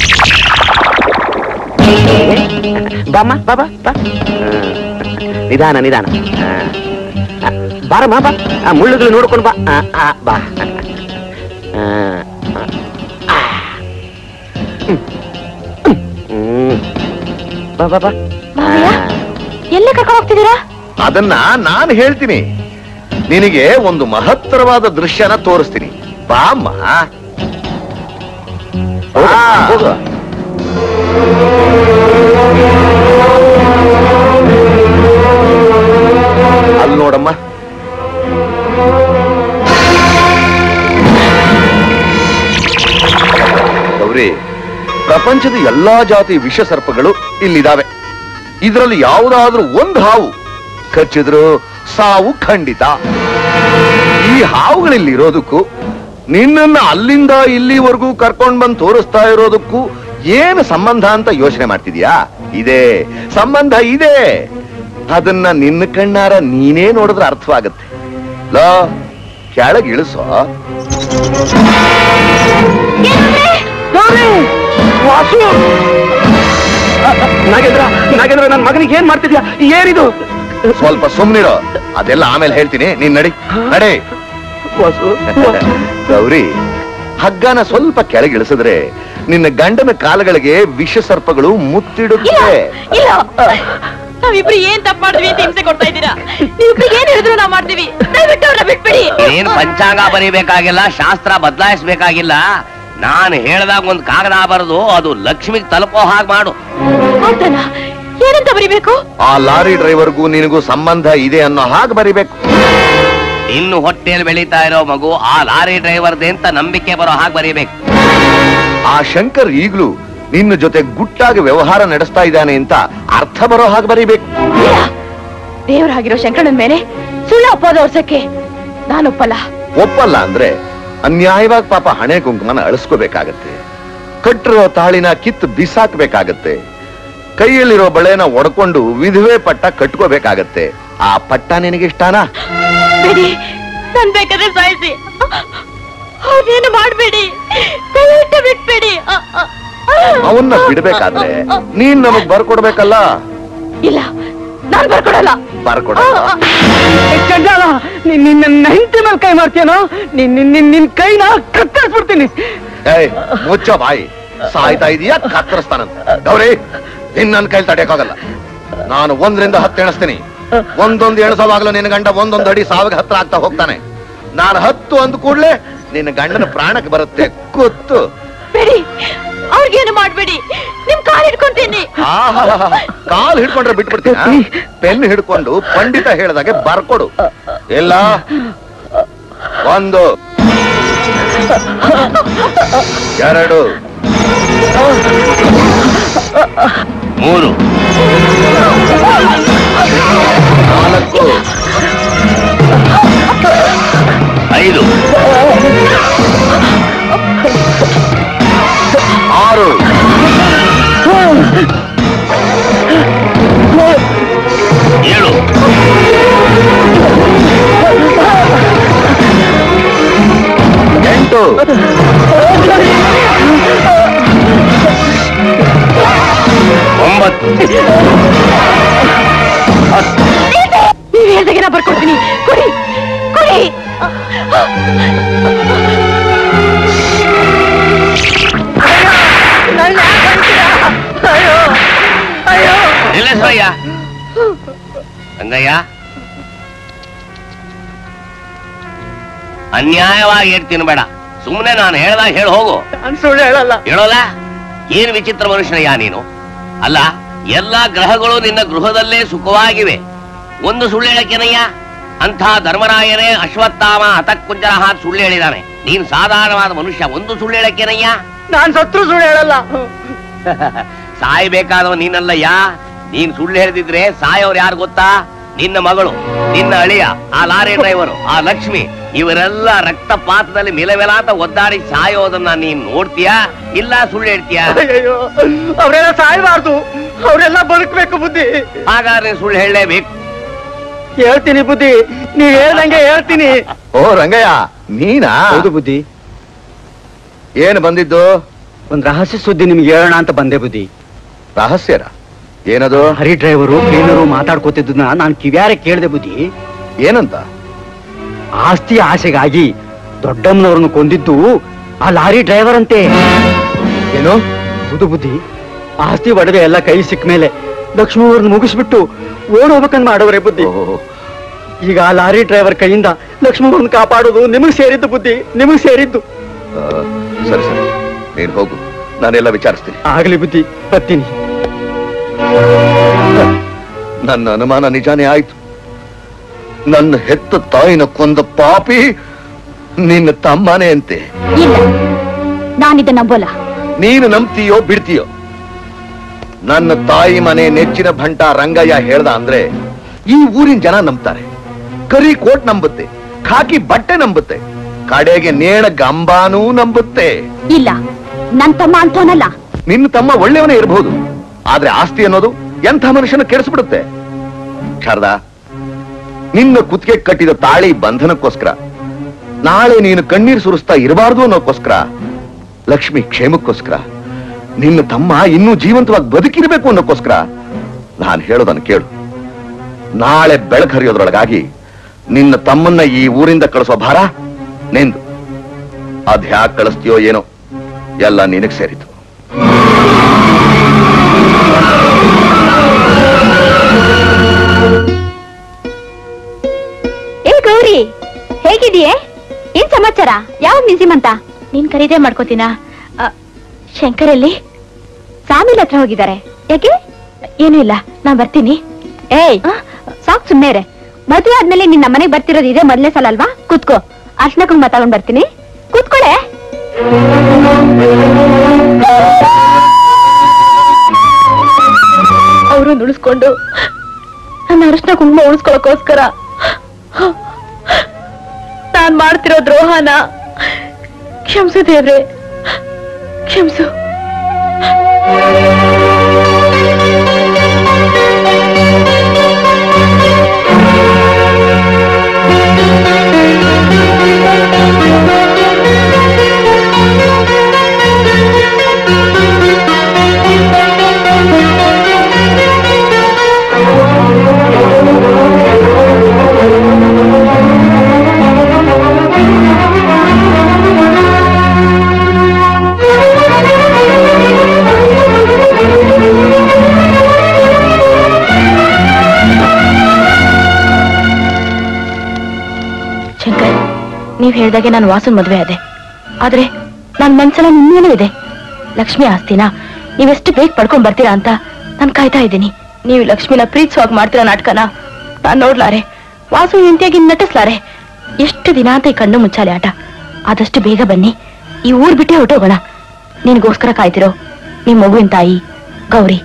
ಬಾಮ್ಮ ಬಾಬಾ ಬಾ ಹ್ಮ್. ನಿಧಾನ ನಿಧಾನ ಆ, ಆ, ಬಾರಮ್ಮ ಬಾ ಆ, ಮುಳ್ಳುಗಳು ನೋಡ್ಕೊಂಡು ಬಾ ಆ, ಆ, ಬಾ ಆ, ಆ. ಹ್ಮ್. ಹ್ಮ್. ಬಾ ಬಾ ಬಾ ಮಾವಯ್ಯ? ಆ. ಎಲ್ಲಿ ಕರ್ಕೊಂಡು ಹೋಗ್ತಿದ್ದೀರಾ ಅದನ್ನ ನಾನು ಹೇಳ್ತೀನಿ ನಿನಗೆ ಒಂದು ಮಹತ್ತರವಾದ ದೃಶ್ಯನ ತೋರಿಸ್ತೀನಿ ಬಾಮ್ಮ ಹೋಗು, ಬಾ. ಹೋಗು. ಅಲ್ಲಿ ನೋಡಮ್ಮ ಗೌರಿ ಪ್ರಪಂಚದ ಎಲ್ಲಾ ಜಾತಿ ವಿಷ ಸರ್ಪಗಳು ಇಲ್ಲಿದಾವೆ ಇದರಲ್ಲಿ ಯಾವುದಾದ್ರೂ ಒಂದು ಹಾವು ಕಚ್ಚಿದ್ರು ಸಾವು ಖಂಡಿತ ಈ ಹಾವುಗಳಲ್ಲಿ ಇರೋದಕ್ಕೂ ನಿನ್ನನ್ನ ಅಲ್ಲಿಂದ ಇಲ್ಲಿವರೆಗೂ ಕರ್ಕೊಂಡ್ ಬಂದು ತೋರಿಸ್ತಾ ಇರೋದಕ್ಕೂ ಏನು ಸಂಬಂಧ ಅಂತ ಯೋಚನೆ ಮಾಡ್ತಿದ್ಯಾ ಇದೆ ಸಂಬಂಧ ಇದೆ ಅದನ್ನ ನಿನ್ನ ಕಣ್ಣಾರ ನೀನೇ ನೋಡಿದ್ರೆ ಅರ್ಥವಾಗುತ್ತೆ ಲೋ ಕೆಳಗೆ ಇಳಿಸೋ ವಾಸು ಆ, ಆ, ನಾಗೇಂದ್ರ ನಾಗೇಂದ್ರ ನನ್ನ ಮಗನಿಗೆ ಏನ್ ಮಾಡ್ತಿದ್ಯಾ ಏನಿದು ಸ್ವಲ್ಪ ಸುಮ್ನಿರೋ ಅದೆಲ್ಲ ಆಮೇಲೆ ಹೇಳ್ತೀನಿ ನೀನ್ ನಡಿ ನಡಿ ವಾಸು ಗೌರಿ ಹಗ್ಗನ ಸ್ವಲ್ಪ ಕೆಳಗೆ ಇಳಿಸಿದ್ರೆ ನಿನ್ನ ಗಂಡನ ಕಾಲಗಳಿಗೆ ವಿಷ ಸರ್ಪಗಳು ಮುತ್ತಿಡುತ್ತೆ ಇಲ್ಲ ನಾವಿಬ್ರು ಏನ್ ತಪ್ಪು ಮಾಡಿದ್ವಿ ಅಂತ ಹಿಂಸೆ ಕೊಡ್ತಾ ಇದ್ದೀರಾ ನೀವಿಬ್ರು ಏನ್ ಹೇಳಿದ್ರು ನಾವ್ ಮಾಡ್ತೀವಿ ದಯವಿಟ್ಟು ಅವ್ರನ್ನ ಬಿಟ್ಬಿಡಿ ಏನ್ ಪಂಚಾಂಗ ಬರೀಬೇಕಾಗಿಲ್ಲ ಶಾಸ್ತ್ರ ಬದಲಾಯಿಸಬೇಕಾಗಿಲ್ಲ ನಾನು ಹೇಳ್ದಾಗ ಒಂದ್ ಕಾಗದ ಬರೆದು ಅದು ಲಕ್ಷ್ಮಿಗೆ ತಲುಪೋ ಹಾಗೆ ಮಾಡು ಆತನ ಏನಂತ ಬರಿಬೇಕು ಆ ಲಾರಿ ಡ್ರೈವರ್ಗೂ ನಿನಗೂ ಸಂಬಂಧ ಇದೆ ಅನ್ನೋ ಹಾಗೆ ಬರಿಬೇಕು ಇನ್ನು ಹೊಟ್ಟೆಯಲ್ಲಿ ಬೆಳೀತಾ ಇರೋ ಮಗು ಆ ಲಾರಿ ಡ್ರೈವರ್ದೆ ಅಂತ ನಂಬಿಕೆ ಬರೋ ಹಾಗೆ ಬರೀಬೇಕು ಆ ಶಂಕರ್ ಈಗ್ಲೂ ನಿನ್ನ ಜೊತೆ ಗುಟ್ಟಾಗಿ ವ್ಯವಹಾರ ನಡೆಸ್ತಾ ಇದ್ದಾನೆ ಅಂತ ಅರ್ಥ ಬರೋ ಹಾಗೆ ಬರಿಬೇಕು ಇಲ್ಲ ದೇವರಾಗಿರೋ ಶಂಕರಣ್ಣನ ಮೇಲೆ ಸುಳ್ಳು ಅಪವಾದ ಹೊರ್ಸಕ್ಕೆ ನಾನೊಪ್ಪಲ್ಲ ಒಪ್ಪಲ್ಲ ಅಂದ್ರೆ ಅನ್ಯಾಯವಾಗಿ ಪಾಪ ಹಣೆ ಕುಂಕುಮನ ಅಳಿಸ್ಕೋಬೇಕಾಗತ್ತೆ ಕಟ್ಟಿರೋ ತಾಳಿನ ಕಿತ್ತು ಬಿಸಾಕ್ಬೇಕಾಗತ್ತೆ ಕೈಯಲ್ಲಿರೋ ಬಳೆನ ಒಡ್ಕೊಂಡು ವಿಧವೆ ಪಟ್ಟ ಕಟ್ಕೋಬೇಕಾಗತ್ತೆ ಆ ಪಟ್ಟ ನಿನಗೆ ಇಷ್ಟನಾ ಬಿಡಿ ನನ್ ಬೇಕಾದ್ರೆ ಸಾಯಿಸಿ ಅವ್ರೇನು ಮಾಡ್ಬೇಡಿ ದಯವಿಟ್ಟು ಬಿಟ್ಬೇಡಿ ಅ, ಅ, ಅ. ಅವನ್ನ ಬಿಡ್ಬೇಕಾದ್ರೆ ನೀನ್ ನಮಗ್ ಬರ್ಕೊಡ್ಬೇಕಲ್ಲ ಇಲ್ಲ ನಾನ್ ಬರ್ಕೊಡಲ್ಲ ಬರ್ಕೊಡಲ್ಲ ಚಂಡಾಲ ನಿನ್ ನಿನ್ನ ಹೆಂಡತಿ ಮೇಲೆ ಕೈ ಮಾಡ್ತೀಯನೋ ನಿನ್ ನಿನ್ ನಿನ್ ನಿನ್ ಕೈನ ಕತ್ತರಿಸ್ಬಿಡ್ತೀನಿ ಏಯ್ ಮುಚ್ಚ ಬಾಯಿ ಸಾಯ್ತಾ ಇದೀಯಾ ಕತ್ತರಿಸ್ತಾನಂತ ಗೌರಿ ಇನ್ ನನ್ನ ಕೈಲಿ ತಡೆಯಕ್ಕಾಗಲ್ಲ ನಾನು ಒಂದರಿಂದ ಹತ್ತು ಎಣಿಸ್ತೀನಿ ಒಂದೊಂದು ಎಣಿಸೋವಾಗ್ಲೂ ನಿನ್ನ ಗಂಡ ಒಂದೊಂದು ಅಡಿ ಸಾವಿಗೆ ಹತ್ರ ಆಗ್ತಾ ಹೋಗ್ತಾನೆ ನಾನು ಹತ್ತು ಅಂದ ಕೂಡ್ಲೆ ನಿನ್ನ ಗಂಡನ ಪ್ರಾಣಕ್ಕೆ ಬರುತ್ತೆ ಗೊತ್ತು ಬಿಡಿ ಅವ್ರಿಗೇನು ಮಾಡ್ಬೇಡಿ ನಿಮ್ ಕಾಲ್ ಹಿಡ್ಕೊಂತೀನಿ ಆಹಾಹಾಹಾ. ಕಾಲ್ ಹಿಡ್ಕೊಂಡ್ರೆ ಬಿಟ್ಬಿಡ್ತೀನ ಪೆನ್ ಹಿಡ್ಕೊಂಡು ಪಂಡಿತ ಹೇಳ್ದಾಗೆ ಬರ್ಕೊಡು ಇಲ್ಲ ಒಂದು ಎರಡು ಮೂರು ನಾಲ್ಕು ಐದು ಆರು ಏಳು ಎಂಟು ಒಂಬತ್ತು ನೀವ್ ಹೇಳ್ದಾಗೆ ನಾ ಬರ್ಕೊಡ್ತೀನಿ ಕುಡಿ ಕುಡಿ ನಿಲ್ಲಿಸ್ರಯ್ಯ ರಂಗಯ್ಯ ಅನ್ಯಾಯವಾಗಿ ಹೇಳ್ತೀನಿ ಬೇಡ ಸುಮ್ಮನೆ ನಾನು ಹೇಳ್ದಾಗ ಹೇಳಿ ಹೋಗು ನಾನು ಸುಳ್ಳು ಹೇಳಲ್ಲ ಹೇಳೋಲ್ಲ ಏನ್ ವಿಚಿತ್ರ ಮನುಷ್ಯನಯ್ಯ ನೀನು ಅಲ್ಲ ಎಲ್ಲಾ ಗ್ರಹಗಳು ನಿನ್ನ ಗೃಹದಲ್ಲೇ ಸುಖವಾಗಿವೆ ಒಂದು ಸುಳ್ಳು ಹೇಳಕ್ಕೇನಯ್ಯ ಅಂಥ ಧರ್ಮರಾಯನೇ ಅಶ್ವತ್ಥಾಮ ಹತಕ್ಕುಂಜರ ಹಾತ್ ಸುಳ್ಳು ಹೇಳಿದಾನೆ ನೀನ್ ಸಾಧಾರಣವಾದ ಮನುಷ್ಯ ಒಂದು ಸುಳ್ಳು ಹೇಳಕ್ಕೇನಯ್ಯ ನಾನ್ ಸತ್ರು ಸುಳ್ಳು ಹೇಳಲ್ಲ ಸಾಯ್ಬೇಕಾದವ ನೀನಲ್ಲಯ್ಯ ನೀನ್ ಸುಳ್ಳು ಹೇಳ್ದಿದ್ರೆ ಸಾಯೋರು ಯಾರು ಗೊತ್ತಾ ನಿನ್ನ ಮಗಳು ನಿನ್ನ ಅಳಿಯ ಆ ಲಾರಿ ಡ್ರೈವರು ಆ ಲಕ್ಷ್ಮಿ ಇವರೆಲ್ಲ ರಕ್ತಪಾತದಲ್ಲಿ ಮಿಲವೆಲಾತ ಒದ್ದಾಡಿ ಸಾಯೋದನ್ನ ನೀನ್ ನೋಡ್ತೀಯಾ ಇಲ್ಲ ಸುಳ್ಳು ಹೇಳ್ತೀಯಾ ಅಯ್ಯೋ ಅವರೆಲ್ಲ ಸಾಯಬಾರ್ದು ಅವರೆಲ್ಲ ಬದುಕ್ಬೇಕು ಬುದ್ಧಿ ಹಾಗಾದ್ರೆ ನೀನ್ ಸುಳ್ಳು ಹೇಳಲೇಬೇಕು ಹೇಳ್ತೀನಿ ಬುದ್ಧಿ ನೀವ್ ಹೇಳ್ದಂಗೆ ಹೇಳ್ತೀನಿ ಓ ರಂಗಯ್ಯ ನೀನಾ ಹೌದು ಬುದ್ಧಿ ಏನು ಬಂದಿದ್ದು ಒಂದ್ ರಹಸ್ಯ ಸುದ್ದಿ ನಿಮ್ಗೆ ಹೇಳೋಣ ಅಂತ ಬಂದೆ ಬುದ್ಧಿ ರಹಸ್ಯರ ಏನದು ಹರಿ ಡ್ರೈವರು ಕ್ಲೀನರು ಮಾತಾಡ್ಕೋತಿದ್ದನ್ನ ನಾನು ಕಿವ್ಯಾರೆ ಕೇಳಿದೆ ಬುದ್ಧಿ ಏನಂತ ಆಸ್ತಿ ಆಸೆಗಾಗಿ ದೊಡ್ಡಮ್ಮನವ್ರನ್ನು ಕೊಂದಿದ್ದು ಆ ಲಾರಿ ಡ್ರೈವರ್ ಅಂತೆ ಏನು ಹೌದು ಬುದ್ಧಿ ಆಸ್ತಿ ಒಡವೆ ಎಲ್ಲ ಕೈ ಸಿಕ್ಕ ಮೇಲೆ ಲಕ್ಷ್ಮೀವ್ರನ್ನ ಮುಗಿಸ್ಬಿಟ್ಟು ಓಡ್ ಹೋಗ್ಬೇಕಂತ ಮಾಡೋರೆ ಬುದ್ಧಿ ಓಹೋ. ಈಗ ಆ ಲಾರಿ ಡ್ರೈವರ್ ಕೈಯಿಂದ ಲಕ್ಷ್ಮೀವ್ರನ್ನ ಕಾಪಾಡೋದು ನಿಮಗ್ ಸೇರಿದ್ದು ಬುದ್ಧಿ ನಿಮಗ್ ಸೇರಿದ್ದು ಆ, ಸರಿ ಸರಿ ನೀನ್ ಹೋಗು ನಾನೆಲ್ಲ ವಿಚಾರಿಸ್ತೀನಿ ಆಗ್ಲಿ ಬುದ್ಧಿ ಬರ್ತೀನಿ ನನ್ನ ಅನುಮಾನ ನಿಜಾನೇ ಆಯ್ತು ನನ್ನ ಹೆತ್ತ ತಾಯಿನ ಕೊಂದ ಪಾಪಿ ನಿನ್ನ ತಮ್ಮನೇ ಅಂತೆ ಇಲ್ಲ ನಾನಿದ ನಂಬೋಲ್ಲ ನೀನು ನಂಬ್ತೀಯೋ ಬಿಡ್ತೀಯೋ ನನ್ನ ತಾಯಿ ಮನೆ ನೆಚ್ಚಿನ ಭಂಟ ರಂಗಯ್ಯ ಹೇಳ್ದ ಅಂದ್ರೆ ಈ ಊರಿನ ಜನ ನಂಬ್ತಾರೆ ಕರಿ ಕೋಟ್ ನಂಬುತ್ತೆ ಖಾಕಿ ಬಟ್ಟೆ ನಂಬುತ್ತೆ ಕಡೆಗೆ ನೇಣ ಗಂಬಾನೂ ನಂಬುತ್ತೆ ಇಲ್ಲ ನನ್ ತಮ್ಮ ಅಂತವನಲ್ಲ ನಿನ್ನ ತಮ್ಮ ಒಳ್ಳೆಯವನೇ ಇರಬಹುದು ಆದ್ರೆ ಆಸ್ತಿ ಅನ್ನೋದು ಎಂಥ ಮನುಷ್ಯನ ಕೆಡಿಸ್ಬಿಡುತ್ತೆ ಶಾರದಾ ನಿನ್ನ ಕುತ್ತಿಗೆ ಕಟ್ಟಿದ ತಾಳಿ ಬಂಧನಕ್ಕೋಸ್ಕರ ನಾಳೆ ನೀನು ಕಣ್ಣೀರು ಸುರಿಸ್ತಾ ಇರಬಾರ್ದು ಅನ್ನೋಕ್ಕೋಸ್ಕರ ಲಕ್ಷ್ಮಿ ಕ್ಷೇಮಕ್ಕೋಸ್ಕರ ನಿನ್ನ ತಮ್ಮ ಇನ್ನೂ ಜೀವಂತವಾಗಿ ಬದುಕಿರಬೇಕು ಅನ್ನೋಕ್ಕೋಸ್ಕರ ನಾನು ಹೇಳೋದನ್ನು ಕೇಳು ನಾಳೆ ಬೆಳಕು ಹರಿಯೋದ್ರೊಳಗಾಗಿ ನಿನ್ನ ತಮ್ಮನ್ನ ಈ ಊರಿಂದ ಕಳಿಸೋ ಭಾರ ನಿಂದು ಅದ್ಯಾಕ್ ಕಳಿಸ್ತೀಯೋ ಏನೋ ಎಲ್ಲ ನಿನಗ್ ಸೇರಿತು ಏ ಗೌರಿ ಹೇಗಿದೀಯೆ ಏನ್ ಸಮಾಚಾರ ಯಾವ ಮ್ಯೂಸಿಯಂ ಅಂತ ನೀನ್ ಖರೀದಿ ಮಾಡ್ಕೋತೀನ ಶಂಕರಲ್ಲಿ ಸಾಮಿಲ್ ಹತ್ರ ಹೋಗಿದ್ದಾರೆ ಯಾಕೆ ಏನೂ ಇಲ್ಲ ನಾನ್ ಬರ್ತೀನಿ ಏಯ್ ಸಾಕ್ ಸುಮ್ನೆ ಇರೆ ಮದುವೆ ಆದ್ಮೇಲೆ ನಿನ್ನ ಮನೆಗೆ ಬರ್ತಿರೋದು ಇದೇ ಮೊದ್ಲೇ ಸಲ ಅಲ್ವಾ ಕೂತ್ಕೋ ಅರ್ಶನ ಕುಂಕುಮ ತಗೊಂಡ್ ಬರ್ತೀನಿ ಕೂತ್ಕೊಳೆ ಅವರು ಉಳಿಸ್ಕೊಂಡು ನನ್ನ ಅರಿಶಿನ ಕುಂಕುಮ ಉಳಿಸ್ಕೊಳಕೋಸ್ಕರ ನಾನ್ ಮಾಡ್ತಿರೋ ದ್ರೋಹನ ಕ್ಷಮಿಸು ದೇವ್ರೆ ಕ್ಷಮಿಸು ಶಂಕರ್ ನೀವ್ ಹೇಳ್ದಾಗೆ ನಾನು ವಾಸನ್ ಮದ್ವೆ ಆದೆ ಆದ್ರೆ ನನ್ ಮನ್ಸಲ್ಲ ನಿನ್ನೇನೂ ಇದೆ ಲಕ್ಷ್ಮಿ ಆಸ್ತಿನ ನೀವೆಷ್ಟು ಬೇಗ ಪಡ್ಕೊಂಡ್ ಬರ್ತೀರಾ ಅಂತ ನಾನ್ ಕಾಯ್ತಾ ಇದ್ದೀನಿ ನೀವು ಲಕ್ಷ್ಮಿನ ಪ್ರೀತಿಸುವಾಗ ಮಾಡ್ತಿರೋ ನಾಟಕನ ನಾನ್ ನೋಡ್ಲಾರೆ ವಾಸು ಇಂತಿಯಾಗಿ ನಟಿಸ್ಲಾರೆ ಎಷ್ಟು ದಿನ ಅಂತ ಈ ಕಣ್ಣು ಮುಚ್ಚಾಲೆ ಆಟ ಆದಷ್ಟು ಬೇಗ ಬನ್ನಿ ಈ ಊರ್ ಬಿಟ್ಟೆ ಹೊಟ್ಟೋಗೋಣ ನಿನ್ಗೋಸ್ಕರ ಕಾಯ್ತಿರೋ ನಿಮ್ ಮಗುವಿನ ತಾಯಿ ಗೌರಿ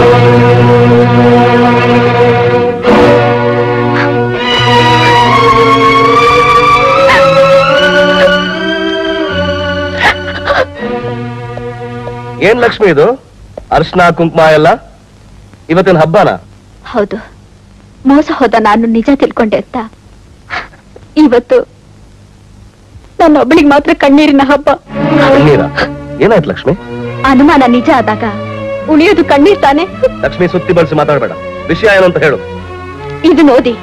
ಏನ್ ಲಕ್ಷ್ಮಿ ಇದು ಅರ್ಶನ ಕುಂಕುಮ ಎಲ್ಲ ಇವತ್ತಿನ ಹಬ್ಬನ ಹೌದು ಮೋಸ ಹೋದ ನಾನು ನಿಜ ತಿಳ್ಕೊಂಡೆ ಅಂತ ಇವತ್ತು ನನ್ನೊಬ್ಬಳಿಗೆ ಮಾತ್ರ ಕಣ್ಣೀರಿನ ಹಬ್ಬ ಕಣ್ಣೀರ ಏನಾಯ್ತು ಲಕ್ಷ್ಮಿ ಅನುಮಾನ ನಿಜ ಆದಾಗ ಉಳಿಯೋದು ಕಣ್ಣೀರ್ ತಾನೆ ಲಕ್ಷ್ಮಿ ಸುತ್ತಿ ಬಳಸಿ ಮಾತಾಡಬೇಡ ವಿಷಯ ಏನು ಅಂತ ಹೇಳು ಇದು ನೋಡಿ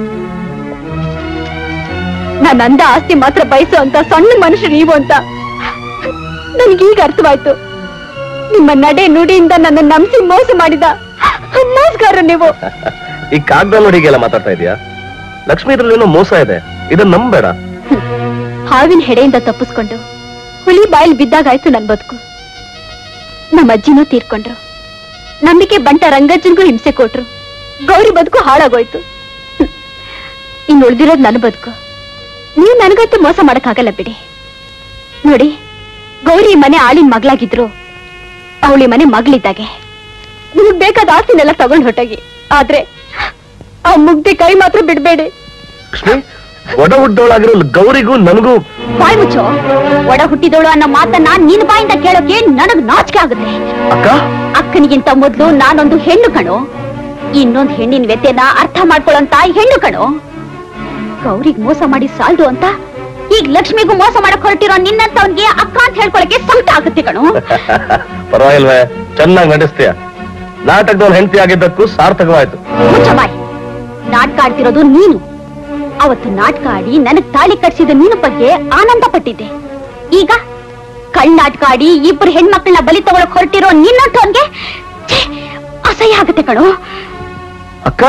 ನನ್ನ ಅಂದ ಆಸ್ತಿ ಮಾತ್ರ ಬಯಸೋ ಅಂತ ಸಣ್ಣ ಮನುಷ್ಯ ನೀವು ಅಂತ ನನ್ಗೀಗ ಅರ್ಥವಾಯ್ತು ನಿಮ್ಮ ನಡೆ ನುಡಿಯಿಂದ ನನ್ನ ನಂಬಿಸಿ ಮೋಸ ಮಾಡಿದ ಮೋಸಗಾರ ನೀವು ಈ ಕಾಗದ ನೋಡಿ ಹೀಗೆಲ್ಲ ಮಾತಾಡ್ತಾ ಇದೀಯಾ ಲಕ್ಷ್ಮಿ ಇದ್ರಲ್ಲಿ ಏನೋ ಮೋಸ ಇದೆ ಇದನ್ನ ನಂಬೇಡ ಹಾವಿನ ಹೆಡೆಯಿಂದ ತಪ್ಪಿಸ್ಕೊಂಡು ಹುಲಿ ಬಾಯಲ್ಲಿ ಬಿದ್ದಾಗಾಯ್ತು ನನ್ ಬದುಕು ನಮ್ಮ ಅಜ್ಜಿನೂ ತೀರ್ಕೊಂಡ್ರು ನಂಬಿಕೆ ಬಂಟ ರಂಗಜ್ಜನ್ಗೂ ಹಿಂಸೆ ಕೊಟ್ರು ಗೌರಿ ಬದುಕು ಹಾಳಾಗೋಯ್ತು ಹ್ಮ್. ಇನ್ನು ಉಳ್ದಿರೋದು ನನ್ನ ಬದುಕು ನೀವು ನನಗಂತೂ ಮೋಸ ಮಾಡಕ್ಕಾಗಲ್ಲ ಬಿಡಿ ನೋಡಿ ಗೌರಿ ಈ ಮನೆ ಆಳಿನ ಮಗಳಾಗಿದ್ರು ಅವಳಿ ಮನೆ ಮಗಳಿದ್ದಾಗೆ ನಿಮಗ್ ಬೇಕಾದ ಆಸ್ತಿನೆಲ್ಲ ತಗೊಂಡ್ ಹೊಟ್ಟೋಗಿ ಆದ್ರೆ ಆ ಮುಗ್ದಿ ಕೈ ಮಾತ್ರ ಬಿಡ್ಬೇಡಿ ಲಕ್ಷ್ಮಿ ಒಡ ಹುಟ್ಟೋಳಾಗಿರೋ ಗೌರಿಗೂ ನನಗೂ ಬಾಯ್ ಮುಚ್ಚೋ ಒಡ ಹುಟ್ಟಿದವಳು ಅನ್ನೋ ಮಾತನ್ನ ನಿನ್ ಬಾಯಿಂದ ಕೇಳೋಕೆ ನನಗ್ ನಾಚಿಕೆ ಆಗುತ್ತೆ ಅಕ್ಕ ಅಕ್ಕನಿಗಿಂತ ಮೊದ್ಲು ನಾನೊಂದು ಹೆಣ್ಣು ಕಣೋ ಇನ್ನೊಂದ್ ಹೆಣ್ಣಿನ ವ್ಯತ್ಯನ ಅರ್ಥ ಮಾಡ್ಕೊಳ್ಳೋಂತ ಹೆಣ್ಣು ಕಣೋ ಗೌರಿಗ್ ಮೋಸ ಮಾಡಿ ಸಾಲ್ದು ಅಂತ ಈಗ ಲಕ್ಷ್ಮಿಗೂ ಮೋಸ ಮಾಡಕ್ ಹೊರಟಿರೋ ನಿನ್ನಂತವನ್ಗೆ ಅಕ್ಕ ಅಂತ ಹೇಳ್ಕೊಳಕ್ಕೆ ಸಂಕಟ ಆಗುತ್ತೆ ಕಣೋ ಪರವಾಗಿಲ್ವೇ ಚೆನ್ನಾಗಿ ನಡೆಸ್ತೀಯ ನಾಟಕದವ್ನ ಹೆಂಡತಿ ಆಗಿದ್ದಕ್ಕೂ ಸಾರ್ಥಕವಾಯ್ತು ಮುಚ್ಚ ಬಾಯ್ ನಾಟಕ ಆಡ್ತಿರೋದು ನೀನು ಅವತ್ತು ನಾಟಕ ಆಡಿ ನನಗ್ ತಾಳಿ ಕಟ್ಸಿದ ನೀನು ಬಗ್ಗೆ ಆನಂದ ಪಟ್ಟಿದ್ದೆ ಈಗ ಕಳ್ ನಾಟಕ ಆಡಿ ಇಬ್ರು ಹೆಣ್ಮಕ್ಳನ್ನ ಬಲಿ ತಗೊಳಕ್ ಹೊರಟಿರೋ ನಿನ್ನಂತವನ್ಗೆ ಛೇ, ಅಸಹ್ಯ ಆಗುತ್ತೆ ಕಣೋ ಅಕ್ಕ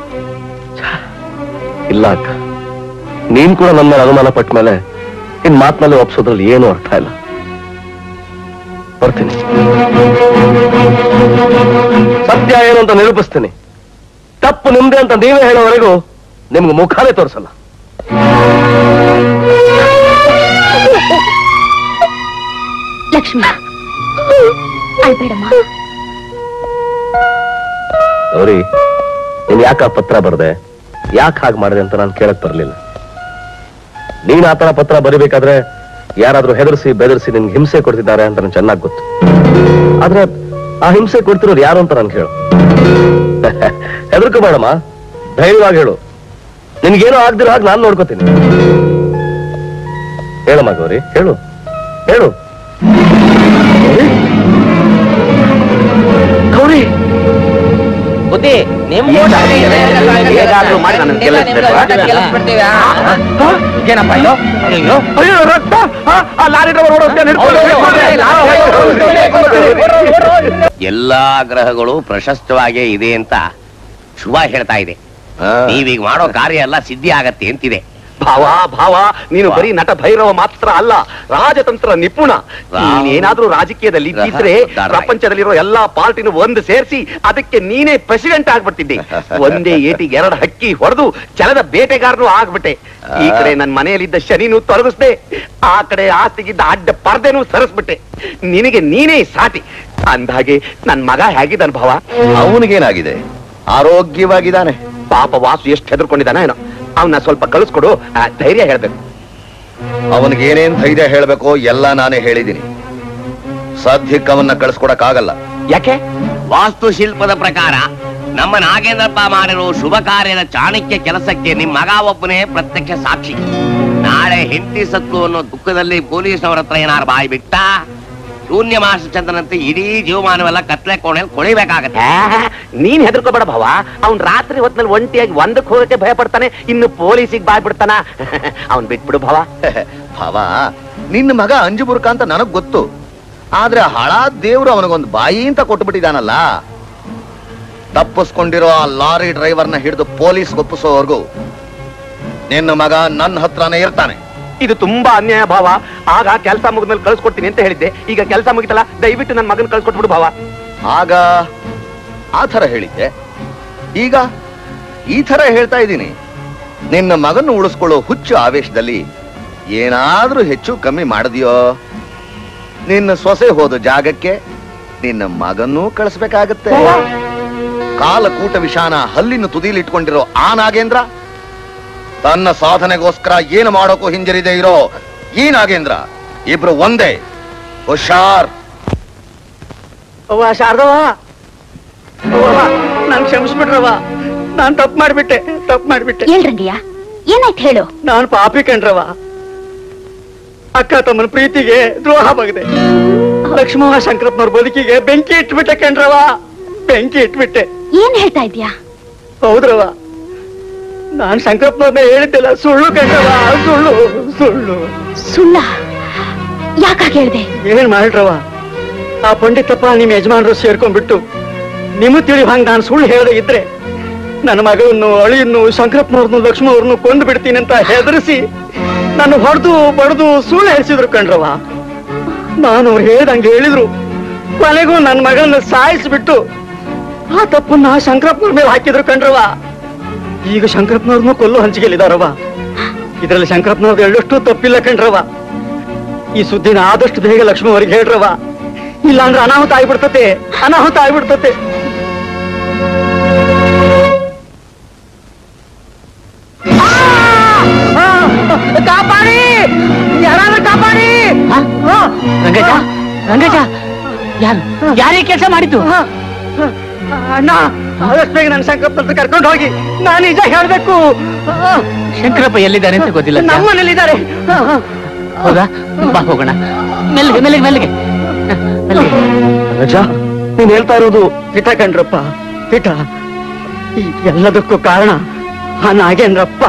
ಇಲ್ಲ ಅಕ್ಕ ನೀನ್ ಕೂಡ ನನ್ನ ಮೇಲೆ ಅನುಮಾನ ಪಟ್ಟ ಮೇಲೆ ನಿನ್ ಮಾತ್ನಲ್ಲಿ ಒಪ್ಸೋದ್ರಲ್ಲಿ ಏನು ಅರ್ಥ ಇಲ್ಲ ಬರ್ತೀನಿ ಸತ್ಯ ಏನು ಅಂತ ನಿರೂಪಿಸ್ತೀನಿ ತಪ್ಪು ನಿಮ್ದೆ ಅಂತ ನೀವೇ ಹೇಳೋವರೆಗೂ ನಿಮ್ಗೆ ಮುಖಾನೇ ತೋರಿಸಲ್ಲ ಲಕ್ಷ್ಮಿ ಅಳ್ಬೇಡಮ್ಮ ಗೌರಿ ನೀನ್ ಯಾಕ ಆ ಪತ್ರ ಬರ್ದೆ ಯಾಕೆ ಹಾಗೆ ಮಾಡಿದೆ ಅಂತ ನಾನು ಕೇಳಕ್ ಬರ್ಲಿಲ್ಲ ನೀನ್ ಆತರ ಪತ್ರ ಬರಿಬೇಕಾದ್ರೆ ಯಾರಾದ್ರೂ ಹೆದರ್ಸಿ ಬೆದರ್ಸಿ ನಿನ್ಗೆ ಹಿಂಸೆ ಕೊಡ್ತಿದ್ದಾರೆ ಅಂತ ನನ್ಗೆ ಚೆನ್ನಾಗಿ ಗೊತ್ತು ಆದ್ರೆ ಆ ಹಿಂಸೆ ಕೊಡ್ತಿರೋರು ಯಾರು ಅಂತ ನನ್ಗೆ ಹೇಳು ಹೆದರ್ಕೋಬೇಡಮ್ಮ ಧೈರ್ಯವಾಗಿ ಹೇಳು ನಿನ್ಗೇನೋ ಆಗ್ದಿರೋ ಹಾಗೆ ನಾನು ನೋಡ್ಕೋತೀನಿ ಹೇಳಮ್ಮ ಗೌರಿ ಹೇಳು ಹೇಳು ಗೌರಿ ಬುದ್ಧಿ ನಿಮ್ ಹೇಗಾದ್ರೂ ಮಾಡಿ ನನ್ನ ಏನಪ್ಪ ಇದು ಅಯ್ಯೋ ಅಯ್ಯೋ ರಕ್ತ ಆ, ಆ ಲಾರಿ ಡ್ರೈವರ್ ಓಡೋಗ್ತಾನೆ, ಹಿಡ್ಕೊಳ್ಳಿ. ಎಲ್ಲಾ ಗ್ರಹಗಳು ಪ್ರಶಸ್ತವಾಗೇ ಇದೆ ಅಂತ ಶುಭ ಹೇಳ್ತಾ ಇದೆ ನೀವೀಗ ಮಾಡೋ ಕಾರ್ಯ ಎಲ್ಲ ಸಿದ್ಧಿ ಆಗತ್ತೆ ಅಂತಿದೆ ಭಾವ ಭಾವ ನೀನು ಬರೀ ನಟ ಭೈರವ ಮಾತ್ರ ಅಲ್ಲ ರಾಜತಂತ್ರ ನಿಪುಣ ನೀನೇನಾದ್ರೂ ರಾಜಕೀಯದಲ್ಲಿ ಇದ್ದಿದ್ರೆ ಪ್ರಪಂಚದಲ್ಲಿರೋ ಎಲ್ಲಾ ಪಾರ್ಟಿನೂ ಒಂದು ಸೇರಿಸಿ ಅದಕ್ಕೆ ನೀನೇ ಪ್ರೆಸಿಡೆಂಟ್ ಆಗ್ಬಿಡ್ತಿದ್ದೆ ಒಂದೇ ಏಟಿಗೆ ಎರಡು ಹಕ್ಕಿ ಹೊಡೆದು ಛಲದ ಬೇಟೆಗಾರನು ಆಗ್ಬಿಟ್ಟೆ ಈ ಕಡೆ ನನ್ ಮನೆಯಲ್ಲಿದ್ದ ಶನಿನೂ ತೊಲಗಿಸ್ದೆ ಆ ಕಡೆ ಆಸ್ತಿಗಿದ್ದ ಅಡ್ಡ ಪರ್ದೆನೂ ಸರಿಸ್ಬಿಟ್ಟೆ ನಿನಗೆ ನೀನೇ ಸಾಟಿ ಅಂದ್ಹಾಗೆ ನನ್ ಮಗ ಹೇಗಿದ್ದಾನ ಭಾವ ಅವನಿಗೇನಾಗಿದೆ ಆರೋಗ್ಯವಾಗಿದ್ದಾನೆ ಪಾಪ ವಾಸು ಎಷ್ಟು ಹೆದರ್ಕೊಂಡಿದ್ದಾನ ಏನೋ ಅವನ್ನ ಸ್ವಲ್ಪ ಕಳಿಸ್ಕೊಡು ಆ, ಧೈರ್ಯ ಹೇಳ್ಬೇಕು ಅವನಿಗೆ ಏನೇನ್ ಧೈರ್ಯ ಹೇಳ್ಬೇಕೋ ಎಲ್ಲ ನಾನೇ ಹೇಳಿದ್ದೀನಿ ಸದ್ಯಕ್ಕೆ ಅವನ್ನ ಕಳಿಸ್ಕೊಡಕ್ಕಾಗಲ್ಲ ಯಾಕೆ ವಾಸ್ತುಶಿಲ್ಪದ ಪ್ರಕಾರ ನಮ್ಮ ನಾಗೇಂದ್ರಪ್ಪ ಮಾಡಿರೋ ಶುಭ ಕಾರ್ಯದ ಚಾಣಕ್ಯ ಕೆಲಸಕ್ಕೆ ನಿಮ್ ಮಗ ಒಬ್ಬನೇ ಪ್ರತ್ಯಕ್ಷ ಸಾಕ್ಷಿ ನಾಳೆ ಹೆಂಡತಿ ಸತ್ತು ಅನ್ನೋ ದುಃಖದಲ್ಲಿ ಪೊಲೀಸ್ನವರ ಹತ್ರ ಏನಾರು ಬಾಯಿ ಬಿಟ್ಟ ಶೂನ್ಯ ಮಾಸ ಚಂದ್ರನಂತೆ ಇಡೀ ಜೀವಮಾನವೆಲ್ಲ ಕತ್ಲೆ ಕೋಣೆಯಲ್ಲಿ ಕೊಳಿಬೇಕಾಗತ್ತೆ ಆ, ನೀನ್ ಹೆದರ್ಕೋಬೇಡ ಭಾವ ಅವ್ನ್ ರಾತ್ರಿ ಹೊತ್ನಲ್ಲಿ ಒಂಟಿಯಾಗಿ ಒಂದಕ್ಕೆ ಹೋಗಕ್ಕೆ ಭಯ ಪಡ್ತಾನೆ ಇನ್ನು ಪೊಲೀಸಿಗೆ ಬಾಯ್ ಬಿಡ್ತಾನ ಅವ್ನ್ ಬಿಟ್ಬಿಡು ಭಾವ ಭಾವ ನಿನ್ನ ಮಗ ಅಂಜುಬುರ್ಕ ಅಂತ ನನಗ್ ಗೊತ್ತು ಆದ್ರೆ ಹಳ ದೇವ್ರು ಅವನಿಗೊಂದು ಬಾಯಿ ಅಂತ ಕೊಟ್ಬಿಟ್ಟಿದಾನಲ್ಲ ತಪ್ಪಿಸ್ಕೊಂಡಿರೋ ಆ ಲಾರಿ ಡ್ರೈವರ್ನ ಹಿಡಿದು ಪೊಲೀಸ್ ಒಪ್ಪಿಸೋವರೆಗೂ ನಿನ್ನ ಮಗ ನನ್ನ ಹತ್ರನೇ ಇರ್ತಾನೆ ಇದು ತುಂಬಾ ಅನ್ಯಾಯ ಭಾವ ಆಗ ಕೆಲಸ ಮುಗಿದ್ಮೇಲೆ ಕಳ್ಸ್ಕೊಡ್ತೀನಿ ಅಂತ ಹೇಳಿದ್ದೆ ಈಗ ಕೆಲಸ ಮುಗಿತಲ್ಲ ದಯವಿಟ್ಟು ನನ್ನ ಮಗನ್ ಕಳ್ಸ್ಕೊಟ್ಬಿಡು ಭಾವ ಆಗ ಆ ಥರ ಹೇಳಿದ್ದೆ ಈಗ ಈ ಥರ ಹೇಳ್ತಾ ಇದ್ದೀನಿ ನಿನ್ನ ಮಗನ್ನು ಉಳಿಸ್ಕೊಳ್ಳೋ ಹುಚ್ಚು ಆವೇಶದಲ್ಲಿ ಏನಾದ್ರೂ ಹೆಚ್ಚು ಕಮ್ಮಿ ಮಾಡಿದ್ಯೋ ನಿನ್ನ ಸೊಸೆ ಹೋದ ಜಾಗಕ್ಕೆ ನಿನ್ನ ಮಗನ್ನೂ ಕಳಿಸ್ಬೇಕಾಗತ್ತೆ ಕಾಲಕೂಟ ವಿಷಾನ ಹಲ್ಲಿನ ತುದಿಲಿಟ್ಕೊಂಡಿರೋ ಆ ನಾಗೇಂದ್ರ ತನ್ನ ಸಾಧನೆಗೋಸ್ಕರ ಏನು ಮಾಡೋಕ್ಕೂ ಹಿಂಜರಿದೆ ಇರೋ ಈ ನಾಗೇಂದ್ರ ಇಬ್ರು ಒಂದೇ ಹುಷಾರ್ ಅವ್ವ ಶಾರದವ್ವ ಅವ್ವ ನಾನು ಕ್ಷಮಿಸ್ಬಿಟ್ರವ್ವ ನಾನ್ ತಪ್ಪು ಮಾಡ್ಬಿಟ್ಟೆ ತಪ್ಪು ಮಾಡ್ಬಿಟ್ಟೆ ಹೇಳ್ರಂಗಯ್ಯ ಏನಾಯ್ತು ಹೇಳು ನಾನು ಪಾಪಿ ಕಣ್ರವ ಅಕ್ಕ ತಮ್ಮನ ಪ್ರೀತಿಗೆ ದ್ರೋಹ ಬಗದೆ ಲಕ್ಷ್ಮವ್ವ ಶಂಕರಪ್ಪನವ್ರ ಬದುಕಿಗೆ ಬೆಂಕಿ ಇಟ್ಬಿಟ್ಟೆ ಕಣ್ರವ ಬೆಂಕಿ ಇಟ್ಬಿಟ್ಟೆ ಏನ್ ಹೇಳ್ತಾ ಇದ್ಯಾ ಹೌದ್ರವ ನಾನ್ ಶಂಕರಪ್ಪನವ್ರನ್ನ ಹೇಳಿದ್ದಿಲ್ಲ ಸುಳ್ಳು ಕಣ್ರವ ಸುಳ್ಳು ಸುಳ್ಳು ಸುಳ್ಳ ಯಾಕಾಗ ಹೇಳ್ದೆ ಏನ್ ಮಾಡ್ರವ ಆ ಪಂಡಿತಪ್ಪ ನಿಮ್ ಯಜಮಾನರು ಸೇರ್ಕೊಂಡ್ಬಿಟ್ಟು ನಿಮ್ ತಿಳಿ ಹಂಗ ನಾನು ಸುಳ್ಳು ಹೇಳದೆ ಇದ್ರೆ ನನ್ನ ಮಗಳನ್ನು ಅಳಿಯನ್ನು ಶಂಕರಪ್ಪನವ್ರನ್ನು ಲಕ್ಷ್ಮವ್ರನ್ನು ಕೊಂದು ಬಿಡ್ತೀನಿ ಅಂತ ಹೆದರಿಸಿ ನನ್ನ ಹೊಡೆದು ಬಡ್ದು ಸುಳ್ಳು ಹೇಳ್ಸಿದ್ರು ಕಣ್ರವ ನಾನು ಅವ್ರು ಹೇಳ್ದಂಗೆ ಹೇಳಿದ್ರು ಕೊನೆಗೂ ನನ್ನ ಮಗಳನ್ನ ಸಾಯಿಸ್ಬಿಟ್ಟು ಆ ತಪ್ಪನ್ನ ಶಂಕರಪ್ಪನವ್ರ ಮೇಲೆ ಹಾಕಿದ್ರು ಕಣ್ರವ ಈಗ ಶಂಕರಪ್ಪನವ್ರನ್ನು ಕೊಲ್ಲು ಹಂಚಿಗೆಲಿದಾರವ ಇದ್ರಲ್ಲಿ ಶಂಕರಪ್ಪನವ್ರದ್ದು ಎಳ್ಳಷ್ಟು ತಪ್ಪಿಲ್ಲ ಕಣ್ರವ ಈ ಸುದ್ದಿನ ಆದಷ್ಟು ಬೇಗ ಲಕ್ಷ್ಮಿ ಅವರಿಗೆ ಹೇಳ್ರವ ಇಲ್ಲಾಂದ್ರೆ ಅನಾಹುತ ಆಗ್ಬಿಡ್ತತೆ ಅನಾಹುತ ಆಗ್ಬಿಡ್ತತೆ ಕಾಪಾಡಿ ಯಾರಾದ್ರೂ ಕಾಪಾಡಿ ರಂಗಜ ರಂಗಜ ಯಾರು ಯಾರೇ ಕೆಲಸ ಮಾಡಿದ್ದು ಅಣ್ಣ ಆದಷ್ಟು ಬೇಗ ನನ್ನ ಶಂಕರಪ್ಪ ಹತ್ರ ಕರ್ಕೊಂಡು ಹೋಗಿ ನಾನು ನಿಜ ಹೇಳ್ಬೇಕು ಶಂಕರಪ್ಪ ಎಲ್ಲಿದ್ದಾರೆ ಅಂತ ಗೊತ್ತಿಲ್ಲ ನಮ್ಮನೇಲಿದ್ದಾರೆ ಹೌದಾ ಬಾ ಹೋಗೋಣ ಮೆಲ್ಲಿಗೆ ಮೆಲ್ಲಿಗೆ ಮೆಲ್ಲಿಗೆ ಮೆಲ್ಲಿಗೆ ರಜ ನೀನ್ ಹೇಳ್ತಾ ಇರೋದು ಹಿತ ಕಣ್ರಪ್ಪ ಹಿತ ಈ ಎಲ್ಲದಕ್ಕೂ ಕಾರಣ ಆ ನಾಗೇಂದ್ರಪ್ಪ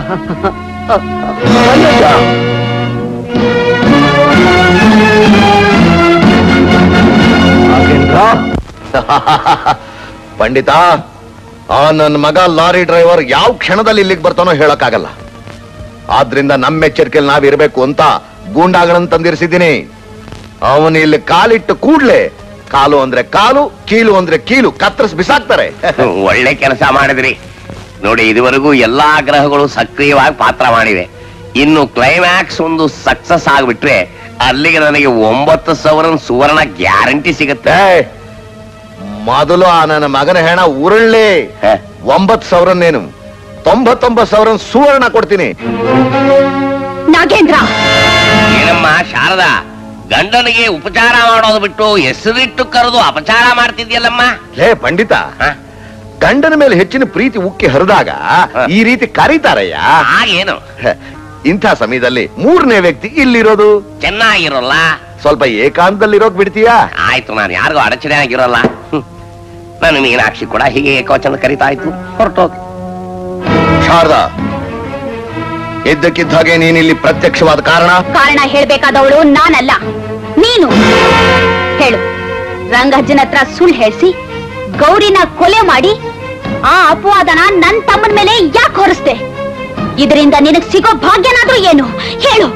ಪಂಡಿತ ಆ ನನ್ನ ಮಗ ಲಾರಿ ಡ್ರೈವರ್ ಯಾವ ಕ್ಷಣದಲ್ಲಿ ಇಲ್ಲಿಗೆ ಬರ್ತಾನೋ ಹೇಳಕ್ಕಾಗಲ್ಲ ಆದ್ರಿಂದ ನಮ್ಮ ಎಚ್ಚರಿಕೆಯಲ್ಲಿ ನಾವಿರ್ಬೇಕು ಅಂತ ಗೂಂಡಾಗಳನ್ನ ತಂದಿರಿಸಿದ್ದೀನಿ ಅವನು ಇಲ್ಲಿ ಕಾಲಿಟ್ಟು ಕೂಡ್ಲೆ ಕಾಲು ಅಂದ್ರೆ ಕಾಲು ಕೀಲು ಅಂದ್ರೆ ಕೀಲು ಕತ್ತರಿಸಿ ಬಿಸಾಕ್ತಾರೆ ಒಳ್ಳೆ ಕೆಲಸ ಮಾಡಿದ್ರಿ ನೋಡಿ ಇದುವರೆಗೂ ಎಲ್ಲಾ ಗ್ರಹಗಳು ಸಕ್ರಿಯವಾಗಿ ಪಾತ್ರ ಮಾಡಿವೆ ಇನ್ನು ಕ್ಲೈಮ್ಯಾಕ್ಸ್ ಒಂದು ಸಕ್ಸಸ್ ಆಗ್ಬಿಟ್ರೆ ಅಲ್ಲಿಗೆ ನನಗೆ ಒಂಬತ್ತು ಸಾವಿರ ಸುವರ್ಣ ಗ್ಯಾರಂಟಿ ಸಿಗುತ್ತೆ ಏಯ್, ಮೊದಲು ಆ ನನ್ನ ಮಗನ ಹೆಣ ಉರುಳ್ಳಿ ಹ. ಒಂಬತ್ತು ಸಾವಿರನ್ನೇನು ತೊಂಬತ್ತೊಂಬತ್ತು ಸಾವಿರ ಸುವರ್ಣ ಕೊಡ್ತೀನಿ ನಾಗೇಂದ್ರ ಏನಮ್ಮ ಶಾರದಾ ಗಂಡನಿಗೆ ಉಪಚಾರ ಮಾಡೋದು ಬಿಟ್ಟು ಹೆಸರಿಟ್ಟು ಕರೆದು ಅಪಚಾರ ಮಾಡ್ತಿದ್ಯಲ್ಲಮ್ಮ ಲೇ ಪಂಡಿತ ಹ? ಗಂಡನ ಮೇಲೆ ಹೆಚ್ಚಿನ ಪ್ರೀತಿ ಉಕ್ಕಿ ಹರಿದಾಗ ಈ ರೀತಿ ಕರೀತಾರಯ್ಯ ಆಗೇನು ಹ, ಇಂಥ ಸಮಯದಲ್ಲಿ ಮೂರನೇ ವ್ಯಕ್ತಿ ಇಲ್ಲಿರೋದು ಚೆನ್ನಾಗಿರೋಲ್ಲ ಸ್ವಲ್ಪ ಏಕಾಂತದಲ್ಲಿರೋಕ್ ಬಿಡ್ತೀಯಾ ಆಯ್ತು ನಾನು ಯಾರಿಗೂ ಅಡಚಣೆ ಆಗಿರೋಲ್ಲ ಹ್ಮ್. ನಾನು ಮೀನಾಕ್ಷಿ ಕೂಡ ಹೀಗೆ ಏಕವಚನ ಕರಿತಾ ಇತ್ತು ಹೊರಟೋಗಿ ಶಾರದಾ ಇದ್ದಕ್ಕಿದ್ದ ಹಾಗೆ ನೀನಿಲ್ಲಿ ಪ್ರತ್ಯಕ್ಷವಾದ ಕಾರಣ ಕಾರಣ ಹೇಳ್ಬೇಕಾದವಳು ನಾನಲ್ಲ ನೀನು ಹೇಳು ರಂಗಜ್ಜನ ಹತ್ರ ಸುಳ್ಳು ಹೇಳ್ಸಿ ಗೌರಿನ ಕೊಲೆ ಮಾಡಿ ಆ ಅಪವಾದನ ನನ್ ತಮ್ಮನ ಮೇಲೆ ಯಾಕೆ ಹೊರಿಸ್ದೆ ಇದರಿಂದ ನಿನಗ್ ಸಿಗೋ ಭಾಗ್ಯನಾದ್ರೂ ಏನು ಹೇಳು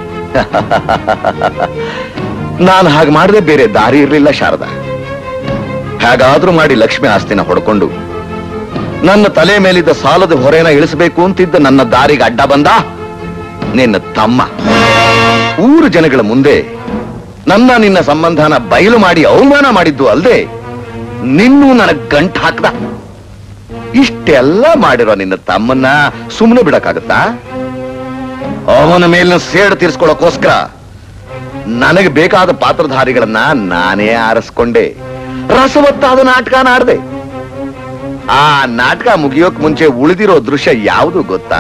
ನಾನು ಹಾಗೆ ಮಾಡದೆ ಬೇರೆ ದಾರಿ ಇರಲಿಲ್ಲ ಶಾರದಾ ಹೇಗಾದ್ರೂ ಮಾಡಿ ಲಕ್ಷ್ಮಿ ಆಸ್ತಿನ ಹೊಡ್ಕೊಂಡು ನನ್ನ ತಲೆ ಮೇಲಿದ್ದ ಸಾಲದ ಹೊರೆನ ಇಳಿಸಬೇಕು ಅಂತಿದ್ದ ನನ್ನ ದಾರಿಗೆ ಅಡ್ಡ ಬಂದ ನಿನ್ನ ತಮ್ಮ ಊರು ಜನಗಳ ಮುಂದೆ ನನ್ನ ನಿನ್ನ ಸಂಬಂಧನ ಬಯಲು ಮಾಡಿ ಅವಮಾನ ಮಾಡಿದ್ದು ಅಲ್ಲದೆ ನಿನ್ನೂ ನನಗ್ ಗಂಟ್ ಹಾಕ್ದ ಇಷ್ಟೆಲ್ಲ ಮಾಡಿರೋ ನಿನ್ನ ತಮ್ಮನ್ನ ಸುಮ್ಮನೆ ಬಿಡಕ್ಕಾಗತ್ತಾ ಅವನ ಮೇಲಿನ ಸೇಡು ತೀರ್ಸ್ಕೊಳ್ಳೋಕೋಸ್ಕರ ನನಗೆ ಬೇಕಾದ ಪಾತ್ರಧಾರಿಗಳನ್ನ ನಾನೇ ಆರಿಸ್ಕೊಂಡೆ ರಸವತ್ತಾದ ನಾಟಕ ಆಡ್ದೆ ಆ ನಾಟಕ ಮುಗಿಯೋಕ್ ಮುಂಚೆ ಉಳಿದಿರೋ ದೃಶ್ಯ ಯಾವುದು ಗೊತ್ತಾ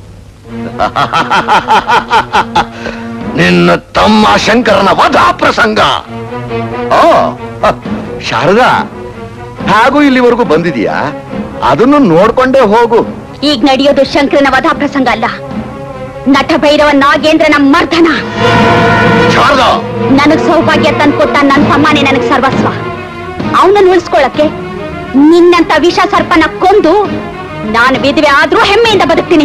ನಿನ್ನ ತಮ್ಮ ಶಂಕರನ ವಧಾ ಪ್ರಸಂಗ ಓ ಹ, ಶಾರದಾ ಹಾಗೂ ಇಲ್ಲಿವರೆಗೂ ಬಂದಿದೀಯಾ ಅದನ್ನು ನೋಡ್ಕೊಂಡೇ ಹೋಗು ಈಗ ನಡೆಯೋದು ಶಂಕರನ ವಧಾ ಪ್ರಸಂಗ ಅಲ್ಲ ನಟ ಭೈರವ ನಾಗೇಂದ್ರನ ಮರ್ದನ ಶಾರದಾ ನನಗ್ ಸೌಭಾಗ್ಯ ತಂದ್ಕೊಟ್ಟ ನನ್ನ ತಮ್ಮನೇ ನನಗ್ ಸರ್ವಸ್ವ ಅವನನ್ನು ಉಳಿಸ್ಕೊಳ್ಳಕ್ಕೆ ನಿನ್ನಂತ ವಿಷ ಸರ್ಪನ ಕೊಂದು ನಾನು ವಿಧವೆ ಆದ್ರೂ ಹೆಮ್ಮೆಯಿಂದ ಬದುಕ್ತೀನಿ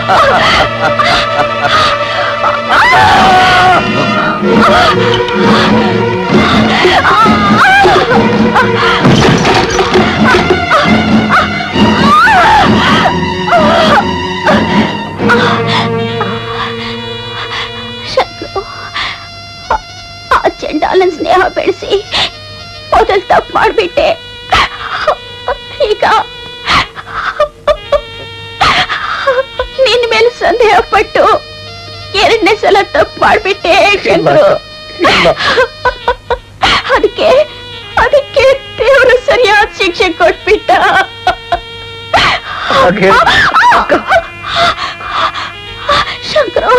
ಶಂಕ್ರು ಆ ಚಂಡಾಲನ್ ಸ್ನೇಹ ಬೆಳೆಸಿ ಮೊದಲ್ ತಪ್ಪು ಮಾಡ್ಬಿಟ್ಟೆ ಈಗ ನಿನ್ ಮೇಲೆ ಸಂದೇಹ ಪಟ್ಟು ಎರಡನೇ ಸಲ ತಪ್ಪು ಮಾಡ್ಬಿಟ್ಟೆ ಶಂಕ್ರು ಅದಕ್ಕೆ ಅದಕ್ಕೆ ದೇವರು ಸರಿಯಾದ ಶಿಕ್ಷೆ ಕೊಟ್ಬಿಟ್ಟ ಶಂಕರು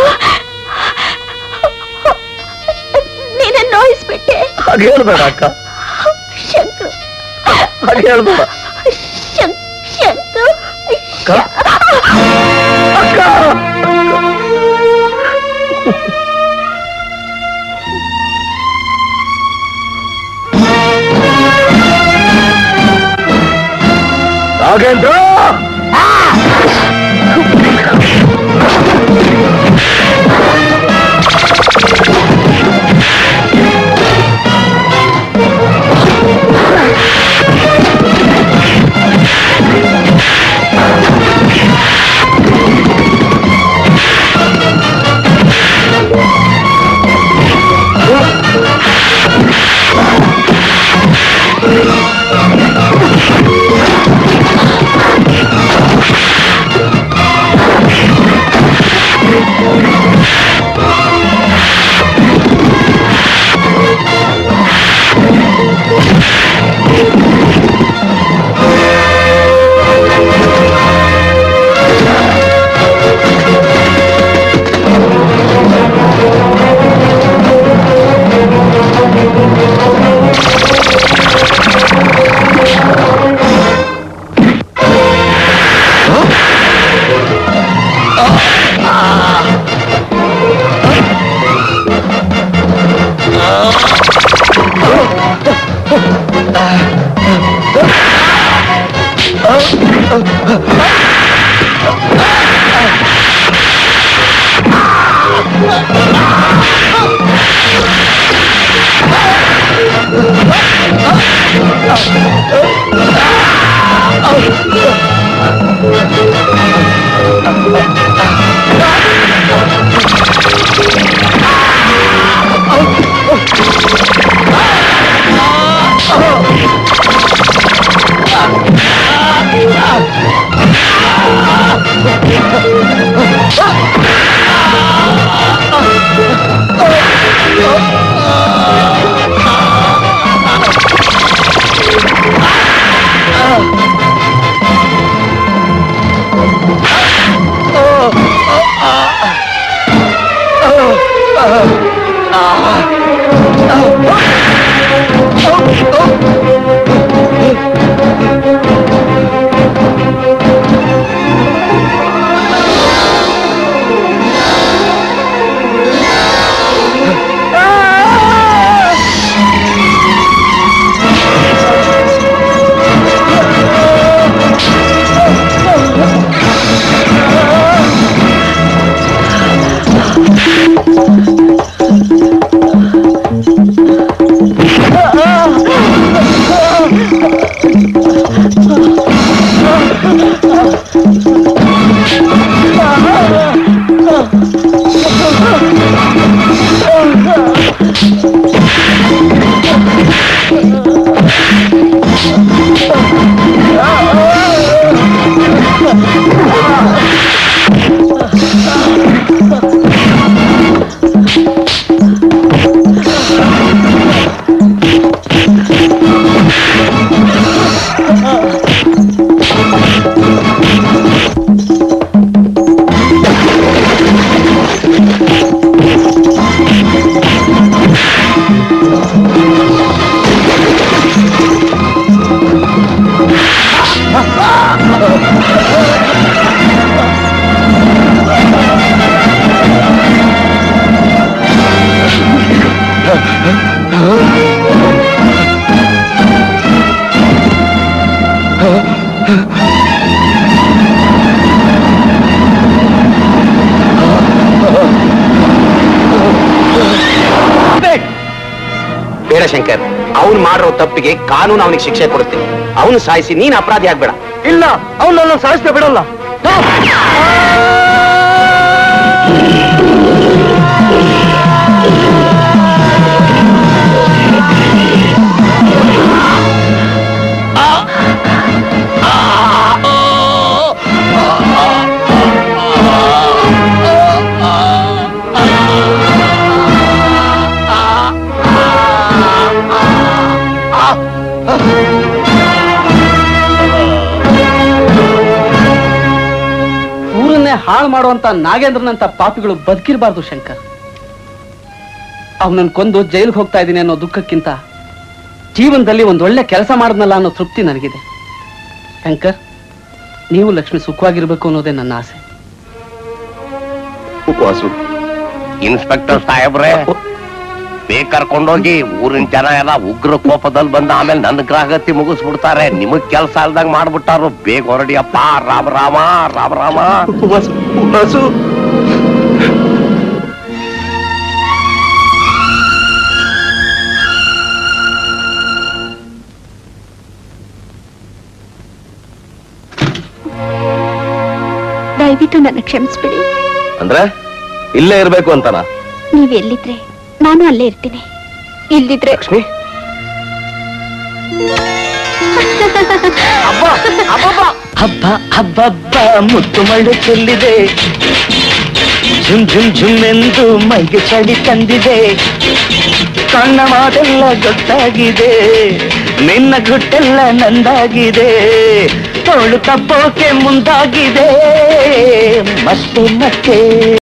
ನೀನ ನೋಯಿಸ್ಬಿಟ್ಟೆ ಹಾಗೆ ಹೇಳ್ಬೇಡ ಅಕ್ಕ ಶಂಕರು ಹಾಗೆ ಹೇಳ್ಬೇಡ ಶಂ- ಶಂಕರು ನಾಗೇಂದ್ರ ಆ ಬೇಡ ಶಂಕರ್ ಅವನು ಮಾಡಿರೋ ತಪ್ಪಿಗೆ ಕಾನೂನು ಅವನಿಗೆ ಶಿಕ್ಷೆ ಕೊಡುತ್ತೆ ಅವನು ಸಾಯಿಸಿ ನೀನ್ ಅಪರಾಧಿ ಆಗ್ಬೇಡ ಇಲ್ಲ ಅವ್ನು ನನ್ನ ಸಾಯಿಸ್ತಾ ಬಿಡಲ್ಲ ಊರನ್ನೇ ಹಾಳು ಮಾಡುವಂತ ನಾಗೇಂದ್ರನಂತ ಪಾಪಿಗಳು ಬದುಕಿರಬಾರ್ದು ಶಂಕರ್ ಅವನನ್ನು ಕೊಂದು ಜೈಲಿಗೆ ಹೋಗ್ತಾ ಇದ್ದೀನಿ ಅನ್ನೋ ದುಃಖಕ್ಕಿಂತ ಜೀವನದಲ್ಲಿ ಒಂದ್ ಒಳ್ಳೆ ಕೆಲಸ ಮಾಡಿದ್ನಲ್ಲ ಅನ್ನೋ ತೃಪ್ತಿ ನನಗಿದೆ ಶಂಕರ್ ನೀವು ಲಕ್ಷ್ಮಿ ಸುಖವಾಗಿರ್ಬೇಕು ಅನ್ನೋದೇ ನನ್ನ ಆಸೆ ವಾಸು ಇನ್ಸ್ಪೆಕ್ಟರ್ ಸಾಹೇಬ್ರೆ ಬೇಗ ಕರ್ಕೊಂಡೋಗಿ ಊರಿನ ಜನ ಎಲ್ಲ ಉಗ್ರ ಕೋಪದಲ್ಲಿ ಬಂದ ಆಮೇಲೆ ನನ್ನ ಗ್ರಾಹಕತಿ ಮುಗಿಸ್ಬಿಡ್ತಾರೆ ನಿಮಗ್ ಕೆಲಸ ಅಲ್ದಂಗ್ ಮಾಡ್ಬಿಟ್ಟಾರು ಬೇಗ ಹೊರಡಿಯಪ್ಪ ರಾಮ ರಾಮ ರಾಮ ರಾಮ ವಾಸು ವಾಸು ದಯವಿಟ್ಟು ನನ್ನ ಕ್ಷಮಿಸ್ಬಿಡಿ ಅಂದ್ರೆ ಇಲ್ಲೇ ಇರ್ಬೇಕು ಅಂತನಾ ನೀವ್ ಎಲ್ಲಿದ್ರೆ ನಾನು ಅಲ್ಲೇ ಇರ್ತೀನಿ ಇಲ್ದಿದ್ರೆ ಲಕ್ಷ್ಮಿ ಹಬ್ಬ ಹಬ್ಬಬ್ಬ ಮುತ್ತು ಮಳೆ ಚೆಲ್ಲಿದೆ ಝುಮ್ ಝುಮ್ ಝುಮ್ ಎಂದು ಮೈಗೆ ಚಳಿ ತಂದಿದೆ ಕಣ್ಣ ಮಾತೆಲ್ಲ ಗೊತ್ತಾಗಿದೆ ನಿನ್ನ ಗುಟ್ಟೆಲ್ಲ ನಂದಾಗಿದೆ ತೋಳು ತಪ್ಪೋಕೆ ಮುಂದಾಗಿದೆ ಮತ್ತೆ ಮತ್ತೆ